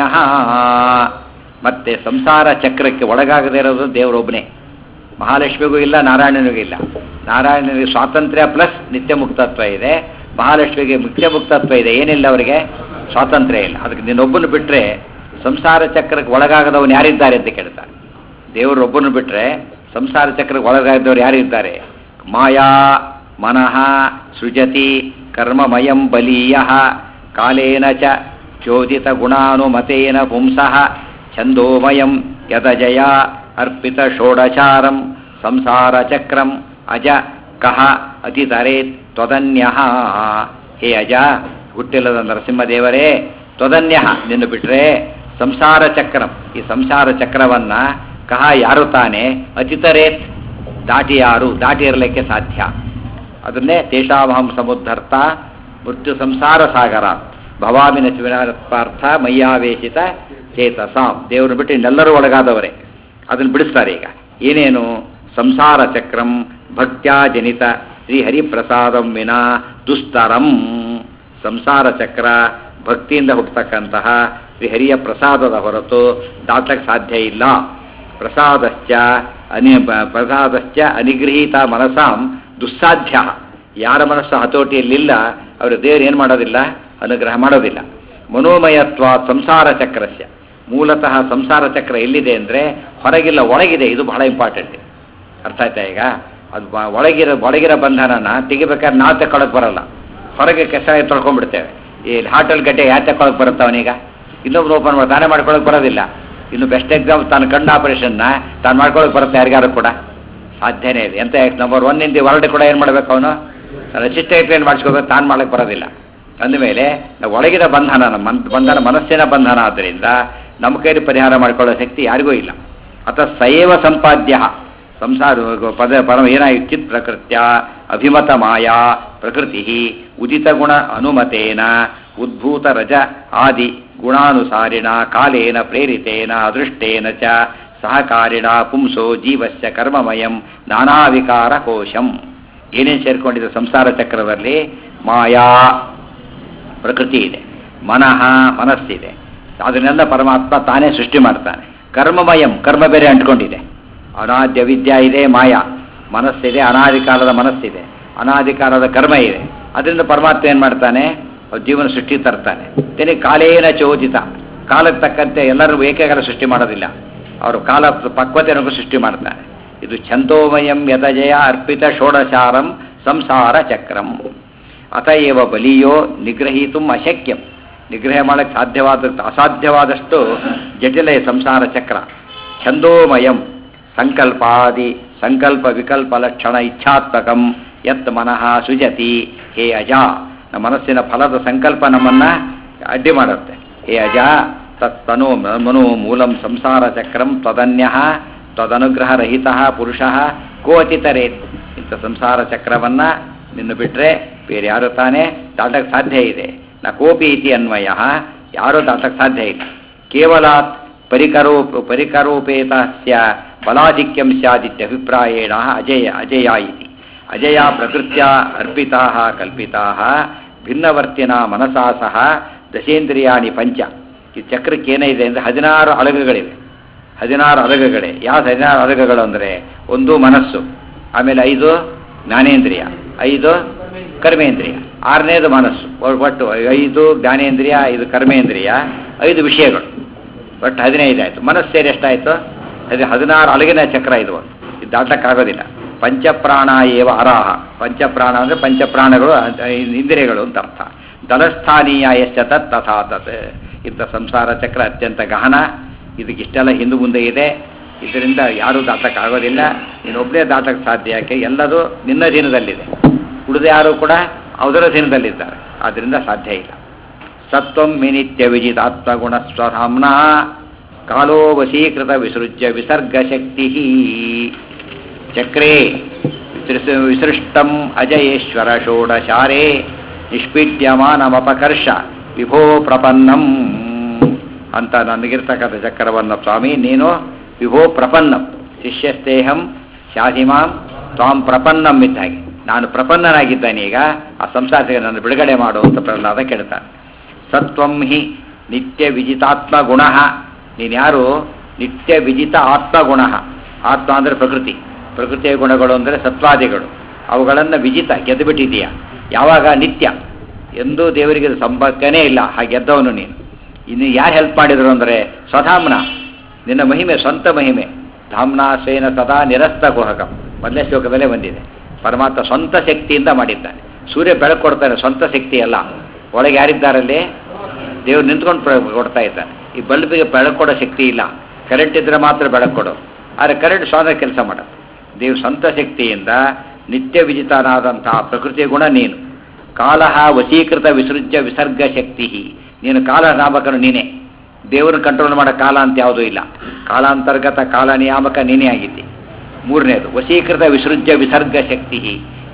ಮತ್ತೆ ಸಂಸಾರ ಚಕ್ರಕ್ಕೆ ಒಳಗಾಗದೇ ಇರೋದು ದೇವರೊಬ್ಬನೇ ಮಹಾಲಕ್ಷ್ಮಿಗೂ ಇಲ್ಲ ನಾರಾಯಣನಿಗೂ ಇಲ್ಲ ನಾರಾಯಣನಿಗೆ ಸ್ವಾತಂತ್ರ್ಯ ಪ್ಲಸ್ ನಿತ್ಯ ಮುಕ್ತತ್ವ ಇದೆ ಮಹಾಲಕ್ಷ್ಮಿಗೆ ಮುಕ್ತ ಮುಕ್ತತ್ವ ಇದೆ ಏನಿಲ್ಲ ಅವರಿಗೆ ಸ್ವಾತಂತ್ರ್ಯ ಇಲ್ಲ ಅದಕ್ಕೆ ನೀನೊಬ್ಬನು ಬಿಟ್ಟರೆ ಸಂಸಾರ ಚಕ್ರಕ್ಕೆ ಒಳಗಾಗದವನು ಯಾರಿದ್ದಾರೆ ಅಂತ ಕೇಳ್ತಾರೆ ದೇವರೊಬ್ಬನು ಬಿಟ್ಟರೆ ಸಂಸಾರ ಚಕ್ರಕ್ಕೆ ಒಳಗಾಗದವ್ರು ಯಾರಿದ್ದಾರೆ ಮಾಯಾ ಮನಃ ಸೃಜತಿ ಕರ್ಮಮಯಂ ಬಲೀಯ ಕಾಲೇನ ಚ ಚೋದಿತ ಗುಣಾನುಮತೇನ ಪುಂಸಃ ಛಂದೋಮಯಂ ಯದಜಯ ಅರ್ಪಿತ ಷೋಡಚಾರಂ ಸಂಸಾರ ಚಕ್ರಂ ಅಜ ಕಹ ಅತಿತರೇ ತ್ವದನ್ಯ ಹೇ ಅಜ ಹುಟ್ಟಿಲ್ಲದ ನರಸಿಂಹದೇವರೇ ತ್ವದನ್ಯ ನಿನ್ನು ಬಿಟ್ರೆ ಸಂಸಾರ ಚಕ್ರಂ ಈ ಸಂಸಾರ ಚಕ್ರವನ್ನ ಕಹ ಯಾರು ತಾನೆ ಅತಿತರೇ ದಾಟಿ ಯಾರು ದಾಟಿ ಇರಲಿಕ್ಕೆ ಸಾಧ್ಯ ಅದನ್ನೇ ತೇಷಾಮಹಂ ಸಮುದ್ಧರ್ತ ಮೃತ್ಯು ಸಂಸಾರ ಸಾಗರ ಭವಾಮಿನ ಪಾರ್ಥ ಮಯ್ಯಾವೇಶಿತ ಚೇತಸಾಂ ದೇವರು ಬಿಟ್ಟು ಇನ್ನೆಲ್ಲರೂ ಒಳಗಾದವರೇ ಅದನ್ನು ಬಿಡಿಸ್ತಾರೆ ಈಗ ಏನೇನು ಸಂಸಾರ ಚಕ್ರಂ ಭಕ್ತ್ಯಾ ಜನಿತ ಶ್ರೀ ಹರಿಪ್ರಸಾದಂ ವಿನಾ ದುಸ್ತರಂ ಸಂಸಾರ ಚಕ್ರ ಭಕ್ತಿಯಿಂದ ಹುಟ್ಟತಕ್ಕಂತಹ ಶ್ರೀ ಹರಿಯ ಪ್ರಸಾದದ ಹೊರತು ದಾಟಕ್ಕೆ ಸಾಧ್ಯ ಇಲ್ಲ ಪ್ರಸಾದಶ್ಚ ಅನಿ ಬ- ಪ್ರಸಾದಶ್ಚ ಅನಿಗೃಹೀತ ಮನಸಾಂ ದುಸ್ಸಾಧ್ಯ ಯಾರ ಮನಸ್ಸು ಹತೋಟಿಯಲ್ಲಿಲ್ಲ ಅವರು ದೇವರು ಏನು ಮಾಡೋದಿಲ್ಲ ಅನುಗ್ರಹ ಮಾಡೋದಿಲ್ಲ ಮನೋಮಯತ್ವ ಸಂಸಾರ ಚಕ್ರಸ್ಯ ಮೂಲತಃ ಸಂಸಾರ ಚಕ್ರ ಎಲ್ಲಿದೆ ಅಂದರೆ ಹೊರಗಿಲ್ಲ ಒಳಗಿದೆ ಇದು ಬಹಳ ಇಂಪಾರ್ಟೆಂಟ್ ಅರ್ಥ ಆಯ್ತಾ ಈಗ ಅದು ಬ- ಒಳಗಿರೋ ಒಳಗಿರೋ ಬಂಧನನ ತೆಗಿಬೇಕಾದ್ರೆ ನಾವು ತಗೊಳಕ್ ಬರಲ್ಲ ಹೊರಗೆ ಕೆಸ ತೊಳ್ಕೊಂಡ್ಬಿಡ್ತೇವೆ ಈ ಹಾಟಲ್ ಗಡ್ಡೆ ಯಾಕೆ ತಗೊಳಕ್ ಬರುತ್ತೆ ಅವನೀಗ ಇನ್ನೊಬ್ರು ಓಪನ್ ಮಾಡಿ ತಾನೇ ಮಾಡ್ಕೊಳಕ್ ಬರೋದಿಲ್ಲ ಇನ್ನು ಬೆಸ್ಟ್ ಎಕ್ಸಾಮ್ ತಾನು ಕಣ್ಣು ಆಪರೇಷನ್ನ ತಾನು ಮಾಡ್ಕೊಳಕ್ ಬರುತ್ತೆ ಯಾರಿಗಾರು ಕೂಡ ಸಾಧ್ಯನೇ ಇದೆ ಎಂತ ನಂಬರ್ ಒನ್ ಇಂದ ಹೊರಡೆ ಕೂಡ ಏನು ಮಾಡ್ಬೇಕು ಅವನು ರೆಜಿಸ್ಟ್ರೇಟ್ ಏನು ಮಾಡಿಸ್ಕೋಬೇಕು ತಾನು ಮಾಡಕ್ಕೆ ಬರೋದಿಲ್ಲ ಅಂದಮೇಲೆ ನಾವು ಒಳಗಿನ ಬಂಧನ ನಮ್ಮ ಮನ್- ಬಂಧನ ಮನಸ್ಸಿನ ಬಂಧನ ಆದ್ದರಿಂದ ನಮ್ಮ ಕೈಲಿ ಪರಿಹಾರ ಮಾಡಿಕೊಳ್ಳೋ ಶಕ್ತಿ ಯಾರಿಗೂ ಇಲ್ಲ ಅಥ ಸಯೇವ ಸಂಪಾದ್ಯ ಸಂಸಾರ ಪದ ಪರಮ ಏನಾಗಿ ಚಿತ್ ಪ್ರಕೃತ್ಯ ಅಭಿಮತ ಮಾಯಾ ಪ್ರಕೃತಿ ಉದಿತ ಗುಣ ಅನುಮತೇನ ಉದ್ಭೂತ ರಜ ಆದಿ ಗುಣಾನುಸಾರಿಣ ಕಾಲೇನ ಪ್ರೇರಿತೇನ ಅದೃಷ್ಟೇನ ಚ ಸಹಕಾರಿಣ ಪುಂಸೋ ಜೀವಸ್ಯ ಕರ್ಮಮಯಂ ನಾನಾ ವಿಕಾರ ಕೋಶಂ ಏನೇನು ಸೇರ್ಕೊಂಡಿದೆ ಸಂಸಾರ ಚಕ್ರದಲ್ಲಿ ಮಾಯಾ ಪ್ರಕೃತಿ ಇದೆ ಮನಃ ಮನಸ್ಸಿದೆ ಅದನ್ನೆಲ್ಲ ಪರಮಾತ್ಮ ತಾನೇ ಸೃಷ್ಟಿ ಮಾಡ್ತಾನೆ ಕರ್ಮಮಯಂ ಕರ್ಮ ಬೇರೆ ಅಂಟ್ಕೊಂಡಿದೆ ಅನಾದ್ಯ ವಿದ್ಯಾ ಇದೆ ಮಾಯಾ ಮನಸ್ಸಿದೆ ಅನಾದಿ ಕಾಲದ ಮನಸ್ಸಿದೆ ಅನಾದಿ ಕಾಲದ ಕರ್ಮ ಇದೆ ಅದರಿಂದ ಪರಮಾತ್ಮ ಏನು ಮಾಡ್ತಾನೆ ಅವ್ರ ಜೀವನ ಸೃಷ್ಟಿ ತರ್ತಾನೆ ತೆನೆ ಕಾಲೇನ ಚೋದಿತ ಕಾಲಕ್ಕೆ ತಕ್ಕಂತೆ ಎಲ್ಲರೂ ಏಕಕಾಲ ಸೃಷ್ಟಿ ಮಾಡೋದಿಲ್ಲ ಅವರು ಕಾಲ ಪಕ್ವತೆಯನ್ನು ಸೃಷ್ಟಿ ಮಾಡ್ತಾನೆ ಇದು ಛಂದೋಮಯಂ ಯತಜಯ ಅರ್ಪಿತ ಷೋಡಶಾರಂ ಸಂಸಾರ ಚಕ್ರಂ ಅತಏವ ಬಲಿಯೋ ನಿಗ್ರಹೀತು ಅಶಕ್ಯಂ ನಿಗ್ರಹ ಮಾಡಕ್ಕೆ ಸಾಧ್ಯವಾದ ಅಸಾಧ್ಯವಾದಷ್ಟು ಜಟಿಲ ಈ ಸಂಸಾರ ಚಕ್ರ ಛಂದೋಮಯಂ ಸಂಕಲ್ಪಾದಿ ಸಂಕಲ್ಪ ವಿಕಲ್ಪ ಲಕ್ಷಣ ಇಚ್ಛಾತ್ಮಕಂ ಯತ್ ಮನಃ ಸುಜತಿ ಹೇ ಅಜ ನಮ್ಮ ಮನಸ್ಸಿನ ಫಲದ ಸಂಕಲ್ಪ ನಮ್ಮನ್ನ ಅಡ್ಡಿ ಮಾಡುತ್ತೆ ಹೇ ಅಜ ತತ್ತನು ಮನು ಮೂಲಂ ಸಂಸಾರ ಚಕ್ರಂ ತ್ವದನ್ಯ ತ್ವದನುಗ್ರಹರಹಿತ ಪುರುಷ ಕೋಚಿತರೇತ್ ಇಂಥ ಸಂಸಾರ ಚಕ್ರವನ್ನ ನಿನ್ನ ಬಿಟ್ರೆ ಬೇರೆ ಯಾರು ತಾನೇ ದಾಟಕ್ಕೆ ಸಾಧ್ಯ ಇದೆ ನ ಕೋಪಿ ಇತಿ ಅನ್ವಯ ಯಾರೂ ದಾಟಕ್ಕೆ ಸಾಧ್ಯ ಇಲ್ಲ ಕೇವಲಾತ್ ಪರಿಕರೋ ಪರಿಕರೋಪೇತಸ್ಯ ಬಲಾಧಿಕ್ಯಂ ಸ್ಯಾದಿತ್ಯಭಿಪ್ರಾಯೇಣ ಅಜಯ ಅಜಯ ಇತಿ ಅಜಯ ಪ್ರಕೃತ್ಯ ಅರ್ಪಿತಾ ಕಲ್ಪಿತಾ ಭಿನ್ನವರ್ತಿನ ಮನಸಾ ಸಹ ದಶೇಂದ್ರಿಯಾಣಿ ಪಂಚ ಈ ಚಕ್ರಕ್ಕೆ ಏನಿದೆ ಅಂದರೆ ಹದಿನಾರು ಅಲಗುಗಳಿವೆ ಹದಿನಾರು ಅಲಗುಗಳೇ ಯಾವ ಹದಿನಾರು ಅಲಗುಗಳು ಅಂದರೆ ಒಂದು ಮನಸ್ಸು ಆಮೇಲೆ ಐದು ಜ್ಞಾನೇಂದ್ರಿಯ ಐದು ಕರ್ಮೇಂದ್ರಿಯ ಆರನೇದು ಮನಸ್ಸು ಒ- ಒಟ್ಟು ಐದು ಜ್ಞಾನೇಂದ್ರಿಯ ಐದು ಕರ್ಮೇಂದ್ರಿಯ ಐದು ವಿಷಯಗಳು ಒಟ್ಟು ಹದಿನೈದು ಆಯಿತು ಮನಸ್ಸು ಸೇರಿ ಎಷ್ಟಾಯಿತು ಅದು ಹದಿನಾರು ಅಲಗಿನ ಚಕ್ರ ಇದು ಒಂದು ಇದು ದಾಟಕ್ಕಾಗೋದಿಲ್ಲ ಪಂಚಪ್ರಾಣ ಏವ ಅರಾಹ ಪಂಚಪ್ರಾಣ ಅಂದರೆ ಪಂಚಪ್ರಾಣಗಳು ಅ- ಇಂದ್ರಿಯಗಳು ಅಂತ ಅರ್ಥ ದಲಸ್ಥಾನೀಯ ಎಷ್ಟ ತತ್ ತಥಾ ತತ್ ಇಂಥ ಸಂಸಾರ ಚಕ್ರ ಅತ್ಯಂತ ಗಹನ ಇದಕ್ಕಿಷ್ಟೆಲ್ಲ ಹಿಂದು ಮುಂದೆ ಇದೆ ಇದರಿಂದ ಯಾರೂ ದಾಟಕ್ಕಾಗೋದಿಲ್ಲ ನೀನೊಬ್ಬನೇ ದಾಟಕ್ಕೆ ಸಾಧ್ಯ ಯಾಕೆ ಎಲ್ಲದೂ ನಿನ್ನ ದಿನದಲ್ಲಿದೆ ಉಳಿದ ಯಾರು ಕೂಡ ಅವರ ದಿನದಲ್ಲಿದ್ದಾರೆ ಆದ್ದರಿಂದ ಸಾಧ್ಯ ಇಲ್ಲ ಸತ್ವಂ ಮಿನಿತ್ಯ ವಿಜಿತಾತ್ಮಗುಣ ಸ್ವಧಾಮ್ನ ಕಾಲೋ ವಶೀಕೃತ ವಿಸೃಜ್ಯ ವಿಸರ್ಗ ಶಕ್ತಿ ಚಕ್ರೇ ವಿಸೃ- ವಿಸೃಷ್ಟಂ ಅಜಯೇಶ್ವರ ಷೋಡಶಾರೇ ನಿಷ್ಪೀಡ್ಯಮಾನಮಪಕರ್ಷ ವಿಭೋ ಪ್ರಪನ್ನಂ ಅಂತ ನನಗಿರ್ತಕ್ಕಂಥ ಚಕ್ರವನ್ನು ಸ್ವಾಮಿ ನೀನು ವಿಭೋ ಪ್ರಪನ್ನಂ ಶಿಷ್ಯಸ್ತೇಹಂ ಶಾಧಿಮಾಂ ತ್ವಾಂ ಪ್ರಪನ್ನಂ ಇದ್ದ ಹಾಗೆ ನಾನು ಪ್ರಪನ್ನನಾಗಿದ್ದಾನೆ ಈಗ ಆ ಸಂಸಾರಕ್ಕೆ ನನ್ನ ಬಿಡುಗಡೆ ಮಾಡು ಅಂತ ಪ್ರಹ್ಲಾದ ಕೇಳ್ತಾನೆ ಸತ್ವಂ ಹಿ ನಿತ್ಯ ವಿಜಿತಾತ್ಮ ಗುಣ ನೀನು ಯಾರು ನಿತ್ಯ ವಿಜಿತ ಆತ್ಮಗುಣ ಆತ್ಮ ಅಂದರೆ ಪ್ರಕೃತಿ ಪ್ರಕೃತಿಯ ಗುಣಗಳು ಅಂದರೆ ಸತ್ವಾದಿಗಳು ಅವುಗಳನ್ನು ವಿಜಿತ ಗೆದ್ದು ಬಿಟ್ಟಿದೀಯ ಯಾವಾಗ ನಿತ್ಯ ಎಂದೂ ದೇವರಿಗೆ ಅದು ಸಂಪರ್ಕನೇ ಇಲ್ಲ ಹಾಗೆ ಗೆದ್ದವನು ನೀನು ಇನ್ನು ಯಾರು ಹೆಲ್ಪ್ ಮಾಡಿದ್ರು ಅಂದರೆ ಸ್ವಧಾಮ್ನ ನಿನ್ನ ಮಹಿಮೆ ಸ್ವಂತ ಮಹಿಮೆ ಧಾಮ್ನಾ ಸ್ವೇನ ಸದಾ ನಿರಸ್ತ ಕುಹಕಂ ಮೊದಲನೇ ಶ್ಲೋಕದಲ್ಲೇ ಬಂದಿದೆ ಪರಮಾತ್ಮ ಸ್ವಂತ ಶಕ್ತಿಯಿಂದ ಮಾಡಿದ್ದಾನೆ ಸೂರ್ಯ ಬೆಳಕು ಕೊಡ್ತಾನೆ ಸ್ವಂತ ಶಕ್ತಿ ಅಲ್ಲ ಒಳಗೆ ಯಾರಿದ್ದಾರಲ್ಲಿ ದೇವ್ರು ನಿಂತ್ಕೊಂಡು ಪ್ರ- ಕೊಡ್ತಾ ಇದ್ದಾನೆ ಈ ಬಲ್ಬಿಗೆ ಬೆಳಕು ಕೊಡೋ ಶಕ್ತಿ ಇಲ್ಲ ಕರೆಂಟ್ ಇದ್ರೆ ಮಾತ್ರ ಬೆಳಕು ಕೊಡು ಆದರೆ ಕರೆಂಟ್ ಸ್ವಂತ ಕೆಲಸ ಮಾಡೋದು ದೇವ್ರ ಸ್ವಂತ ಶಕ್ತಿಯಿಂದ ನಿತ್ಯ ವಿಜಿತನಾದಂತಹ ಪ್ರಕೃತಿ ಗುಣ ನೀನು ಕಾಲಹ ವಶೀಕೃತ ವಿಸೃಜ್ಯ ವಿಸರ್ಗ ಶಕ್ತಿ ನೀನು ಕಾಲ ನಾಮಕನು ನೀನೇ ದೇವರನ್ನ ಕಂಟ್ರೋಲ್ ಮಾಡೋ ಕಾಲ ಅಂತ ಯಾವುದೂ ಇಲ್ಲ ಕಾಲಾಂತರ್ಗತ ಕಾಲ ನಿಯಾಮಕ ನೀನೇ ಆಗಿದ್ದಿ ಮೂರನೇದು ವಶೀಕೃತ ವಿಸೃಜ್ಯ ವಿಸರ್ಗ ಶಕ್ತಿ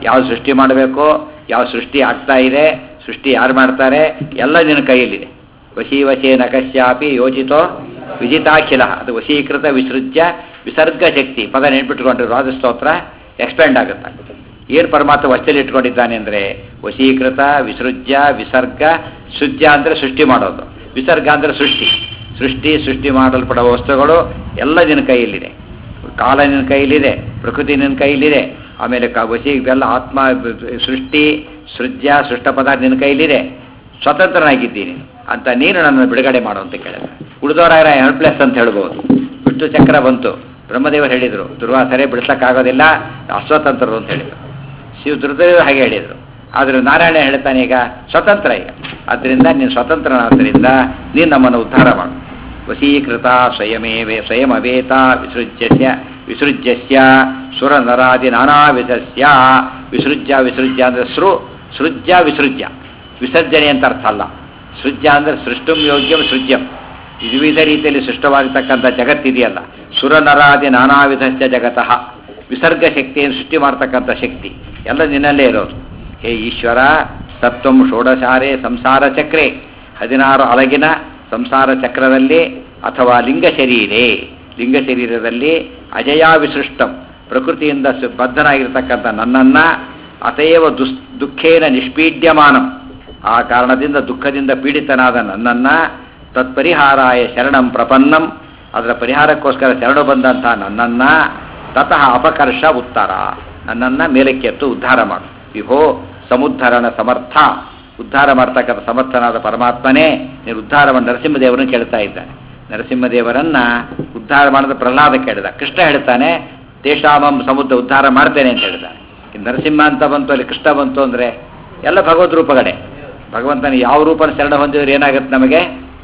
ಯಾವ ಸೃಷ್ಟಿ ಮಾಡಬೇಕು ಯಾವ ಸೃಷ್ಟಿ ಆಗ್ತಾ ಇದೆ ಸೃಷ್ಟಿ ಯಾರು ಮಾಡ್ತಾರೆ ಎಲ್ಲ ನಿನ್ನ ಕೈಯಲ್ಲಿದೆ ವಶೀ ವಶೇನ ಕಶ್ಯಾಪಿ ಯೋಜಿತೋ ವಿಜಿತಾಖಿಲ ಅದು ವಶೀಕೃತ ವಿಸೃಜ್ಯ ವಿಸರ್ಗ ಶಕ್ತಿ ಪದ ನೆನ್ಪಿಟ್ಕೊಂಡ್ರೆ ರಾಜ ಸ್ತೋತ್ರ ಎಕ್ಸ್ಪ್ಯಾಂಡ್ ಆಗುತ್ತೆ ಏನು ಪರಮಾತ್ಮ ವಸ್ತಲ್ಲಿ ಇಟ್ಕೊಂಡಿದ್ದಾನೆ ಅಂದರೆ ವಶೀಕೃತ ವಿಸೃಜ್ಯ ವಿಸರ್ಗ ಸೃಜ್ಯ ಅಂದರೆ ಸೃಷ್ಟಿ ಮಾಡೋದು ವಿಸರ್ಗ ಅಂದರೆ ಸೃಷ್ಟಿ ಸೃಷ್ಟಿ ಸೃಷ್ಟಿ ಮಾಡಲ್ಪಡುವ ವಸ್ತುಗಳು ಎಲ್ಲ ನಿನ್ನ ಕೈಯಲ್ಲಿದೆ ಕಾಲ ನಿನ್ನ ಕೈಯಲ್ಲಿದೆ ಪ್ರಕೃತಿ ನಿನ್ನ ಕೈಯಲ್ಲಿದೆ ಆಮೇಲೆ ಕ ವಶಿ ಇವೆಲ್ಲ ಆತ್ಮ ಸೃಷ್ಟಿ ಸೃಜ್ಯ ಸೃಷ್ಟ ಪದಾರ್ಥ ನಿನ್ನ ಕೈಯಲ್ಲಿದೆ ಸ್ವತಂತ್ರನಾಗಿದ್ದೀನಿ ಅಂತ ನೀನು ನನ್ನನ್ನು ಬಿಡುಗಡೆ ಮಾಡು ಅಂತ ಕೇಳಿದ ಉಳಿದವರಾಗ ಹೆಲ್ಪ್ಲೆಸ್ ಅಂತ ಹೇಳ್ಬೋದು ವಿಷ್ಣು ಚಕ್ರ ಬಂತು ಬ್ರಹ್ಮದೇವರು ಹೇಳಿದರು ದುರ್ವಾಸರೆ ಬಿಡಿಸೋಕ್ಕಾಗೋದಿಲ್ಲ ಅಸ್ವತಂತ್ರರು ಅಂತ ಹೇಳಿದರು ಶಿವ ದುರ್ದೇವರು ಹಾಗೆ ಹೇಳಿದರು ಆದರೆ ನಾರಾಯಣ ಹೇಳ್ತಾನೆ ಈಗ ಸ್ವತಂತ್ರ ಈಗ ಆದ್ದರಿಂದ ನೀನು ಸ್ವತಂತ್ರನಾದ್ದರಿಂದ ನೀನು ನಮ್ಮನ್ನು ಉದ್ಧಾರ ಮಾಡು ವಶೀಕೃತ ಸ್ವಯಮೇವೇ ಸ್ವಯಮವೇತ ವಿಸೃಜ್ಯಸ್ಯ ವಿಸೃಜ್ಯಸ್ಯ ಸುರ ನರಾದಿ ನಾನಾವಿಧಸ್ಯ ವಿಸೃಜ್ಯ ವಿಸೃಜ್ಯ ಅಂದರೆ ಸೃ ಸೃಜ್ಯ ವಿಸೃಜ್ಯ ವಿಸರ್ಜನೆ ಅಂತ ಅರ್ಥ ಅಲ್ಲ ಸೃಜ್ಯ ಅಂದರೆ ಸೃಷ್ಟುಂ ಯೋಗ್ಯಂ ಸೃಜ್ಯಂ ವಿವಿಧ ರೀತಿಯಲ್ಲಿ ಸೃಷ್ಟವಾಗಿರ್ತಕ್ಕಂಥ ಜಗತ್ತಿದೆಯಲ್ಲ ಸುರ ನರಾದಿ ನಾನಾವಿಧಸ್ಯ ಜಗತಃ ವಿಸರ್ಗ ಶಕ್ತಿಯನ್ನು ಸೃಷ್ಟಿ ಮಾಡ್ತಕ್ಕಂಥ ಶಕ್ತಿ ಎಲ್ಲ ನಿನ್ನಲ್ಲೇ ಇರೋದು ಹೇ ಈಶ್ವರ ಸತ್ವಂ ಷೋಡಶಾರೆ ಸಂಸಾರ ಚಕ್ರೆ ಹದಿನಾರು ಅಲಗಿನ ಸಂಸಾರ ಚಕ್ರದಲ್ಲಿ ಅಥವಾ ಲಿಂಗ ಶರೀರೇ ಲಿಂಗ ಶರೀರದಲ್ಲಿ ಅಜಯ ವಿಸೃಷ್ಟಂ ಪ್ರಕೃತಿಯಿಂದ ಸು- ಬದ್ಧನಾಗಿರ್ತಕ್ಕಂಥ ನನ್ನನ್ನು ಅತೇವ ದುಸ್ ದುಃಖೇನ ನಿಷ್ಪೀಡ್ಯಮಾನಂ ಆ ಕಾರಣದಿಂದ ದುಃಖದಿಂದ ಪೀಡಿತನಾದ ನನ್ನನ್ನು ತತ್ಪರಿಹಾರಾಯ ಶರಣಂ ಪ್ರಪನ್ನಂ ಅದರ ಪರಿಹಾರಕ್ಕೋಸ್ಕರ ಶರಣು ಬಂದಂಥ ನನ್ನನ್ನು ತತಃ ಅಪಕರ್ಷ ಉತ್ತರ ನನ್ನನ್ನು ಮೇಲಕ್ಕೆತ್ತು ಉದ್ಧಾರ ಮಾಡು ವಿಭೋ ಸಮುದ್ಧರಣ ಸಮರ್ಥ ಉದ್ಧಾರ ಮಾಡ್ತಕ್ಕಂಥ ಸಮರ್ಥನಾದ ಪರಮಾತ್ಮನೇ ನೀನು ಉದ್ಧಾರ ಮಾಡಿ ನರಸಿಂಹದೇವರನ್ನು ಕೇಳ್ತಾ ಇದ್ದಾನೆ ನರಸಿಂಹದೇವರನ್ನ ಉದ್ಧಾರ ಮಾಡಿದ ಪ್ರಹ್ಲಾದ ಕೇಳಿದ ಕೃಷ್ಣ ಹೇಳ್ತಾನೆ ತೇಷಾಮಂ ಸಮುದ್ರ ಉದ್ಧಾರ ಮಾಡ್ತೇನೆ ಅಂತ ಹೇಳಿದ ಈ ನರಸಿಂಹ ಅಂತ ಬಂತು ಅಲ್ಲಿ ಕೃಷ್ಣ ಬಂತು ಅಂದರೆ ಎಲ್ಲ ಭಗವದ್ ರೂಪಗಳೇ ಭಗವಂತನ ಯಾವ ರೂಪನ ಶರಣ ಹೊಂದಿದ್ರೆ ಏನಾಗುತ್ತೆ ನಮಗೆ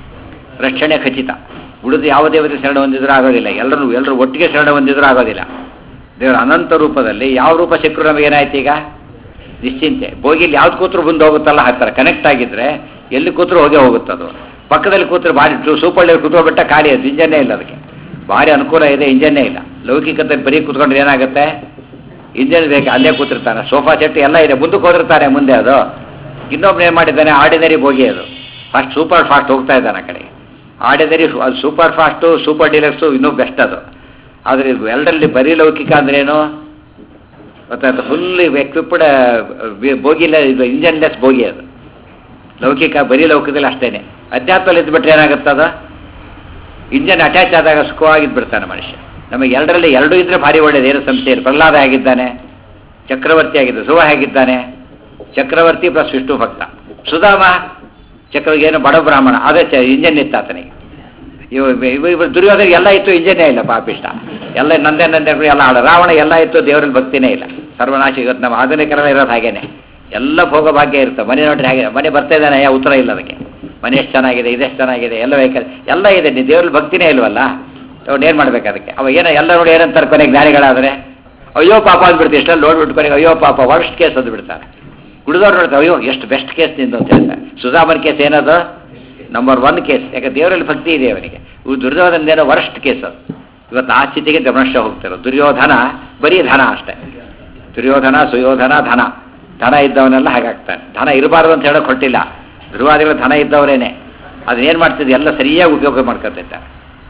ರಕ್ಷಣೆ ಖಚಿತ ಉಳಿದು ಯಾವ ದೇವತೆ ಶರಣ ಹೊಂದಿದ್ರೂ ಆಗೋದಿಲ್ಲ ಎಲ್ಲರೂ ಎಲ್ಲರೂ ಒಟ್ಟಿಗೆ ಶರಣ ಹೊಂದಿದ್ರೂ ಆಗೋದಿಲ್ಲ ದೇವರ ಅನಂತ ರೂಪದಲ್ಲಿ ಯಾವ ರೂಪ ಸಿಕ್ಕರು ನಮಗೆ ಏನಾಯ್ತು ಈಗ ನಿಶ್ಚಿಂತೆ ಬೋಗಿಲಿ ಯಾವ್ದು ಕೂತ್ರು ಮುಂದೆ ಹೋಗುತ್ತಲ್ಲ ಹಾಕ್ತಾರೆ ಕನೆಕ್ಟ್ ಆಗಿದ್ರೆ ಎಲ್ಲಿ ಕೂತ್ರು ಹೋಗೇ ಹೋಗುತ್ತದು ಪಕ್ಕದಲ್ಲಿ ಕೂತ್ರೆ ಭಾರಿ ಸೂಪಳ್ಳಿ ಕೂತ್ಕೊಬಿಟ್ಟ ಖಾಲಿ ಅದು ಇಂಜನ್ನೇ ಇಲ್ಲ ಅದಕ್ಕೆ ಭಾರಿ ಅನುಕೂಲ ಇದೆ ಇಂಜನ್ನೇ ಇಲ್ಲ ಲೌಕಿಕತೆ ಬರೀ ಕೂತ್ಕೊಂಡ್ರೆ ಏನಾಗುತ್ತೆ ಇಂಜನ್ ಬೇಕು ಅಲ್ಲೇ ಕೂತಿರ್ತಾನೆ ಸೋಫಾ ಸೆಟ್ ಎಲ್ಲ ಇದೆ ಮುಂದಕ್ಕೆ ಹೋದಿರ್ತಾನೆ ಮುಂದೆ ಅದು ಇನ್ನೊಬ್ನು ಏನು ಮಾಡಿದ್ದಾನೆ ಆರ್ಡಿನರಿ ಬೋಗಿ ಅದು ಫಾಸ್ಟ್ ಸೂಪರ್ ಫಾಸ್ಟ್ ಹೋಗ್ತಾ ಇದ್ದಾನೆ ಆ ಕಡೆ ಆರ್ಡಿನರಿ ಅದು ಸೂಪರ್ ಫಾಸ್ಟು ಸೂಪರ್ ಡೀಲಕ್ಸು ಇನ್ನೂ ಬೆಸ್ಟ್ ಅದು ಆದರೆ ಎಲ್ಲರಲ್ಲಿ ಬರೀ ಲೌಕಿಕ ಅಂದ್ರೇನು ಗೊತ್ತಾಯ್ತು ಫುಲ್ ಎಕ್ವಿಪ್ಡ್ ಬೋಗಿಲ್ಲ ಇದು ಇಂಜನ್ಲೆಸ್ ಬೋಗಿ ಅದು ಲೌಕಿಕ ಬರೀ ಲೌಕಿಕದಲ್ಲಿ ಅಷ್ಟೇನೆ ಅಧ್ಯಾತ್ಮದಲ್ಲಿ ಇದ್ಬಿಟ್ರೆ ಏನಾಗುತ್ತೆ ಅದು ಇಂಜನ್ ಅಟ್ಯಾಚ್ ಆದಾಗ ಸುಖವಾಗಿದ್ದು ಬಿಡ್ತಾನೆ ಮನುಷ್ಯ ನಮಗೆ ಎರಡರಲ್ಲಿ ಎರಡೂ ಇದ್ರೆ ಭಾರಿ ಒಳ್ಳೇದು ಏನು ಸಂಶಯ ಇಲ್ಲ ಪ್ರಹ್ಲಾದ ಆಗಿದ್ದಾನೆ ಚಕ್ರವರ್ತಿ ಆಗಿದ್ದ ಸುವ ಹೇಗಿದ್ದಾನೆ ಚಕ್ರವರ್ತಿ ಪ್ಲಸ್ ವಿಷ್ಣು ಭಕ್ತ ಸುಧಾಮ ಚಕ್ರ ಏನು ಬಡ ಬ್ರಾಹ್ಮಣ ಅದೇ ಚ ಇಂಜನ್ ಇತ್ತು ಆತನಿಗೆ ಇವ ಇವ ಇವ ದುರ್ಯೋಧನ ಎಲ್ಲ ಇತ್ತು ಇಂಜನ್ನೇ ಇಲ್ಲ ಪಾಪಿಷ್ಟ ಎಲ್ಲ ನಂದೇ ನಂದೇ ಅಂದ್ಬಿಟ್ಟು ಎಲ್ಲ ಹಾಳು ರಾವಣ ಎಲ್ಲ ಇತ್ತು ದೇವರಲ್ಲಿ ಭಕ್ತಿನೇ ಇಲ್ಲ ಸರ್ವನಾಶ ಇವತ್ತು ನಮ್ಮ ಆಧುನಿಕರೆಲ್ಲ ಇರೋದು ಹಾಗೇನೆ ಎಲ್ಲ ಭೋಗ ಭಾಗ್ಯ ಇರುತ್ತೆ ಮನೆ ನೋಡ್ರಿ ಹಾಗೆ ಮನೆ ಬರ್ತಾ ಇದ್ದಾನೆ ಯಾವ ಉತ್ತರ ಇಲ್ಲ ಅದಕ್ಕೆ ಮನೆ ಎಷ್ಟು ಚೆನ್ನಾಗಿದೆ ಇದೆಷ್ಟು ಚೆನ್ನಾಗಿದೆ ಎಲ್ಲ ವೆಹಿಕಲ್ ಎಲ್ಲ ಇದೆ ನೀವು ದೇವ್ರಲ್ಲಿ ಭಕ್ತಿನೇ ಇಲ್ವಲ್ಲ ಅವ್ನು ಏನು ಮಾಡ್ಬೇಕು ಅದಕ್ಕೆ ಅವ ಏನೋ ಎಲ್ಲ ನೋಡಿ ಏನಂತಾರೆ ಕೊನೆಗೆ ಜ್ಞಾನಿಗಳಾದರೆ ಅಯ್ಯೋ ಪಾಪ ಅಂದ್ಬಿಡ್ತೀವಿ ಇಷ್ಟೆಲ್ಲ ನೋಡ್ಬಿಟ್ಟು ಕೊನೆಗೆ ಅಯ್ಯೋ ಪಾಪ ವರ್ಸ್ಟ್ ಕೇಸ್ ಅಂದು ಬಿಡ್ತಾರೆ ಹುಡುಗರು ನೋಡ್ತಾರೆ ಅಯ್ಯೋ ಎಷ್ಟು ಬೆಸ್ಟ್ ಕೇಸ್ ನಿಂದು ಅಂತ ಹೇಳ್ತಾರೆ ಸುಧಾಮನ್ ಕೇಸ್ ಏನದು ನಂಬರ್ ಒನ್ ಕೇಸ್ ಯಾಕೆ ದೇವರಲ್ಲಿ ಭಕ್ತಿ ಇದೆ ಅವನಿಗೆ ಇವು ದುರ್ಯೋಧನದೇನೋ ವರ್ಸ್ಟ್ ಕೇಸ್ ಅದು ಇವತ್ತು ಆ ಸ್ಥಿತಿಗೆ ಗಮನಶ ಹೋಗ್ತಿರೋ ದುರ್ಯೋಧನ ಬರೀ ಧನ ಅಷ್ಟೇ ದುರ್ಯೋಧನ ಸುಯೋಧನ ಧನ ಧನ ಇದ್ದವನೆಲ್ಲ ಹಾಗಾಗ್ತಾನೆ ಧನ ಇರಬಾರ್ದು ಅಂತ ಹೇಳೋಕೆ ಹೊಟ್ಟಿಲ್ಲ ಧ್ರುವಾದಿಗಳು ಧನ ಇದ್ದವರೇನೆ ಅದನ್ನೇನು ಮಾಡ್ತಿದ್ದೆ ಎಲ್ಲ ಸರಿಯಾಗಿ ಉಪಯೋಗ ಮಾಡ್ಕೊತಿದ್ದಾರೆ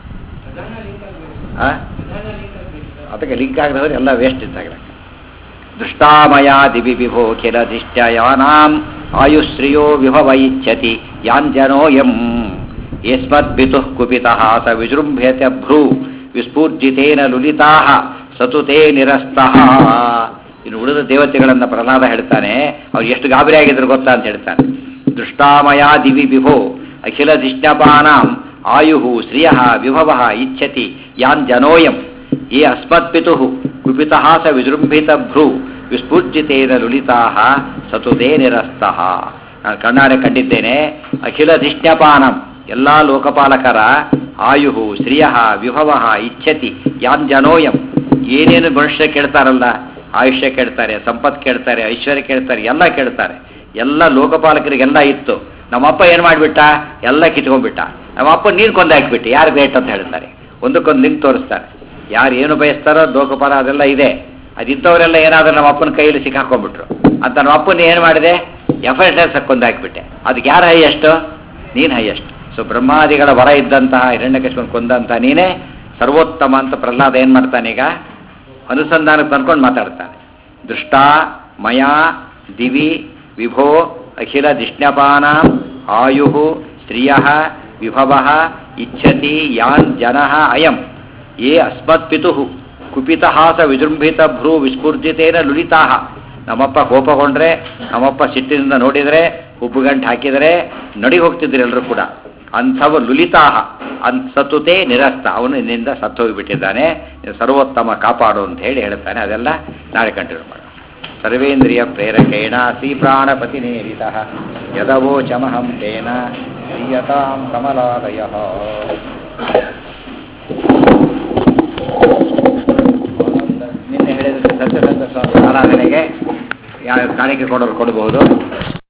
ಆ? ಅದಕ್ಕೆ ಲಿಂಕ್ ಆಗದವ್ರು ಎಲ್ಲ ವೇಸ್ಟ್ ಇದ್ದಾಗ ದೃಷ್ಟಾಮಯ ದಿವಿ ವಿಭೋ ಖಿಲಧಿಷ್ಠಯಾನಾಂ ಆಯುಶ್ರಿಯೋ ವಿಭವ ಇಚ್ಛತಿ ಯಾಂಜನೋ ಯಂ ಯಸ್ಮದ್ಭಿತು ಕುಪಿತಃ ಸ ವಿಜೃಂಭ್ಯತೆ ಭ್ರೂ ವಿಸ್ಫೂರ್ಜಿತೇನ ಲುಲಿತಾ ಸತುತೇ ನಿರಸ್ತಃ ಇನ್ನು ಉಳಿದ ದೇವತೆಗಳನ್ನು ಪ್ರಹ್ಲಾದ ಹೇಳ್ತಾನೆ ಅವ್ರು ಎಷ್ಟು ಗಾಬರಿ ಆಗಿದ್ರು ಗೊತ್ತಾ ಅಂತ ಹೇಳ್ತಾನೆ ದೃಷ್ಟಾಮಯ ದಿವಿ ವಿಭೋ ಅಖಿಲ ದಿಷ್ಣಪಾನಾಂ ಆಯು ಶ್ರಿಯ ವಿಭವ ಇಚ್ಛತಿ ಯಾನ್ ಜನೋಯಂ ಈ ಅಸ್ಮತ್ಪಿತು ಕುಪಿತಃ ಸ ವಿಜೃಂಭಿತ ಭ್ರೂ ವಿಸ್ಫೂರ್ಜಿತೇನ ಲುಲಿತಾ ಸತುದೇ ನಿರಸ್ತಃ ನಾನು ಕಣ್ಣಾರೆ ಕಂಡಿದ್ದೇನೆ ಅಖಿಲ ಧಿಷ್ಣ್ಯಪಾನಂ ಎಲ್ಲ ಲೋಕಪಾಲಕರ ಆಯು ಶ್ರಿಯ ವಿಭವ ಇಚ್ಛತಿ ಯಾನ್ ಜನೋಯಂ ಏನೇನು ಮನುಷ್ಯ ಕೇಳ್ತಾರಲ್ಲ ಆಯುಷ್ಯ ಕೇಳ್ತಾರೆ ಸಂಪತ್ತು ಕೇಳ್ತಾರೆ ಐಶ್ವರ್ಯ ಕೇಳ್ತಾರೆ ಎಲ್ಲ ಕೇಳ್ತಾರೆ ಎಲ್ಲ ಲೋಕಪಾಲಕರಿಗೆಲ್ಲ ಇತ್ತು ನಮ್ಮಪ್ಪ ಏನು ಮಾಡಿಬಿಟ್ಟ ಎಲ್ಲ ಕಿತ್ಕೊಂಡ್ಬಿಟ್ಟ ನಮ್ಮಪ್ಪ ನೀರು ಕೊಂದು ಹಾಕ್ಬಿಟ್ಟು ಯಾರು ಗ್ರೇಟ್ ಅಂತ ಹೇಳ್ತಾರೆ ಒಂದಕ್ಕೊಂದು ಲಿಂಕ್ ತೋರಿಸ್ತಾರೆ ಯಾರು ಏನು ಬಯಸ್ತಾರೋ ಲೋಕಪಾಲ ಅದೆಲ್ಲ ಇದೆ ಅದಿದ್ದವರೆಲ್ಲ ಏನಾದರೂ ನಮ್ಮ ಅಪ್ಪನ ಕೈಯಲ್ಲಿ ಸಿಕ್ಕಾಕೊಂಡ್ಬಿಟ್ರು ಅಂತ ನಮ್ಮ ಅಪ್ಪನ ಏನು ಮಾಡಿದೆ ಎಫ್ ಐ ಎಸ್ ಕೊಂದಾಕ್ಬಿಟ್ಟೆ ಅದಕ್ಕೆ ಯಾರು ಹೈಯೆಸ್ಟು ನೀನು ಹೈಯೆಸ್ಟ್ ಸೊ ಬ್ರಹ್ಮಾದಿಗಳ ವರ ಇದ್ದಂತಹ ಹಿರಣ್ಯಕಶ್ಮನ್ ಕೊಂದಂಥ ನೀನೇ ಸರ್ವೋತ್ತಮ ಅಂತ ಪ್ರಹ್ಲಾದ ಏನು ಮಾಡ್ತಾನೆ ಈಗ ಅನುಸಂಧಾನಕ್ಕೆ ತಂದ್ಕೊಂಡು ಮಾತಾಡ್ತಾನೆ ದೃಷ್ಟ ಮಯಾ ದಿವಿ ವಿಭೋ ಅಖಿಲ ದಿಷ್ಣ್ಯಪಾನ ಆಯು ಶ್ರಿಯ ವಿಭವ ಇಚ್ಛತಿ ಯಾನ್ ಜನ ಅಯಂ ಯೇ ಅಸ್ಮತ್ ಪಿತು ಕುಪಿತಹಾಸ ವಿಜೃಂಭಿತ ಭ್ರೂ ವಿಸ್ಫೂರ್ಜಿತೇನ ಲುಲಿತಾ ನಮ್ಮಪ್ಪ ಕೋಪಗೊಂಡ್ರೆ ನಮ್ಮಪ್ಪ ಸಿಟ್ಟಿನಿಂದ ನೋಡಿದರೆ ಉಬ್ಬುಗಂಟು ಹಾಕಿದರೆ ನಡಿ ಹೋಗ್ತಿದ್ರು ಎಲ್ಲರೂ ಕೂಡ ಅಂಥವ ಲುಲಿತಾಹ ಅನ್ ಸತ್ತುತೆ ನಿರಸ್ತ ಅವನು ನಿನ್ನಿಂದ ಸತ್ತು ಹೋಗಿಬಿಟ್ಟಿದ್ದಾನೆ ನೀನು ಸರ್ವೋತ್ತಮ ಕಾಪಾಡು ಅಂತ ಹೇಳಿ ಹೇಳ್ತಾನೆ ಅದೆಲ್ಲ ನಾಳೆ ಕಂಟಿನ್ಯೂ ಮಾಡೋಣ ಸರ್ವೇಂದ್ರಿಯ ಪ್ರೇರಕೇಣ ಶ್ರೀ ಪ್ರಾಣಪತಿ ನೇರಿತ ಯದವೋಚಮಹಂ ತೇನ ಶ್ರೀಯತಾಂ ಕಮಲಾಲಯ ನಿನ್ನೆ ಹೇಳಿದ ಸತ್ಯಸಂಧ ಸ್ವಾಮಿ ಆರಾಧನೆಗೆ ಯಾವ ಕಾಣಿಕೆ ಕೊಡೋರು ಕೊಡಬಹುದು